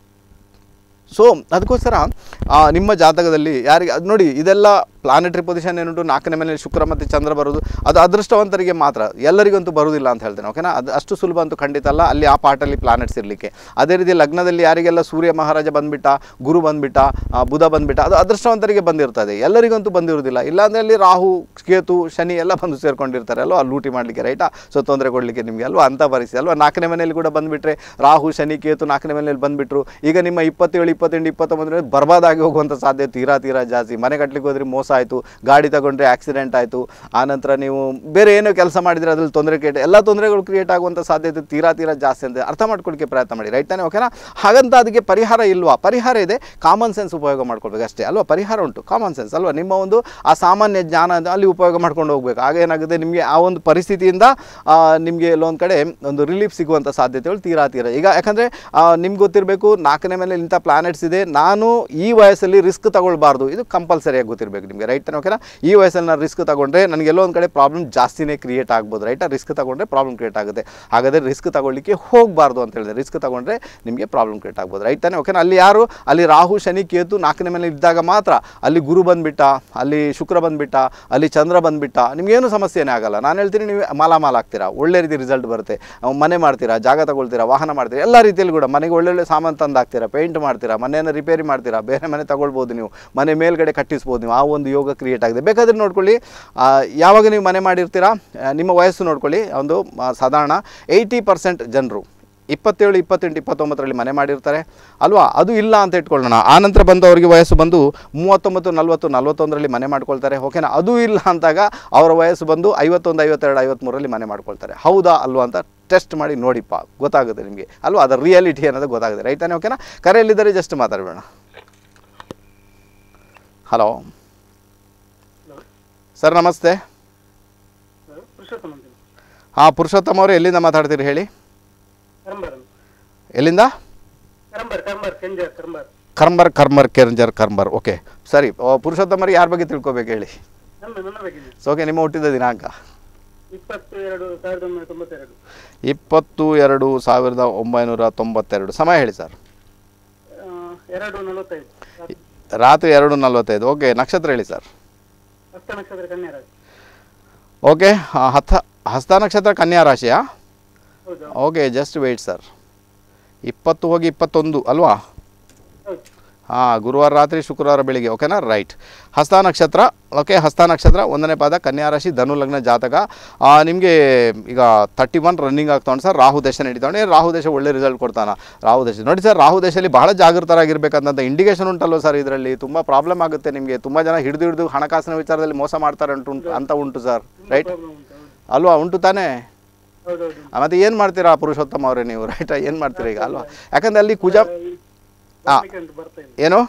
ಸೊ ಅದಕ್ಕೋಸ್ಕರ ಆ, ನಿಮ್ಮ ಜಾತಕದಲ್ಲಿ ಯಾರಿಗೆ ಅದು ನೋಡಿ ಇದೆಲ್ಲ ಪ್ಲಾನೆಟರಿ ಪೊಸಿಷನ್ ಏನುಂಟು ನಾಲ್ಕನೇ ಮನೆಯಲ್ಲಿ ಶುಕ್ರ ಮತ್ತು ಚಂದ್ರ ಬರೋದು ಅದು ಅದೃಷ್ಟವಂತರಿಗೆ ಮಾತ್ರ ಎಲ್ಲರಿಗಂತೂ ಬರೋದಿಲ್ಲ ಅಂತ ಹೇಳ್ತೇನೆ ಓಕೆನಾ ಅದು ಅಷ್ಟು ಸುಲಭ ಅಂತೂ ಖಂಡಿತ ಅಲ್ಲ ಅಲ್ಲಿ ಆ ಪಾರ್ಟಲ್ಲಿ ಪ್ಲಾನೆಟ್ಸ್ ಇರಲಿಕ್ಕೆ ಅದೇ ರೀತಿ ಲಗ್ನದಲ್ಲಿ ಯಾರಿಗೆಲ್ಲ ಸೂರ್ಯ ಮಹಾರಾಜ ಬಂದುಬಿಟ್ಟ ಗುರು ಬಂದುಬಿಟ್ಟ ಬುಧ ಬಂದುಬಿಟ್ಟ ಅದು ಅದೃಷ್ಟವಂತರಿಗೆ ಬಂದಿರ್ತದೆ ಎಲ್ಲರಿಗಂತೂ ಬಂದಿರೋದಿಲ್ಲ ಇಲ್ಲಾಂದರೆ ಅಲ್ಲಿ ರಾಹು ಕೇತು ಶನಿ ಎಲ್ಲ ಬಂದು ಸೇರ್ಕೊಂಡಿರ್ತಾರೆ ಅಲ್ವಾ ಲೂಟಿ ಮಾಡಲಿಕ್ಕೆ ರೈಟಾ ಸೊ ತೊಂದರೆ ಕೊಡಲಿಕ್ಕೆ ನಿಮಗೆ ಅಲ್ವಾ ಅಂಥ ಪರಿಸ್ಥಿತಿ ಅಲ್ವಾ ನಾಲ್ಕನೇ ಮನೆಯಲ್ಲಿ ಕೂಡ ಬಂದುಬಿಟ್ರೆ ರಾಹು ಶನಿ ಕೇತು ನಾಲ್ಕನೇ ಮನೆಯಲ್ಲಿ ಬಂದುಬಿಟ್ರು ಈಗ ನಿಮ್ಮ ಇಪ್ಪತ್ತೇಳು ಇಪ್ಪತ್ತೆಂಟು ಇಪ್ಪತ್ತೊಂಬತ್ತರಲ್ಲಿ ಬರ್ಬಾದಾಗಿ ಹೋಗುವಂಥ ಸಾಧ್ಯತೆ ತೀರಾ ತೀರಾ ಜಾಸ್ತಿ ಮನೆ ಕಟ್ಟಲಿಕ್ಕೆ ಹೋದ್ರೆ ಮೋಸ ಆಯಿತು ಗಾಡಿ ತಗೊಂಡ್ರೆ ಆಕ್ಸಿಡೆಂಟ್ ಆಯಿತು ಆನಂತರ ನೀವು ಬೇರೆ ಏನೋ ಕೆಲಸ ಮಾಡಿದರೆ ಅದ್ರಲ್ಲಿ ತೊಂದರೆ ಕ್ರಿಯೇಟ್ ಎಲ್ಲ ತೊಂದರೆಗಳು ಕ್ರಿಯೇಟ್ ಆಗುವಂಥ ಸಾಧ್ಯತೆ ತೀರಾ ತೀರಾ ಜಾಸ್ತಿ ಅಂತ ಅರ್ಥ ಮಾಡ್ಕೊಳ್ಳಿಕ್ಕೆ ಪ್ರಯತ್ನ ಮಾಡಿ ರೈಟ್ ತಾನೇ ಓಕೆನಾ ಹಾಗಂತ ಅದಕ್ಕೆ ಪರಿಹಾರ ಇಲ್ವಾ ಪರಿಹಾರ ಇದೆ ಕಾಮನ್ ಸೆನ್ಸ್ ಉಪಯೋಗ ಮಾಡ್ಕೊಳ್ಬೇಕು ಅಷ್ಟೇ ಅಲ್ವಾ ಪರಿಹಾರ ಉಂಟು ಕಾಮನ್ ಸೆನ್ಸ್ ಅಲ್ವಾ ನಿಮ್ಮ ಒಂದು ಆ ಸಾಮಾನ್ಯ ಜ್ಞಾನ ಅದು ಅಲ್ಲಿ ಉಪಯೋಗ ಮಾಡ್ಕೊಂಡು ಹೋಗ್ಬೇಕು ಆಗ ಏನಾಗುತ್ತೆ ನಿಮಗೆ ಆ ಒಂದು ಪರಿಸ್ಥಿತಿಯಿಂದ ಆ, ನಿಮಗೆ ಎಲ್ಲೊಂದು ಕಡೆ ಒಂದು ರಿಲೀಫ್ ಸಿಗುವಂಥ ಸಾಧ್ಯತೆಗಳು ತೀರಾ ತೀರಾ ಈಗ ಯಾಕಂದರೆ ನಿಮ್ಗೆ ಗೊತ್ತಿರಬೇಕು ನಾಲ್ಕನೇ ಮೇಲೆ ಇಂಥ ಪ್ಲಾನೆಟ್ಸ್ ಇದೆ ನಾನು ಈ ವಯಸ್ಸಲ್ಲಿ ರಿಸ್ಕ್ ತಗೊಳ್ಬಾರ್ದು ಇದು ಕಂಪಲ್ಸರಿಯಾಗಿ ಗೊತ್ತಿರಬೇಕು ನಿಮಗೆ ರೈಟ್ ಓಕೆನಾ ಈ ವಯಸ್ಸಲ್ಲಿ ನಾನು ರಿಸ್ಕ್ ತಗೊಂಡ್ರೆ ನನಗೆ ಎಲ್ಲೋ ಒಂದು ಕಡೆ ಪ್ರಾಬ್ಲಮ್ ಜಾಸ್ತಿನೇ ಕ್ರಿಯೇಟ್ ಆಗ್ಬೋದು ರೈಟ್ ರಿಸ್ಕ್ ತಗೊಂಡ್ರೆ ಪ್ರಾಬ್ಲಮ್ ಕ್ರಿಯೇಟ್ ಆಗುತ್ತೆ ಹಾಗಾದರೆ ರಿಸ್ಕ್ ತಗೊಳ್ಳಿಕ್ಕೆ ಹೋಗಬಾರ್ದು ಅಂತ ಹೇಳಿದ್ರೆ ರಿಸ್ಕ್ ತಗೊಂಡ್ರೆ ನಿಮಗೆ ಪ್ರಾಬ್ಲಮ್ ಕ್ರಿಯೇಟ್ ಆಗ್ಬೋದು ರೈಟ್ ತಾನೇ ಓಕೆನಾ ಅಲ್ಲಿ ಯಾರು ಅಲ್ಲಿ ರಾಹು ಶನಿ ಕೇತು ನಾಲ್ಕನೇ ಮೇಲೆ ಇದ್ದಾಗ ಮಾತ್ರ ಅಲ್ಲಿ ಗುರು ಬಂದುಬಿಟ್ಟ ಅಲ್ಲಿ ಶುಕ್ರ ಬಂದುಬಿಟ್ಟ ಅಲ್ಲಿ ಚಂದ್ರ ಬಂದುಬಿಟ್ಟ ನಿಮಗೇನು ಸಮಸ್ಯೆನೇ ಆಗಲ್ಲ ನಾನು ಹೇಳ್ತೀನಿ ನೀವು ಮಾಲಾಮಾಲ ಆಗ್ತೀರಾ ಒಳ್ಳೆ ರೀತಿ ರಿಸಲ್ಟ್ ಬರುತ್ತೆ ಅಹ್ ಮನೆ ಮಾಡ್ತೀರಾ ಜಾಗ ತಗೊಳ್ತೀರಾ ವಾಹನ ಮಾಡ್ತೀರಾ ಎಲ್ಲ ರೀತಿಯಲ್ಲಿ ಕೂಡ ಮನೆಗೆ ಒಳ್ಳೊಳ್ಳೆ ಸಾಮಾನು ತಂದು ಹಾಕ್ತೀರಾ ಪೇಂಟ್ ಮಾಡ್ತೀರಾ ಮನೆಯನ್ನು ರಿಪೇರಿ ಮಾಡ್ತೀರಾ ಬೇರೆ ಮನೆ ತಗೊಳ್ಬೋದು ನೀವು ಮನೆ ಮೇಲ್ಗಡೆ ಕಟ್ಟಿಸ್ಬೋದು ನೀವು ಆ ಒಂದು ಯೋಗ ಕ್ರಿಯೇಟ್ ಆಗಿದೆ ಬೇಕಾದರೆ ನೋಡ್ಕೊಳ್ಳಿ ಆ, ಯಾವಾಗ ನೀವು ಮನೆ ಮಾಡಿರ್ತೀರಾ ಆ, ನಿಮ್ಮ ವಯಸ್ಸು ನೋಡ್ಕೊಳ್ಳಿ ಒಂದು ಆ, ಸಾಧಾರಣ ಏಯ್ಟಿ ಪರ್ಸೆಂಟ್ ಜನರು ಇಪ್ಪತ್ತೇಳು ಇಪ್ಪತ್ತೆಂಟು ಇಪ್ಪತ್ತೊಂಬತ್ತರಲ್ಲಿ ಮನೆ ಮಾಡಿರ್ತಾರೆ ಅಲ್ವಾ ಅದು ಇಲ್ಲ ಅಂತ ಇಟ್ಕೊಳ್ಳೋಣ ಆನಂತರ ಬಂದವರಿಗೆ ವಯಸ್ಸು ಬಂದು ಮೂವತ್ತೊಂಬತ್ತು ನಲ್ವತ್ತು ನಲ್ವತ್ತೊಂದರಲ್ಲಿ ಮನೆ ಮಾಡ್ಕೊಳ್ತಾರೆ ಓಕೆನಾ ಅದು ಇಲ್ಲ ಅಂತಾಗ ಅವರ ವಯಸ್ಸು ಬಂದು ಐವತ್ತೊಂದು ಐವತ್ತೆರಡು ಐವತ್ತ್ಮೂರರಲ್ಲಿ ಮನೆ ಮಾಡ್ಕೊಳ್ತಾರೆ ಹೌದಾ ಅಲ್ವಾ ಅಂತ ಟೆಸ್ಟ್ ಮಾಡಿ ನೋಡಿಪ್ಪ ಗೊತ್ತಾಗುತ್ತೆ ನಿಮಗೆ ಅಲ್ವಾ ಅದರ ರಿಯಾಲಿಟಿ ಅನ್ನೋದು ಗೊತ್ತಾಗುತ್ತೆ ರೈಟ್ ತಾನೇ ಓಕೆನಾ ಕರೆಯಲ್ಲಿದ್ದರೆ ಜಸ್ಟ್ ಮಾತಾಡಬೇಡ ಹಲೋ ಸರ್ ನಮಸ್ತೆ ಪುರುಷೋತ್ತಮ ಅಂತ ಹಾಂ ಪುರುಷೋತ್ತಮ ಅವರು ಎಲ್ಲಿಂದ ಮಾತಾಡ್ತೀರಿ ಹೇಳಿ ಕರಂಬರ್ ಎಲ್ಲಿಂದ ಕರಂಬರ್ ಕರಂಬರ್ ಕೆಂಜರ್ ಕರಂಬರ್ ಕರ್ಮರ್ ಕರ್ಮರ್ ಕೆರ್ಜರ್ ಕರ್ಮರ್ ಓಕೆ ಸರಿ ಓ, ಪುರುಷೋತ್ತಮರು ಯಾರ ಬಗ್ಗೆ ತಿಳ್ಕೊಬೇಕು ಹೇಳಿ ನನ್ನ ನನ್ನ ಬಗ್ಗೆ ಸೊ ಓಕೆ ನಿಮ್ಮ ಹುಟ್ಟಿದ ದಿನಾಂಕ ಇಪ್ಪತ್ತು ಎರಡು ಸಾವಿರದ ಒಂಬೈನೂರ ತೊಂಬತ್ತೆರಡು ಇಪ್ಪತ್ತು ಎರಡು ಸಾವಿರದ ಒಂಬೈನೂರ ತೊಂಬತ್ತೆರಡು ಸಮಯ ಹೇಳಿ ಸರ್ ಆ, ಎರಡು ನಲವತ್ತೈದು ರಾತ್ರಿ ಎರಡು ನಲ್ವತ್ತೈದು ಓಕೆ ನಕ್ಷತ್ರ ಹೇಳಿ ಸರ್ ಹಸ್ತ ನಕ್ಷತ್ರ ಕನ್ಯಾ ರಾಶಿ ಓಕೆ ಹತ್ತ ಹಸ್ತ ನಕ್ಷತ್ರ ಕನ್ಯಾ ರಾಶಿಯಾ ಹೌದು ಓಕೆ ಜಸ್ಟ್ ವೆಯ್ಟ್ ಸರ್ ಇಪ್ಪತ್ತು ಹೋಗಿ ಇಪ್ಪತ್ತೊಂದು ಅಲ್ವಾ ಹೌದು ಹಾಂ ಗುರುವಾರ ರಾತ್ರಿ ಶುಕ್ರವಾರ ಬೆಳಿಗ್ಗೆ ಓಕೆನಾ ರೈಟ್ ಹಸ್ತ ನಕ್ಷತ್ರ ಓಕೆ ಹಸ್ತ ನಕ್ಷತ್ರ ಒಂದನೇ ಪಾದ ಕನ್ಯಾ ರಾಶಿ ಧನು ಲಗ್ನ ಜಾತಕ ನಿಮಗೆ ಈಗ ತರ್ಟಿ ಒನ್ ರನ್ನಿಂಗ್ ಆಗ್ತಾನೆ ಸರ್ ರಾಹು ದೇಶ ನಡೀತಾನೆ ರಾಹು ದೇಶ ಒಳ್ಳೆ ರಿಸಲ್ಟ್ ಕೊಡ್ತಾನೆ ರಾಹು ದೇಶ ನೋಡಿ ಸರ್ ರಾಹು ದೇಶದಲ್ಲಿ ಬಹಳ ಜಾಗೃತರಾಗಿರ್ಬೇಕಂತ ಇಂಡಿಕೇಶನ್ ಉಂಟಲ್ವ ಸರ್ ಇದರಲ್ಲಿ ತುಂಬ ಪ್ರಾಬ್ಲಮ್ ಆಗುತ್ತೆ ನಿಮಗೆ ತುಂಬ ಜನ ಹಿಡಿದು ಹಿಡಿದು ಹಣಕಾಸಿನ ವಿಚಾರದಲ್ಲಿ ಮೋಸ ಮಾಡ್ತಾರೆ ಉಂಟು ಉಂಟು ಅಂತ ಉಂಟು ಸರ್ ರೈಟ್ ಪ್ರಾಬ್ಲಮ್ ಉಂಟು ಹೌದು ಅಲ್ವಾ ಉಂಟು ತಾನೇ ಹೌದೌದು ಆ, ಮತ್ತೆ ಏನು ಮಾಡ್ತೀರಾ ಪುರುಷೋತ್ತಮ ಅವರೇ ನೀವು ರೈಟ್ ಏನು ಮಾಡ್ತೀರಾ ಈಗ ಅಲ್ವಾ ಯಾಕಂದ್ರೆ ಅಲ್ಲಿ ಕುಜ ಬರ್ಲಿಕ್ಕೆ ಉಂಟು ಬರ್ತಾ ಇಲ್ಲ ಏನು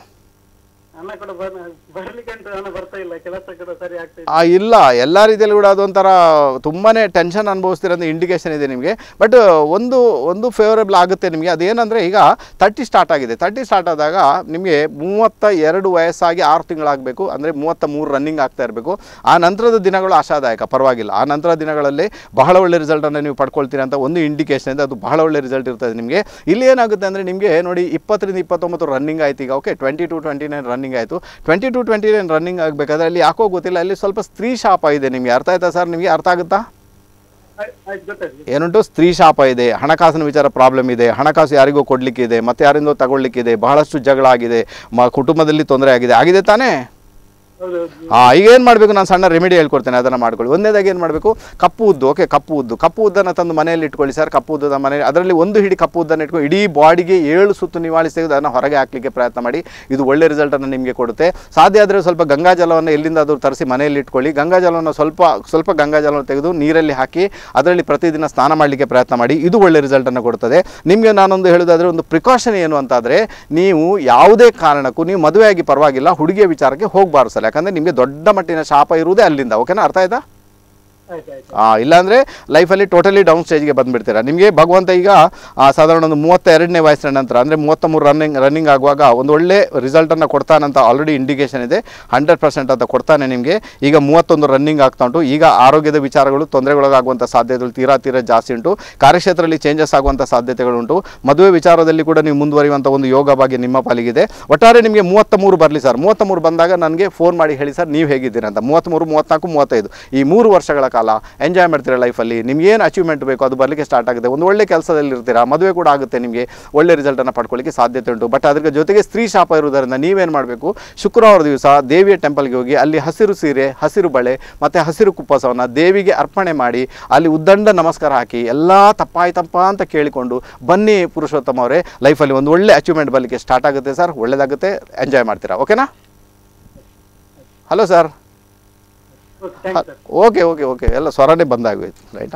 ಹಣ ಕೂಡ ಬರ್ ಬರ್ಲಿಕ್ಕೆ ಉಂಟು ಹಣ ಬರ್ತಾ ಇಲ್ಲ ಕೆಲಸ ಕೂಡ ಸರಿ ಆಗ್ತಾ ಇಲ್ಲ ಆ, ಇಲ್ಲ ಎಲ್ಲ ರೀತಿಯಲ್ಲಿ ಕೂಡ ಅದೊಂಥರ ತುಂಬಾ ಟೆನ್ಷನ್ ಅನುಭವಿಸ್ತೀರ ಅಂತ ಇಂಡಿಕೇಶನ್ ಇದೆ ನಿಮಗೆ ಬಟ್ ಒಂದು ಒಂದು ಫೇವರೇಬಲ್ ಆಗುತ್ತೆ ನಿಮಗೆ ಅದೇನಂದರೆ ಈಗ ತರ್ಟಿ ಸ್ಟಾರ್ಟ್ ಆಗಿದೆ ತರ್ಟಿ ಸ್ಟಾರ್ಟ್ ಆದಾಗ ನಿಮಗೆ ಮೂವತ್ತ ಎರಡು ವಯಸ್ಸಾಗಿ ಆರು ತಿಂಗಳಾಗಬೇಕು ಅಂದರೆ ಮೂವತ್ತ ಮೂರು ರನ್ನಿಂಗ್ ಆಗ್ತಾ ಇರಬೇಕು ಆ ನಂತರದ ದಿನಗಳು ಆಶಾದಾಯಕ ಪರವಾಗಿಲ್ಲ ಆ ನಂತರ ದಿನಗಳಲ್ಲಿ ಬಹಳ ಒಳ್ಳೆ ರಿಸಲ್ಟನ್ನು ನೀವು ಪಡ್ಕೊಳ್ತೀರಿ ಅಂತ ಒಂದು ಇಂಡಿಕೇಶನ್ ಇದೆ ಅದು ಬಹಳ ಒಳ್ಳೆ ರಿಸಲ್ಟ್ ಇರ್ತದೆ ನಿಮಗೆ ಇಲ್ಲಿ ಏನಾಗುತ್ತೆ ಅಂದರೆ ನಿಮಗೆ ನೋಡಿ ಇಪ್ಪತ್ತರಿಂದ ಇಪ್ಪತ್ತೊಂಬತ್ತು ರನ್ನಿಂಗ್ ಆಯ್ತು ಈಗ okay twenty two twenty nine running ಆಯಿತು twenty two twenty nine running ಆಗಬೇಕಾದ್ರೆ ಅಲ್ಲಿ ಯಾಕೋ ಗೊತ್ತಿಲ್ಲ ಅಲ್ಲಿ ಸ್ವಲ್ಪ ಸ್ತ್ರೀ ಶಾಪ ಇದೆ ನಿಮಗೆ ಅರ್ಥ ಆಯ್ತಾ ಸರ್ ನಿಮಗೆ ಅರ್ಥ ಆಗುತ್ತಾ ಆಯ್ತು ಆಯ್ತು ಗೊತ್ತಾಯ್ತು ಏನುಂಟು ಸ್ತ್ರೀ ಶಾಪ ಇದೆ ಹಣಕಾಸಿನ ವಿಚಾರ ಪ್ರಾಬ್ಲಮ್ ಇದೆ ಹಣಕಾಸು ಯಾರಿಗೋ ಕೊಡಲಿಕ್ಕಿದೆ ಮತ್ತೆ ಯಾರಿಂದೋ ತಗೊಳ್ಲಿಕ್ಕಿದೆ ಬಹಳಷ್ಟು ಜಗಳ ಆಗಿದೆ ಮ ಕುಟುಂಬದಲ್ಲಿ ತೊಂದರೆ ಆಗಿದೆ ಆಗಿದೆ ತಾನೇ ಹೌದೌದು ಹಾಂ ಈಗ ಏನು ಮಾಡಬೇಕು ನಾನು ಸಣ್ಣ ರೆಮಿಡಿ ಹೇಳ್ಕೊಡ್ತೇನೆ ಅದನ್ನು ಮಾಡ್ಕೊಳ್ಳಿ ಒಂದನೇದಾಗಿ ಏನು ಮಾಡಬೇಕು ಕಪ್ಪು ಉದ್ದು ಓಕೆ ಕಪ್ಪು ಉದ್ದು ಕಪ್ಪು ಉದ್ದನ್ನು ತಂದು ಮನೆಯಲ್ಲಿ ಇಟ್ಕೊಳ್ಳಿ ಸರ್ ಕಪ್ಪು ಉದ್ದದ ಮನೆಯಲ್ಲಿ ಅದರಲ್ಲಿ ಒಂದು ಹಿಡಿ ಕಪ್ಪು ಉದ್ದನ್ನು ಇಟ್ಕೊಂಡು ಇಡೀ ಬಾಡಿಗೆ ಏಳು ಸುತ್ತು ನಿವಾಳಿಸಿ ತೆಗೆದು ಅದನ್ನು ಹೊರಗೆ ಹಾಕಲಿಕ್ಕೆ ಪ್ರಯತ್ನ ಮಾಡಿ ಇದು ಒಳ್ಳೆ ರಿಸಲ್ಟನ್ನು ನಿಮಗೆ ಕೊಡುತ್ತೆ ಸಾಧ್ಯ ಆದರೆ ಸ್ವಲ್ಪ ಗಂಗಾ ಜಲವನ್ನು ಎಲ್ಲಿಂದಾದರೂ ತರಿಸಿ ಮನೆಯಲ್ಲಿ ಇಟ್ಕೊಳ್ಳಿ ಗಂಗಾ ಜಲವನ್ನು ಸ್ವಲ್ಪ ಸ್ವಲ್ಪ ಗಂಗಾ ಜಲವನ್ನು ತೆಗೆದು ನೀರಲ್ಲಿ ಹಾಕಿ ಅದರಲ್ಲಿ ಪ್ರತಿದಿನ ಸ್ನಾನ ಮಾಡಲಿಕ್ಕೆ ಪ್ರಯತ್ನ ಮಾಡಿ ಇದು ಒಳ್ಳೆ ರಿಸಲ್ಟನ್ನು ಕೊಡ್ತದೆ ನಿಮಗೆ ನಾನೊಂದು ಹೇಳೋದಾದರೆ ಒಂದು ಪ್ರಿಕಾಷನ್ ಏನು ಅಂತಾದರೆ ನೀವು ಯಾವುದೇ ಕಾರಣಕ್ಕೂ ನೀವು ಮದುವೆಯಾಗಿ ಪರವಾಗಿಲ್ಲ ಹುಡುಗಿಯ ವಿಚಾರಕ್ಕೆ ಹೋಗಬಾರ್ದು ಸರ್ ಯಾಕಂದರೆ ನಿಮಗೆ ದೊಡ್ಡ ಮಟ್ಟಿನ ಶಾಪ ಇರುವುದೇ ಅಲ್ಲಿಂದ ಓಕೆನಾ ಅರ್ಥ ಆಯ್ತಾ ಆಯ್ತು ಆಯ್ತು ಆ, ಇಲ್ಲಾಂದರೆ ಲೈಫಲ್ಲಿ ಟೋಟಲಿ ಡೌನ್ ಸ್ಟೇಜ್ಗೆ ಬಂದುಬಿಡ್ತೀರಾ ನಿಮಗೆ ಭಗವಂತ ಈಗ ಆ, ಸಾಧಾರಣ ಒಂದು ಮೂವತ್ತ ಎರಡನೇ ವಯಸ್ಸಿನ ನಂತರ ಅಂದರೆ ಮೂವತ್ತ ಮೂರು ರನ್ನಿಂಗ್ ರನ್ನಿಂಗ್ ಆಗುವಾಗ ಒಂದು ಒಳ್ಳೆ ರಿಸಲ್ಟನ್ನು ಕೊಡ್ತಾನಂತ ಆಲ್ರೆಡಿ ಇಂಡಿಕೇಶನ್ ಇದೆ ಹಂಡ್ರೆಡ್ ಪರ್ಸೆಂಟ್ ಅಂತ ಕೊಡ್ತಾನೆ ನಿಮಗೆ ಈಗ ಮೂವತ್ತೊಂದು ರನ್ನಿಂಗ್ ಆಗ್ತಾ ಉಂಟು ಈಗ ಆರೋಗ್ಯದ ವಿಚಾರಗಳು ತೊಂದರೆಗೊಳಗಾಗುವಂಥ ಸಾಧ್ಯತೆಗಳು ತೀರಾ ತೀರಾ ಜಾಸ್ತಿ ಉಂಟು ಕಾರ್ಯಕ್ಷೇತ್ರದಲ್ಲಿ ಚೇಂಜಸ್ ಆಗುವಂಥ ಸಾಧ್ಯತೆಗಳುಂಟು ಮದುವೆ ವಿಚಾರದಲ್ಲಿ ಕೂಡ ನೀವು ಮುಂದುವರಿಯುವಂಥ ಒಂದು ಯೋಗ ಭಾಗ್ಯ ನಿಮ್ಮ ಪಾಲಿಗಿದೆ ಒಟ್ಟಾರೆ ನಿಮಗೆ ಮೂವತ್ತ ಮೂರು ಬರಲಿ ಸರ್ ಮೂವತ್ತ ಮೂರು ಬಂದಾಗ ನನಗೆ ಫೋನ್ ಮಾಡಿ ಹೇಳಿ ಸರ್ ನೀವು ಹೇಗಿದ್ದೀರಿ ಅಂತ ಮೂವತ್ತ್ಮೂರು ಮೂವತ್ತ್ನಾಲ್ಕು ಮೂವತ್ತೈದು ಈ ಮೂರು ವರ್ಷಗಳ ಕಾಲ ಎಂಜಾಯ್ ಮಾಡ್ತೀರಾ ಲೈಫಲ್ಲಿ ನಿಮ್ಗೆ ಏನು ಅಚೀವ್ಮೆಂಟ್ ಬೇಕು ಅದು ಬರಲಿಕ್ಕೆ ಸ್ಟಾರ್ಟ್ ಆಗುತ್ತೆ ಒಂದು ಒಳ್ಳೆ ಕೆಲಸದಲ್ಲಿ ಇರ್ತೀರಾ ಮದುವೆ ಕೂಡ ಆಗುತ್ತೆ ನಿಮಗೆ ಒಳ್ಳೆ ರಿಸಲ್ಟನ್ನು ಪಡ್ಕೊಳ್ಳಿಕ್ಕೆ ಸಾಧ್ಯತೆ ಉಂಟು ಬಟ್ ಅದರ ಜೊತೆಗೆ ಸ್ತ್ರೀ ಶಾಪ ಇರುವುದರಿಂದ ನೀವೇನು ಮಾಡಬೇಕು ಶುಕ್ರವಾರ ದಿವಸ ದೇವಿಯ ಟೆಂಪಲ್ಗೆ ಹೋಗಿ ಅಲ್ಲಿ ಹಸಿರು ಸೀರೆ ಹಸಿರು ಬಳೆ ಮತ್ತು ಹಸಿರು ಕುಪ್ಪಸವನ್ನು ದೇವಿಗೆ ಅರ್ಪಣೆ ಮಾಡಿ ಅಲ್ಲಿ ಉದ್ದಂಡ ನಮಸ್ಕಾರ ಹಾಕಿ ಎಲ್ಲ ತಪ್ಪಾಯ್ತಪ್ಪ ಅಂತ ಕೇಳಿಕೊಂಡು ಬನ್ನಿ ಪುರುಷೋತ್ತಮ ಅವರೇ ಲೈಫಲ್ಲಿ ಒಂದು ಒಳ್ಳೆ ಅಚೀವ್ಮೆಂಟ್ ಬರಲಿಕ್ಕೆ ಸ್ಟಾರ್ಟ್ ಆಗುತ್ತೆ ಸರ್ ಒಳ್ಳೆಯದಾಗುತ್ತೆ ಎಂಜಾಯ್ ಮಾಡ್ತೀರಾ ಓಕೆನಾ hello sir okay thanks sir okay okay okay ಎಲ್ಲ ಸ್ವರನೇ ಬಂದಾಗೋಯ್ತು ರೈಟಾ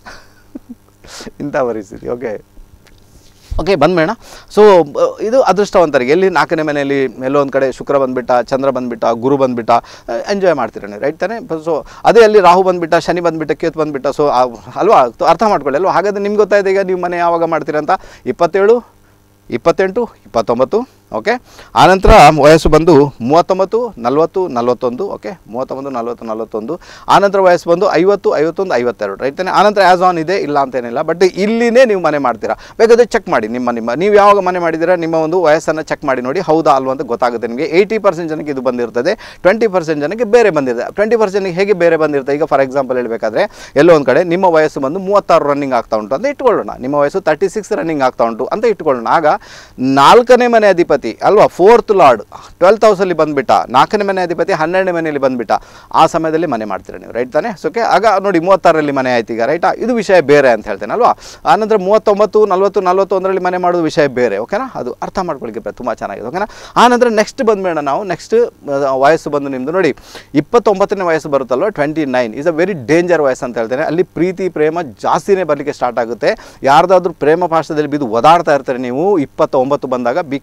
ಇಂಥ ಪರಿಸ್ಥಿತಿ ಓಕೆ ಓಕೆ ಬಂದ್ಬೇಡ ಸೊ ಇದು ಅದೃಷ್ಟವಂತರಿಗೆ ಎಲ್ಲಿ ನಾಲ್ಕನೇ ಮನೆಯಲ್ಲಿ ಎಲ್ಲೋ ಒಂದು ಕಡೆ ಶುಕ್ರ ಬಂದುಬಿಟ್ಟ ಚಂದ್ರ ಬಂದುಬಿಟ್ಟ ಗುರು ಬಂದುಬಿಟ್ಟ ಎಂಜಾಯ್ ಮಾಡ್ತೀರ ನೀವು ರೈಟ್ ತಾನೇ ಸೊ ಅದೇ ಅಲ್ಲಿ ರಾಹು ಬಂದುಬಿಟ್ಟ ಶನಿ ಬಂದುಬಿಟ್ಟ ಕೇತು ಬಂದುಬಿಟ್ಟ ಸೊ ಅಲ್ವಾ ಅರ್ಥ ಮಾಡ್ಕೊಳ್ಳಿ ಅಲ್ವಾ ಹಾಗಾದ್ರೆ ನಿಮ್ಗೆ ಗೊತ್ತಾಯ್ತು ಈಗ ನೀವು ಮನೆ ಯಾವಾಗ ಮಾಡ್ತೀರಂತ ಇಪ್ಪತ್ತೇಳು ಇಪ್ಪತ್ತೆಂಟು ಇಪ್ಪತ್ತೊಂಬತ್ತು ಓಕೆ ಆನಂತರ ವಯಸ್ಸು ಬಂದು ಮೂವತ್ತೊಂಬತ್ತು ನಲ್ವತ್ತು ನಲ್ವತ್ತೊಂದು ಓಕೆ ಮೂವತ್ತೊಂಬತ್ತು ನಲ್ವತ್ತು ನಲ್ವತ್ತೊಂದು ಆನಂತರ ವಯಸ್ಸು ಬಂದು ಐವತ್ತು ಐವತ್ತೊಂದು ಐವತ್ತೆರಡು ರೈಟ್ ತಾನೆ ಆನಂತರ ಆ್ಯಸ್ ಆನ್ ಇದೆ ಇಲ್ಲ ಅಂತೇನಿಲ್ಲ ಬಟ್ ಇಲ್ಲಿನೇ ನೀವು ಮನೆ ಮಾಡ್ತೀರಾ ಬೇಕಾದ್ರೆ ಚೆಕ್ ಮಾಡಿ ನಿಮ್ಮ ನಿಮ್ಮ ನೀವು ಯಾವಾಗ ಮನೆ ಮಾಡಿದ್ದೀರಾ ನಿಮ್ಮ ಒಂದು ವಯಸ್ಸನ್ನು ಚೆಕ್ ಮಾಡಿ ನೋಡಿ ಹೌದಾ ಅಲ್ವಾ ಅಂತ ಗೊತ್ತಾಗುತ್ತೆ ನಿಮಗೆ ಏಯ್ಟಿ ಪರ್ಸೆಂಟ್ ಜನಕ್ಕೆ ಇದು ಬಂದಿರ್ತದೆ ಟ್ವೆಂಟಿ ಪರ್ಸೆಂಟ್ ಜನಕ್ಕೆ ಬೇರೆ ಬಂದಿರ್ತದೆ ಟ್ವೆಂಟಿ ಪರ್ಸೆಂಟ್ಗೆ ಹೇಗೆ ಬೇರೆ ಬಂದಿರ್ತದೆ ಈಗ ಫಾರ್ ಎಕ್ಸಾಂಪಲ್ ಹೇಳಬೇಕಾದ್ರೆ ಎಲ್ಲೋ ಒಂದು ಕಡೆ ನಿಮ್ಮ ವಯಸ್ಸು ಬಂದು ಮೂವತ್ತಾರು ರನ್ನಿಂಗ್ ಆಗ್ತಾ ಉಂಟು ಅಂತ ಇಟ್ಕೊಳ್ಳೋಣ ನಿಮ್ಮ ವಯಸ್ಸು ತರ್ಟಿ ಸಿಕ್ಸ್ ರನ್ನಿಂಗ್ ಆಗ್ತಾ ಉಂಟು ಅಂತ ಇಟ್ಕೊಳ್ಳೋಣ ಆಗ ನಾಲ್ಕನೇ ಮನೆ ಅಧಿಪತಿ ಅಲ್ವಾ ಫೋರ್ತ್ ಲಾರ್ಡ್ ಟ್ವೆಲ್ತ್ ಹೌಸಲ್ಲಿ ಬಂದುಬಿಟ್ಟ ನಾಲ್ಕನೇ ಮನೆ ಅಧಿಪತಿ ಹನ್ನೆರಡನೇ ಮನೆಯಲ್ಲಿ ಬಂದುಬಿಟ್ಟ ಆ ಸಮಯದಲ್ಲಿ ಮನೆ ಮಾಡ್ತೀರಾ ನೀವು ರೈಟ್ ತಾನೇ ಓಕೆ ಆಗ ನೋಡಿ ಮೂವತ್ತಾರರಲ್ಲಿ ಮನೆ ಆಯ್ತು ಈಗ ರೈಟಾ ಇದು ವಿಷಯ ಬೇರೆ ಅಂತ ಹೇಳ್ತೇನೆ ಅಲ್ವಾ ಆನಂತರ ಮೂವತ್ತೊಂಬತ್ತು ನಲ್ವತ್ತು ನಲ್ವತ್ತೊಂದರಲ್ಲಿ ಮನೆ ಮಾಡೋದು ವಿಷಯ ಬೇರೆ ಓಕೆನಾ ಅದು ಅರ್ಥ ಮಾಡ್ಕೊಳ್ಳಿಕ್ಕೆ ತುಂಬ ಚೆನ್ನಾಗಿದೆ ಓಕೆನಾ ಆನಂತರ ನೆಕ್ಸ್ಟ್ ಬಂದ್ಬೇಡ ನಾವು ನೆಕ್ಸ್ಟ್ ವಯಸ್ಸು ಬಂದು ನಿಮ್ಮದು ನೋಡಿ ಇಪ್ಪತ್ತೊಂಬತ್ತನೇ ವಯಸ್ಸು ಬರುತ್ತಲ್ವ twenty nine is a very danger ವಯಸ್ಸು ಅಂತ ಹೇಳ್ತೇನೆ ಅಲ್ಲಿ ಪ್ರೀತಿ ಪ್ರೇಮ ಜಾಸ್ತಿನೇ ಬರಲಿಕ್ಕೆ ಸ್ಟಾರ್ಟ್ ಆಗುತ್ತೆ ಯಾರ್ದಾದ್ರೂ ಪ್ರೇಮ ಪಾಶದಲ್ಲಿ ಬಿದ್ದು ಒದಾಡ್ತಾ ಇರ್ತಾರೆ ನೀವು ಇಪ್ಪತ್ತೊಂಬತ್ತು ಬಂದಾಗ ಬಿ ಕೇರ್ಫುಲ್ ತುಂಬ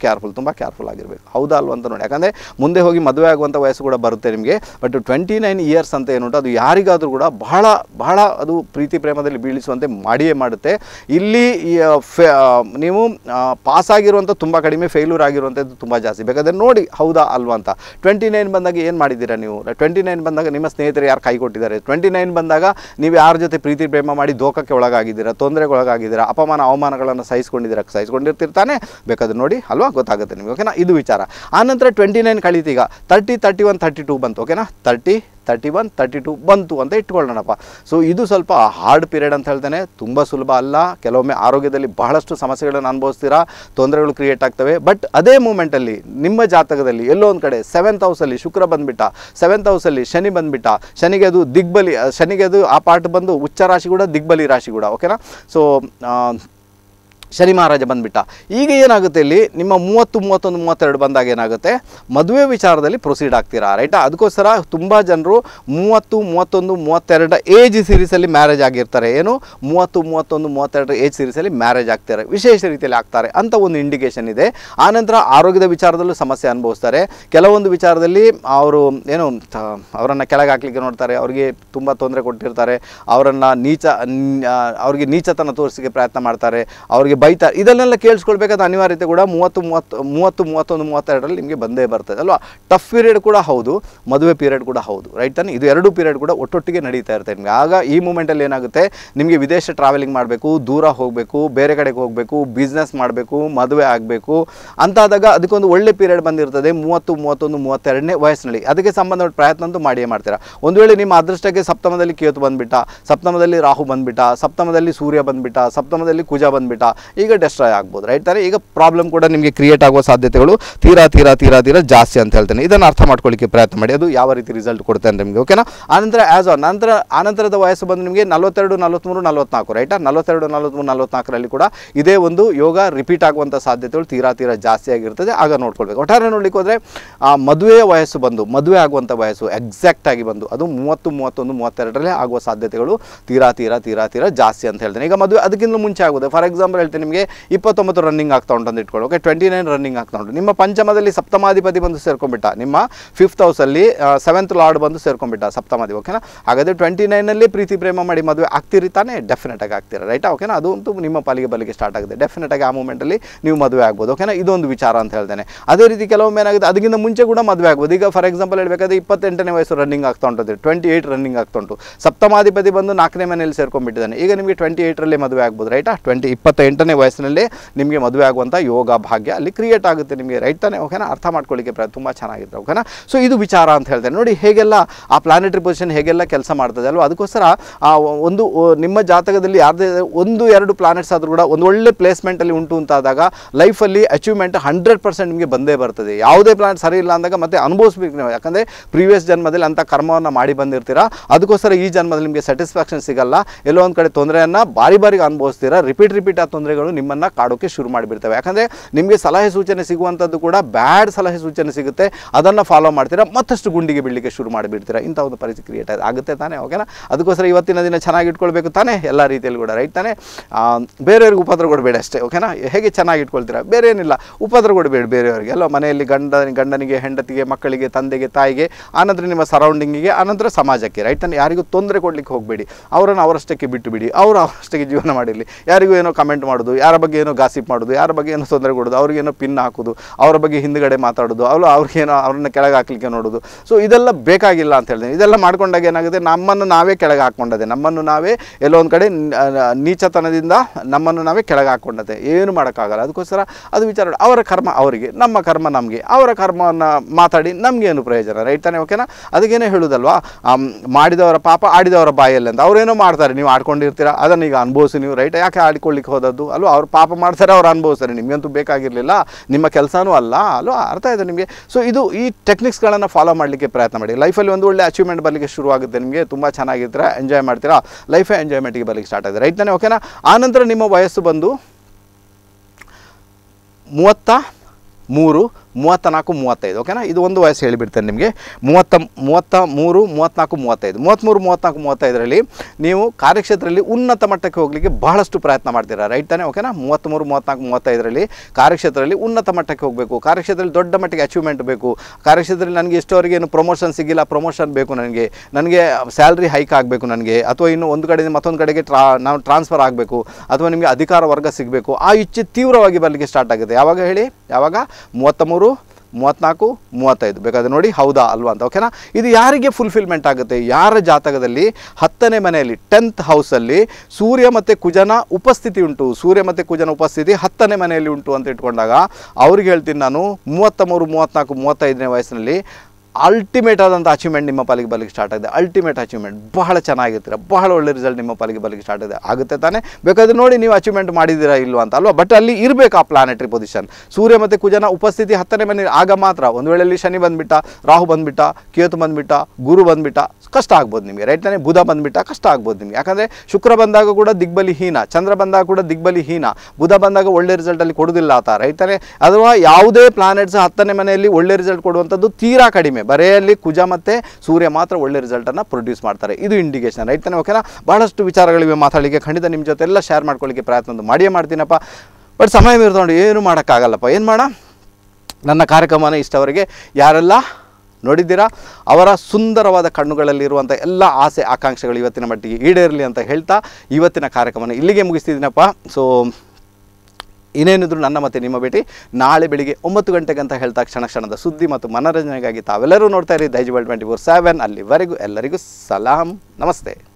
ತುಂಬ ಕೇರ್ಫುಲ್ ಆಗಿರಬೇಕು ಹೌದಾ ಅಲ್ವಾ ಅಂತ ನೋಡಿ ಯಾಕಂದರೆ ಮುಂದೆ ಹೋಗಿ ಮದುವೆ ಆಗುವಂಥ ವಯಸ್ಸು ಕೂಡ ಬರುತ್ತೆ ನಿಮಗೆ ಬಟ್ ಟ್ವೆಂಟಿ ನೈನ್ ಇಯರ್ಸ್ ಅಂತ ಏನುಂಟು ಅದು ಯಾರಿಗಾದರೂ ಕೂಡ ಬಹಳ ಬಹಳ ಅದು ಪ್ರೀತಿ ಪ್ರೇಮದಲ್ಲಿ ಬೀಳಿಸುವಂತೆ ಮಾಡಿಯೇ ಮಾಡುತ್ತೆ ಇಲ್ಲಿ ಈ, ಆ, ಫೆ ಆ, ನೀವು ಪಾಸ್ ಆಗಿರುವಂಥ ತುಂಬ ಕಡಿಮೆ ಫೇಲ್ಯೂರ್ ಆಗಿರುವಂಥದ್ದು ತುಂಬ ಜಾಸ್ತಿ ಬೇಕಾದರೆ ನೋಡಿ ಹೌದಾ ಅಲ್ವಾ ಅಂತ ಟ್ವೆಂಟಿ ನೈನ್ ಬಂದಾಗ ಏನು ಮಾಡಿದ್ದೀರಾ ನೀವು ಟ್ವೆಂಟಿ ನೈನ್ ಬಂದಾಗ ನಿಮ್ಮ ಸ್ನೇಹಿತರು ಯಾರು ಕೈ ಕೊಟ್ಟಿದ್ದಾರೆ ಟ್ವೆಂಟಿ ನೈನ್ ಬಂದಾಗ ನೀವು ಯಾರ ಜೊತೆ ಪ್ರೀತಿ ಪ್ರೇಮ ಮಾಡಿ ದೋಖಕ್ಕೆ ಒಳಗಾಗಿದ್ದೀರಾ ತೊಂದರೆಗೆ ಒಳಗಾಗಿದ್ದೀರಾ ಅಪಮಾನ ಅವಮಾನಗಳನ್ನು ಸಹಿಸ್ಕೊಂಡಿದ್ದೀರಾ ಸಹಿಸ್ಕೊಂಡಿರ್ತಿರ್ತಾನೆ ಬೇಕಾದ್ರೆ ನೋಡಿ ಅಲ್ವಾ ಗೊತ್ತಾಗುತ್ತೆ ನಿಮಗೆ ಓಕೆನಾ ಇದು ವಿಚಾರ ಆನಂತರ ಟ್ವೆಂಟಿ ನೈನ್ ಕಳೀತೀಗ thirty thirty one thirty two ಬಂತು ಓಕೆನಾ thirty thirty one thirty two ಬಂತು ಅಂತ ಇಟ್ಕೊಳ್ಳೋಣಪ್ಪ ಸೊ ಇದು ಸ್ವಲ್ಪ ಹಾರ್ಡ್ ಪೀರಿಯಡ್ ಅಂತ ಹೇಳ್ತೇನೆ ತುಂಬ ಸುಲಭ ಅಲ್ಲ ಕೆಲವೊಮ್ಮೆ ಆರೋಗ್ಯದಲ್ಲಿ ಬಹಳಷ್ಟು ಸಮಸ್ಯೆಗಳನ್ನು ಅನುಭವಿಸ್ತೀರಾ ತೊಂದರೆಗಳು ಕ್ರಿಯೇಟ್ ಆಗ್ತವೆ ಬಟ್ ಅದೇ ಮೂಮೆಂಟಲ್ಲಿ ನಿಮ್ಮ ಜಾತಕದಲ್ಲಿ ಎಲ್ಲೋ ಒಂದು ಕಡೆ ಸೆವೆಂತ್ ಹೌಸಲ್ಲಿ ಶುಕ್ರ ಬಂದುಬಿಟ್ಟ ಸೆವೆಂತ್ ಹೌಸಲ್ಲಿ ಶನಿ ಬಂದುಬಿಟ್ಟ ಶನಿಗೆ ಅದು ದಿಗ್ಬಲಿ ಆ, ಶನಿಗೆ ಅದು ಆ ಪಾರ್ಟ್ ಬಂದು ಉಚ್ಚ ರಾಶಿ ಕೂಡ ದಿಗ್ಬಲಿ ರಾಶಿ ಕೂಡ ಓಕೆನಾ ಸೊ ಶನಿ ಮಹಾರಾಜ ಬಂದುಬಿಟ್ಟ ಈಗ ಏನಾಗುತ್ತೆ ಇಲ್ಲಿ ನಿಮ್ಮ ಮೂವತ್ತು ಮೂವತ್ತೊಂದು ಮೂವತ್ತೆರಡು ಬಂದಾಗ ಏನಾಗುತ್ತೆ ಮದುವೆ ವಿಚಾರದಲ್ಲಿ ಪ್ರೊಸೀಡ್ ಆಗ್ತೀರಾ ರೈಟಾ ಅದಕ್ಕೋಸ್ಕರ ತುಂಬ ಜನರು ಮೂವತ್ತು ಮೂವತ್ತೊಂದು ಮೂವತ್ತೆರಡು ಏಜ್ ಸೀರೀಸಲ್ಲಿ ಮ್ಯಾರೇಜ್ ಆಗಿರ್ತಾರೆ ಏನು ಮೂವತ್ತು ಮೂವತ್ತೊಂದು ಮೂವತ್ತೆರಡು ಏಜ್ ಸೀರೀಸಲ್ಲಿ ಮ್ಯಾರೇಜ್ ಆಗ್ತಾರೆ ವಿಶೇಷ ರೀತಿಯಲ್ಲಿ ಆಗ್ತಾರೆ ಅಂತ ಒಂದು ಇಂಡಿಕೇಶನ್ ಇದೆ ಆನಂತರ ಆರೋಗ್ಯದ ವಿಚಾರದಲ್ಲೂ ಸಮಸ್ಯೆ ಅನುಭವಿಸ್ತಾರೆ ಕೆಲವೊಂದು ವಿಚಾರದಲ್ಲಿ ಅವರು ಏನು ಅವರನ್ನು ಕೆಳಗೆ ಹಾಕ್ಲಿಕ್ಕೆ ನೋಡ್ತಾರೆ ಅವರಿಗೆ ತುಂಬ ತೊಂದರೆ ಕೊಟ್ಟಿರ್ತಾರೆ ಅವರನ್ನು ನೀಚ ನ್- ಆ, ಅವರಿಗೆ ನೀಚತನ ತೋರಿಸಲಿಕ್ಕೆ ಪ್ರಯತ್ನ ಮಾಡ್ತಾರೆ ಅವರಿಗೆ ಬೈತಾರೆ ಇದನ್ನೆಲ್ಲ ಕೇಳಿಸ್ಕೊಳ್ಬೇಕಾದ ಅನಿವಾರ್ಯತೆ ಕೂಡ ಮೂವತ್ತು ಮೂವತ್ತು ಮೂವತ್ತು ಮೂವತ್ತೊಂದು ಮೂವತ್ತೆರಡರಲ್ಲಿ ನಿಮಗೆ ಬಂದೇ ಬರ್ತದೆ ಅಲ್ವಾ ಟಫ್ ಪೀರಿಯಡ್ ಕೂಡ ಹೌದು ಮದುವೆ ಪೀರಿಯಡ್ ಕೂಡ ಹೌದು ರೈಟ್ ತಾನೆ ಇದು ಎರಡು ಪೀರಿಯಡ್ ಕೂಡ ಒಟ್ಟೊಟ್ಟಿಗೆ ನಡೀತಾ ಇರುತ್ತೆ ನಿಮಗೆ ಆಗ ಈ ಮೂಮೆಂಟಲ್ಲಿ ಏನಾಗುತ್ತೆ ನಿಮಗೆ ವಿದೇಶ ಟ್ರಾವೆಲಿಂಗ್ ಮಾಡಬೇಕು ದೂರ ಹೋಗಬೇಕು ಬೇರೆ ಕಡೆಗೆ ಹೋಗಬೇಕು ಬಿಸ್ನೆಸ್ ಮಾಡಬೇಕು ಮದುವೆ ಆಗಬೇಕು ಅಂತಾದಾಗ ಅದಕ್ಕೊಂದು ಒಳ್ಳೆ ಪೀರಿಯಡ್ ಬಂದಿರ್ತದೆ ಮೂವತ್ತು ಮೂವತ್ತೊಂದು ಮೂವತ್ತೆರಡನೇ ವಯಸ್ಸಿನಲ್ಲಿ ಅದಕ್ಕೆ ಸಂಬಂಧಪಟ್ಟ ಪ್ರಯತ್ನ ಅಂತೂ ಮಾಡಿಯೇ ಮಾಡ್ತೀರಾ ಒಂದು ವೇಳೆ ನಿಮ್ಮ ಅದೃಷ್ಟಕ್ಕೆ ಸಪ್ತಮದಲ್ಲಿ ಕೇತು ಬಂದ್ಬಿಟ್ಟ ಸಪ್ತಮದಲ್ಲಿ ರಾಹು ಬಂದ್ಬಿಟ್ಟ ಸಪ್ತಮದಲ್ಲಿ ಸೂರ್ಯ ಬಂದ್ಬಿಟ್ಟ ಸಪ್ತಮದಲ್ಲಿ ಕುಜ ಬಂದ್ಬಿಟ್ಟ ಈಗ ಡೆಸ್ಟ್ರಾಯ್ ಆಗ್ಬೋದು ರೈಟ್ ತಾನೆ ಈಗ ಪ್ರಾಬ್ಲಮ್ ಕೂಡ ನಿಮಗೆ ಕ್ರಿಯೇಟ್ ಆಗುವ ಸಾಧ್ಯತೆಗಳು ತೀರಾ ತೀರಾ ತೀರಾ ತೀರಾ ಜಾಸ್ತಿ ಅಂತ ಹೇಳ್ತೇನೆ ಇದನ್ನು ಅರ್ಥ ಮಾಡ್ಕೊಳ್ಳಿಕ್ಕೆ ಪ್ರಯತ್ನ ಮಾಡಿ ಅದು ಯಾವ ರೀತಿ ರಿಸಲ್ಟ್ ಕೊಡುತ್ತೆ ಅಂತ ನಿಮಗೆ ಓಕೆನಾ ಆನಂತರ ಆ್ಯಸ್ ಆನ್ ನಂತರ ಆನಂತರದ ವಯಸ್ಸು ಬಂದು ನಿಮಗೆ ನಲವತ್ತೆರಡು ನಲವತ್ತ್ಮೂರು ನಲವತ್ನಾಲ್ಕು ರೈಟಾ ನಲವತ್ತೆರಡು ನಲವತ್ತ್ಮೂರು ನಲವತ್ನಾಲ್ಕರಲ್ಲಿ ಕೂಡ ಇದೇ ಒಂದು ಯೋಗ ರಿಪೀಟ್ ಆಗುವಂಥ ಸಾಧ್ಯತೆಗಳು ತೀರಾ ತೀರಾ ಜಾಸ್ತಿ ಆಗಿರ್ತದೆ ಆಗ ನೋಡ್ಕೊಳ್ಬೇಕು ಒಟ್ಟಾರೆ ನೋಡ್ಲಿಕ್ಕೆ ಹೋದರೆ ಆ ಮದುವೆಯ ವಯಸ್ಸು ಬಂದು ಮದುವೆ ಆಗುವಂಥ ವಯಸ್ಸು ಎಕ್ಸಾಕ್ಟ್ ಆಗಿ ಬಂದು ಅದು ಮೂವತ್ತು ಮೂವತ್ತೊಂದು ಮೂವತ್ತೆರಡರಲ್ಲೇ ಆಗುವ ಸಾಧ್ಯತೆಗಳು ತೀರಾ ತೀರಾ ತೀರಾ ತೀರಾ ಜಾಸ್ತಿ ಅಂತ ಹೇಳ್ತೇನೆ ಈಗ ಮದುವೆ ಅದಕ್ಕಿಂತ ಮುಂಚೆ ಆಗುತ್ತೆ ಫಾರ್ ಎಕ್ಸಾಂಪಲ್ ಹೇಳ್ತೇನೆ ನಿಮಗೆ ಇಪ್ಪತ್ತೊಂಬತ್ತು ರನ್ನಿಂಗ್ ಆಗ್ತಾ ಉಂಟು ಅಂತ ಇಟ್ಕೊಳ್ಳಿ ಓಕೆ ಟ್ವೆಂಟಿ ನೈನ್ ರನ್ನಿಂಗ್ ಆಗ್ತಾ ಉಂಟು ನಿಮ್ಮ ಪಂಚಮದಲ್ಲಿ ಸಪ್ತಮಾಧಿಪತಿ ಬಂದು ಸೇರ್ಕೊಂಡ್ಬಿಟ್ಟ ನಿಮ್ಮ ಫಿಫ್ತ್ ಹೌಸಲ್ಲಿ ಸೆವೆಂತ್ ಲಾರ್ಡ್ ಬಂದು ಸೇರ್ಕೊಂಡ್ಬಿಟ್ಟ ಸಪ್ತಮಾಧಿ ಓಕೆನಾ ಹಾಗಾದರೆ ಟ್ವೆಂಟಿ ನೈನಲ್ಲಿ ಪ್ರೀತಿ ಪ್ರೇಮ ಮಾಡಿ ಮದುವೆ ಆಗ್ತೀರಿ ತಾನೇ ಡೆಫಿನೆಟ್ ಆಗಿ ಆಗ್ತೀರಾ ರೈಟಾ ಓಕೆನಾ ಅದು ಅಂತೂ ನಿಮ್ಮ ಪಾಲಿಗೆ ಬಲಿಗೆ ಸ್ಟಾರ್ಟ್ ಆಗುತ್ತೆ ಡೆಫಿನೆಟ್ ಆಗಿ ಆ ಮೂಮೆಂಟಲ್ಲಿ ನೀವು ಮದುವೆ ಆಗ್ಬೋದು ಓಕೆನಾ ಇದೊಂದು ವಿಚಾರ ಅಂತ ಹೇಳ್ತೇನೆ ಅದೇ ರೀತಿ ಕೆಲವೊಮ್ಮೆ ಏನಾಗುತ್ತೆ ಅದಕ್ಕಿಂತ ಮುಂಚೆ ಕೂಡ ಮದುವೆ ಆಗ್ಬೋದು ಈಗ ಫಾರ್ ಎಕ್ಸಾಂಪಲ್ ಹೇಳಬೇಕಾದ್ರೆ ಇಪ್ಪತ್ತೆಂಟನೇ ವಯಸ್ಸು ರನ್ನಿಂಗ್ ಆಗ್ತಾ ಉಂಟು ಟ್ವೆಂಟಿ ಏಯ್ಟ್ ರನ್ನಿಂಗ್ ಆಗ್ತಾ ಉಂಟು ಸಪ್ತಮಾಧಿಪತಿ ಬಂದು ನಾಲ್ಕನೇ ಮನೆಯಲ್ಲಿ ಸೇರ್ಕೊಂಡ್ಬಿಟ್ಟಿದ್ದಾನೆ ಈಗ ನಿಮಗೆ ಟ್ವೆಂಟಿ ಏಯ್ಟರಲ್ಲಿ ಮದುವೆ ಆಗ್ಬೋದು ರೈಟಾ ಟ್ವೆಂಟಿ ಇಪ್ಪತ್ತೆಂಟನೇ ವಯಸ್ಸಿನಲ್ಲಿ ನಿಮಗೆ ಮದುವೆ ಆಗುವಂಥ ಯೋಗ ಭಾಗ್ಯ ಅಲ್ಲಿ ಕ್ರಿಯೇಟ್ ಆಗುತ್ತೆ ನಿಮಗೆ ರೈಟ್ ತಾನೇ ಓಕೆನಾ ಅರ್ಥ ಮಾಡ್ಕೊಳ್ಳಿಕ್ಕೆ ಪ್ರ ತುಂಬ ಚೆನ್ನಾಗಿದೆ ಓಕೆನಾ ಸೊ ಇದು ವಿಚಾರ ಅಂತ ಹೇಳ್ತೇನೆ ನೋಡಿ ಹೇಗೆಲ್ಲ ಆ ಪ್ಲಾನೆಟರಿ ಪೊಸಿಷನ್ ಹೇಗೆಲ್ಲ ಕೆಲಸ ಮಾಡ್ತದೆ ಅಲ್ವಾ ಅದಕ್ಕೋಸ್ಕರ ಆ ಒಂದು ಓ, ನಿಮ್ಮ ಜಾತಕದಲ್ಲಿ ಯಾರದೇ ಒಂದು ಎರಡು ಪ್ಲಾನೆಟ್ಸ್ ಆದರೂ ಕೂಡ ಒಂದು ಒಳ್ಳೆ ಪ್ಲೇಸ್ಮೆಂಟಲ್ಲಿ ಉಂಟು ಅಂತಾದಾಗ ಲೈಫಲ್ಲಿ ಅಚೀವ್ಮೆಂಟ್ ಹಂಡ್ರೆಡ್ ಪರ್ಸೆಂಟ್ ನಿಮಗೆ ಬಂದೇ ಬರ್ತದೆ ಯಾವುದೇ ಪ್ಲಾನೆಟ್ ಸರಿ ಇಲ್ಲ ಅಂದಾಗ ಮತ್ತೆ ಅನುಭವಿಸ್ಬೇಕು ನೀವು ಯಾಕಂದರೆ ಪ್ರೀವಿಯಸ್ ಜನ್ಮದಲ್ಲಿ ಅಂಥ ಕರ್ಮವನ್ನು ಮಾಡಿ ಬಂದಿರ್ತೀರಾ ಅದಕ್ಕೋಸ್ಕರ ಈ ಜನ್ಮದಲ್ಲಿ ನಿಮಗೆ ಸ್ಯಾಟಿಸ್ಫ್ಯಾಕ್ಷನ್ ಸಿಗಲ್ಲ ಎಲ್ಲೋ ಒಂದು ಕಡೆ ತೊಂದರೆಯನ್ನು ಬಾರಿ ಬಾರಿಗೆ ಅನುಭವಿಸ್ತೀರಾ ರಿಪೀಟ್ ರಿಪೀಟ್ ಆ ತೊಂದರೆಗಳು ನಿಮ್ಮನ್ನು ಕಾಡೋಕ್ಕೆ ಶುರು ಮಾಡಿಬಿಡ್ತವೆ ಯಾಕಂದರೆ ನಿಮಗೆ ಸಲಹೆ ಸೂಚನೆ ಸಿಗುವಂಥದ್ದು ಕೂಡ ಬ್ಯಾಡ್ ಸಲಹೆ ಸೂಚನೆ ಸಿಗುತ್ತೆ ಅದನ್ನು ಫಾಲೋ ಮಾಡ್ತೀರಾ ಮತ್ತಷ್ಟು ಗುಂಡಿಗೆ ಬೀಳಲಿಕ್ಕೆ ಶುರು ಮಾಡಿಬಿಡ್ತೀರಾ ಇಂಥ ಒಂದು ಪರಿಸ್ಥಿತಿ ಕ್ರಿಯೇಟ್ ಆಗುತ್ತೆ ತಾನೇ ಓಕೆನಾ ಅದಕ್ಕೋಸ್ಕರ ಇವತ್ತಿನ ದಿನ ಚೆನ್ನಾಗಿ ಇಟ್ಕೊಳ್ಬೇಕು ತಾನೇ ಎಲ್ಲ ರೀತಿಯಲ್ಲಿ ಕೂಡ ರೈಟ್ ತಾನೇ ಆ, ಬೇರೆಯವ್ರಿಗೆ ಉಪದ್ರ ಕೊಡಬೇಡಿ ಅಷ್ಟೇ ಓಕೆನಾ ಹೇಗೆ ಚೆನ್ನಾಗಿ ಇಟ್ಕೊಳ್ತೀರಾ ಬೇರೆ ಏನಿಲ್ಲ ಉಪದ್ರ ಕೊಡಬೇಡಿ ಬೇರೆಯವರಿಗೆ ಎಲ್ಲ ಮನೆಯಲ್ಲಿ ಗಂಡ ಗಂಡನಿಗೆ ಹೆಂಡತಿಗೆ ಮಕ್ಕಳಿಗೆ ತಂದೆಗೆ ತಾಯಿಗೆ ಆನಂತರ ನಿಮ್ಮ ಸರೌಂಡಿಂಗಿಗೆ ಆನಂತರ ಸಮಾಜಕ್ಕೆ ರೈಟ್ ತಾನೇ ಯಾರಿಗೂ ತೊಂದರೆ ಕೊಡಲಿಕ್ಕೆ ಹೋಗಬೇಡಿ ಅವರನ್ನು ಅವರಷ್ಟಕ್ಕೆ ಬಿಟ್ಟು ಬಿಡಿ ಅವರು ಅವರಷ್ಟಕ್ಕೆ ಜೀವನ ಮಾಡಿರಲಿ ಯಾರಿಗೂ ಏನೋ ಕಮೆಂಟ್ ಮಾಡೋದು ಯಾರ ಬಗ್ಗೆ ಏನೋ ಗಾಸಿಪ್ ಮಾಡೋದು ಯಾರ ಬಗ್ಗೆ ಏನೋ ತೊಂದರೆ ಕೊಡೋದು ಅವ್ರಿಗೇನೋ ಪಿನ್ ಹಾಕೋದು ಅವರ ಬಗ್ಗೆ ಹಿಂದ್ಗಡೆ ಮಾತಾಡೋದು ಅವರು ಅವ್ರಿಗೇನೋ ಅವ್ರನ್ನ ಕೆಳಗೆ ಹಾಕ್ಲಿಕ್ಕೆ ನೋಡೋದು ಸೊ ಇದೆಲ್ಲ ಬೇಕಾಗಿಲ್ಲ ಅಂತ ಹೇಳ್ತೀನಿ ಇದೆಲ್ಲ ಮಾಡ್ಕೊಂಡಾಗ ಏನಾಗುತ್ತೆ ನಮ್ಮನ್ನು ನಾವೇ ಕೆಳಗೆ ಹಾಕ್ಕೊಂಡದೆ ನಮ್ಮನ್ನು ನಾವೇ ಎಲ್ಲೋ ಒಂದು ಕಡೆ ನ- ನ- ನೀಚತನದಿಂದ ನಮ್ಮನ್ನು ನಾವೇ ಕೆಳಗೆ ಹಾಕ್ಕೊಂಡದೆ ಏನು ಮಾಡೋಕ್ಕಾಗಲ್ಲ ಅದಕ್ಕೋಸ್ಕರ ಅದು ವಿಚಾರ ಅವರ ಕರ್ಮ ಅವರಿಗೆ ನಮ್ಮ ಕರ್ಮ ನಮಗೆ ಅವರ ಕರ್ಮವನ್ನು ಮಾತಾಡಿ ನಮಗೇನು ಪ್ರಯೋಜನ ರೈಟ್ ತಾನೇ ಓಕೆನಾ ಅದಕ್ಕೇನೆ ಹೇಳುದಲ್ವಾ ಆಮ್, ಮಾಡಿದವರ ಪಾಪ ಆಡಿದವರ ಬಾಯಲ್ಲಿ ಅಂತ ಅವ್ರೇನೋ ಮಾಡ್ತಾರೆ ನೀವು ಆಡ್ಕೊಂಡಿರ್ತೀರಾ ಅದನ್ನು ಈಗ ಅನುಭವಿಸಿ ನೀವು ರೈಟ್ ಯಾಕೆ ಆಡ್ಕೊಳ್ಳಿಕ್ಕೆ ಹೋದದ್ದು ಅಲ್ವಾ ಅವ್ರು ಪಾಪ ಮಾಡ್ತಾರೆ ಅವ್ರು ಅನುಭವಿಸ್ತಾರೆ ನಿಮಗಂತೂ ಬೇಕಾಗಿರಲಿಲ್ಲ ನಿಮ್ಮ ಕೆಲಸನೂ ಅಲ್ಲ ಅಲ್ವಾ ಅರ್ಥ ಇದೆ ನಿಮಗೆ ಸೊ ಇದು ಈ ಟೆಕ್ನಿಕ್ಸ್ಗಳನ್ನು ಫಾಲೋ ಮಾಡಲಿಕ್ಕೆ ಪ್ರಯತ್ನ ಮಾಡಿ ಲೈಫಲ್ಲಿ ಒಂದು ಒಳ್ಳೆ ಅಚೀವ್ಮೆಂಟ್ ಬರಲಿಕ್ಕೆ ಶುರು ಆಗುತ್ತೆ ನಿಮಗೆ ತುಂಬ ಚೆನ್ನಾಗಿರ್ತೀರಾ ಎಂಜಾಯ್ ಮಾಡ್ತೀರಾ ಲೈಫೇ ಎಂಜಾಯ್ಮೆಂಟಿಗೆ ಬರಲಿಕ್ಕೆ ಸ್ಟಾರ್ಟ್ ಆಗಿದೆ ರೈಟ್ ತಾನೇ ಓಕೆನಾ ಆನಂತರ ನಿಮ್ಮ ವಯಸ್ಸು ಬಂದು ಮೂವತ್ತ ಮೂರು ಮೂವತ್ತ ನಾಲ್ಕು ಮೂವತ್ತೈದು ಓಕೆನಾ ಇದು ಒಂದು ವಯಸ್ಸು ಹೇಳಿಬಿಡ್ತೇನೆ ನಿಮಗೆ ಮೂವತ್ತ ಮೂವತ್ತ ಮೂರು ಮೂವತ್ತ್ನಾಲ್ಕು ಮೂವತ್ತೈದು ಮೂವತ್ತ್ಮೂರು ಮೂವತ್ತ್ನಾಲ್ಕು ಮೂವತ್ತೈದರಲ್ಲಿ ನೀವು ಕಾರ್ಯಕ್ಷೇತ್ರದಲ್ಲಿ ಉನ್ನತ ಮಟ್ಟಕ್ಕೆ ಹೋಗಲಿಕ್ಕೆ ಬಹಳಷ್ಟು ಪ್ರಯತ್ನ ಮಾಡ್ತೀರಾ ರೈಟ್ ತಾನೇ ಓಕೆನಾ ಮೂವತ್ತ್ಮೂರು ಮೂವತ್ತ್ನಾಲ್ಕು ಮೂವತ್ತೈದರಲ್ಲಿ ಕಾರ್ಯಕ್ಷೇತ್ರದಲ್ಲಿ ಉನ್ನತ ಮಟ್ಟಕ್ಕೆ ಹೋಗಬೇಕು ಕಾರ್ಯಕ್ಷೇತ್ರದಲ್ಲಿ ದೊಡ್ಡ ಮಟ್ಟಿಗೆ ಅಚೀವ್ಮೆಂಟ್ ಬೇಕು ಕಾರ್ಯಕ್ಷೇತ್ರದಲ್ಲಿ ನನಗೆ ಎಷ್ಟೋವರೆಗೆ ಏನು ಪ್ರಮೋಷನ್ ಸಿಗಿಲ್ಲ ಪ್ರಮೋಷನ್ ಬೇಕು ನನಗೆ ನನಗೆ ಸ್ಯಾಲ್ರಿ ಹೈಕ್ ಆಗಬೇಕು ನನಗೆ ಅಥವಾ ಇನ್ನು ಒಂದು ಕಡೆಯಿಂದ ಮತ್ತೊಂದು ಕಡೆಗೆ ಟ್ರಾ ನಾವು ಟ್ರಾನ್ಸ್ಫರ್ ಆಗಬೇಕು ಅಥವಾ ನಿಮಗೆ ಅಧಿಕಾರ ವರ್ಗ ಸಿಗಬೇಕು ಆ ಇಚ್ಛೆ ತೀವ್ರವಾಗಿ ಬರಲಿಕ್ಕೆ ಸ್ಟಾರ್ಟ್ ಆಗುತ್ತೆ ಯಾವಾಗ ಹೇಳಿ ಯಾವಾಗ ಮೂವತ್ತ ಮೂರು ಮೂವತ್ತ್ನಾಲ್ಕು ಮೂವತ್ತೈದು ಬೇಕಾದ್ರೆ ನೋಡಿ ಹೌದಾ ಅಲ್ವಾ ಅಂತ ಓಕೆನಾ ಇದು ಯಾರಿಗೆ ಫುಲ್ಫಿಲ್ಮೆಂಟ್ ಆಗುತ್ತೆ ಯಾರ ಜಾತಕದಲ್ಲಿ ಹತ್ತನೇ ಮನೆಯಲ್ಲಿ ಟೆಂತ್ ಹೌಸಲ್ಲಿ ಸೂರ್ಯ ಮತ್ತು ಕುಜನ ಉಪಸ್ಥಿತಿ ಉಂಟು ಸೂರ್ಯ ಮತ್ತು ಕುಜನ ಉಪಸ್ಥಿತಿ ಹತ್ತನೇ ಮನೆಯಲ್ಲಿ ಉಂಟು ಅಂತ ಇಟ್ಕೊಂಡಾಗ ಅವ್ರಿಗೆ ಹೇಳ್ತೀನಿ ನಾನು ಮೂವತ್ತ ಮೂರು ಮೂವತ್ತ್ನಾಲ್ಕು ಮೂವತ್ತೈದನೇ ವಯಸ್ಸಿನಲ್ಲಿ ಅಲ್ಟಿಮೇಟ್ ಆದಂಥ ಅಚೀವ್ಮೆಂಟ್ ನಿಮ್ಮ ಪಾಲಿಗೆ ಬರಲಿಕ್ಕೆ ಸ್ಟಾರ್ಟ್ ಆಗಿದೆ ಅಲ್ಟಿಮೇಟ್ ಅಚೀವ್ಮೆಂಟ್ ಬಹಳ ಚೆನ್ನಾಗಿರ್ತೀರ ಬಹಳ ಒಳ್ಳೆ ರಿಸಲ್ಟ್ ನಿಮ್ಮ ಪಾಲಿಗೆ ಬರಲಿಕ್ಕೆ ಸ್ಟಾರ್ಟ್ ಆಗಿದೆ ಆಗುತ್ತೆ ತಾನೇ ಬೇಕಾದ್ರೆ ನೋಡಿ ನೀವು ಅಚೀವ್ಮೆಂಟ್ ಮಾಡಿದ್ದೀರಾ ಇಲ್ವಾ ಅಂತ ಅಲ್ವಾ ಬಟ್ ಅಲ್ಲಿ ಇರಬೇಕು ಆ ಪ್ಲಾನೆಟರಿ ಪೊಸಿಷನ್ ಸೂರ್ಯ ಮತ್ತು ಕುಜನ ಉಪಸ್ಥಿತಿ ಹತ್ತನೇ ಮನೆ ಆಗ ಮಾತ್ರ ಒಂದು ವೇಳೆ ಅಲ್ಲಿ ಶನಿ ಬಂದುಬಿಟ್ಟ ರಾಹು ಬಂದುಬಿಟ್ಟ ಕೇತು ಬಂದುಬಿಟ್ಟ ಗುರು ಬಂದುಬಿಟ್ಟ ಕಷ್ಟ ಆಗ್ಬೋದು ನಿಮಗೆ ರೈಟ್ ತಾನೇ ಬುಧ ಬಂದುಬಿಟ್ಟ ಕಷ್ಟ ಆಗ್ಬೋದು ನಿಮಗೆ ಯಾಕಂದರೆ ಶುಕ್ರ ಬಂದಾಗ ಕೂಡ ದಿಗ್ಬಲಿ ಹೀನ ಚಂದ್ರ ಬಂದಾಗ ಕೂಡ ದಿಗ್ಬಲಿ ಹೀನ ಬುಧ ಬಂದಾಗ ಒಳ್ಳೆ ರಿಸಲ್ಟಲ್ಲಿ ಕೊಡೋದಿಲ್ಲ ಆತ ರೈಟ್ ತಾನೇ ಅಥವಾ ಯಾವುದೇ ಪ್ಲಾನೆಟ್ಸ್ ಹತ್ತನೇ ಮನೆಯಲ್ಲಿ ಒಳ್ಳೆ ರಿಸಲ್ಟ್ ಕೊಡುವಂಥದ್ದು ತೀರಾ ಕಡಿಮೆ ಬರೇ ಅಲ್ಲಿ ಕುಜ ಮತ್ತು ಸೂರ್ಯ ಮಾತ್ರ ಒಳ್ಳೆ ರಿಸಲ್ಟನ್ನು ಪ್ರೊಡ್ಯೂಸ್ ಮಾಡ್ತಾರೆ ಇದು ಇಂಡಿಕೇಶನ್ ರೈಟ್ ತಾನೇ ಓಕೆನಾ ಭಾಳಷ್ಟು ವಿಚಾರಗಳಿವೆ ಮಾತಾಡಲಿಕ್ಕೆ ಖಂಡಿತ ನಿಮ್ಮ ಜೊತೆ ಎಲ್ಲ ಶೇರ್ ಮಾಡ್ಕೊಳ್ಳಿಕ್ಕೆ ಪ್ರಯತ್ನ ಒಂದು ಮಾಡಿಯೇ ಮಾಡ್ತೀನಪ್ಪ ಬಟ್ ಸಮಯ ಮೀರ್ಕೊಂಡು ಏನು ಮಾಡೋಕ್ಕಾಗಲ್ಲಪ್ಪ ಏನು ಮಾಡ ನನ್ನ ಕಾರ್ಯಕ್ರಮನ ಇಷ್ಟವರೆಗೆ ಯಾರೆಲ್ಲ ನೋಡಿದ್ದೀರಾ ಅವರ ಸುಂದರವಾದ ಕಣ್ಣುಗಳಲ್ಲಿರುವಂಥ ಎಲ್ಲ ಆಸೆ ಆಕಾಂಕ್ಷೆಗಳು ಇವತ್ತಿನ ಮಟ್ಟಿಗೆ ಈಡೇರಲಿ ಅಂತ ಹೇಳ್ತಾ ಇವತ್ತಿನ ಕಾರ್ಯಕ್ರಮನ ಇಲ್ಲಿಗೆ ಮುಗಿಸ್ತಿದ್ದೀನಪ್ಪ ಸೊ ಇನ್ನೇನಿದ್ರು ನನ್ನ ಮತ್ತೆ ನಿಮ್ಮ ಭೇಟಿ ನಾಳೆ ಬೆಳಿಗ್ಗೆ ಒಂಬತ್ತು ಗಂಟೆಗೆ ಅಂತ ಹೇಳ್ತಾ ಕ್ಷಣ ಕ್ಷಣದ ಸುದ್ದಿ ಮತ್ತು ಮನೋರಂಜನೆಗಾಗಿ ತಾವೆಲ್ಲರೂ ನೋಡ್ತಾ ಇರಿ Daiji world twenty four seven ಅಲ್ಲಿವರೆಗೂ ಎಲ್ಲರಿಗೂ ಸಲಾಂ ನಮಸ್ತೆ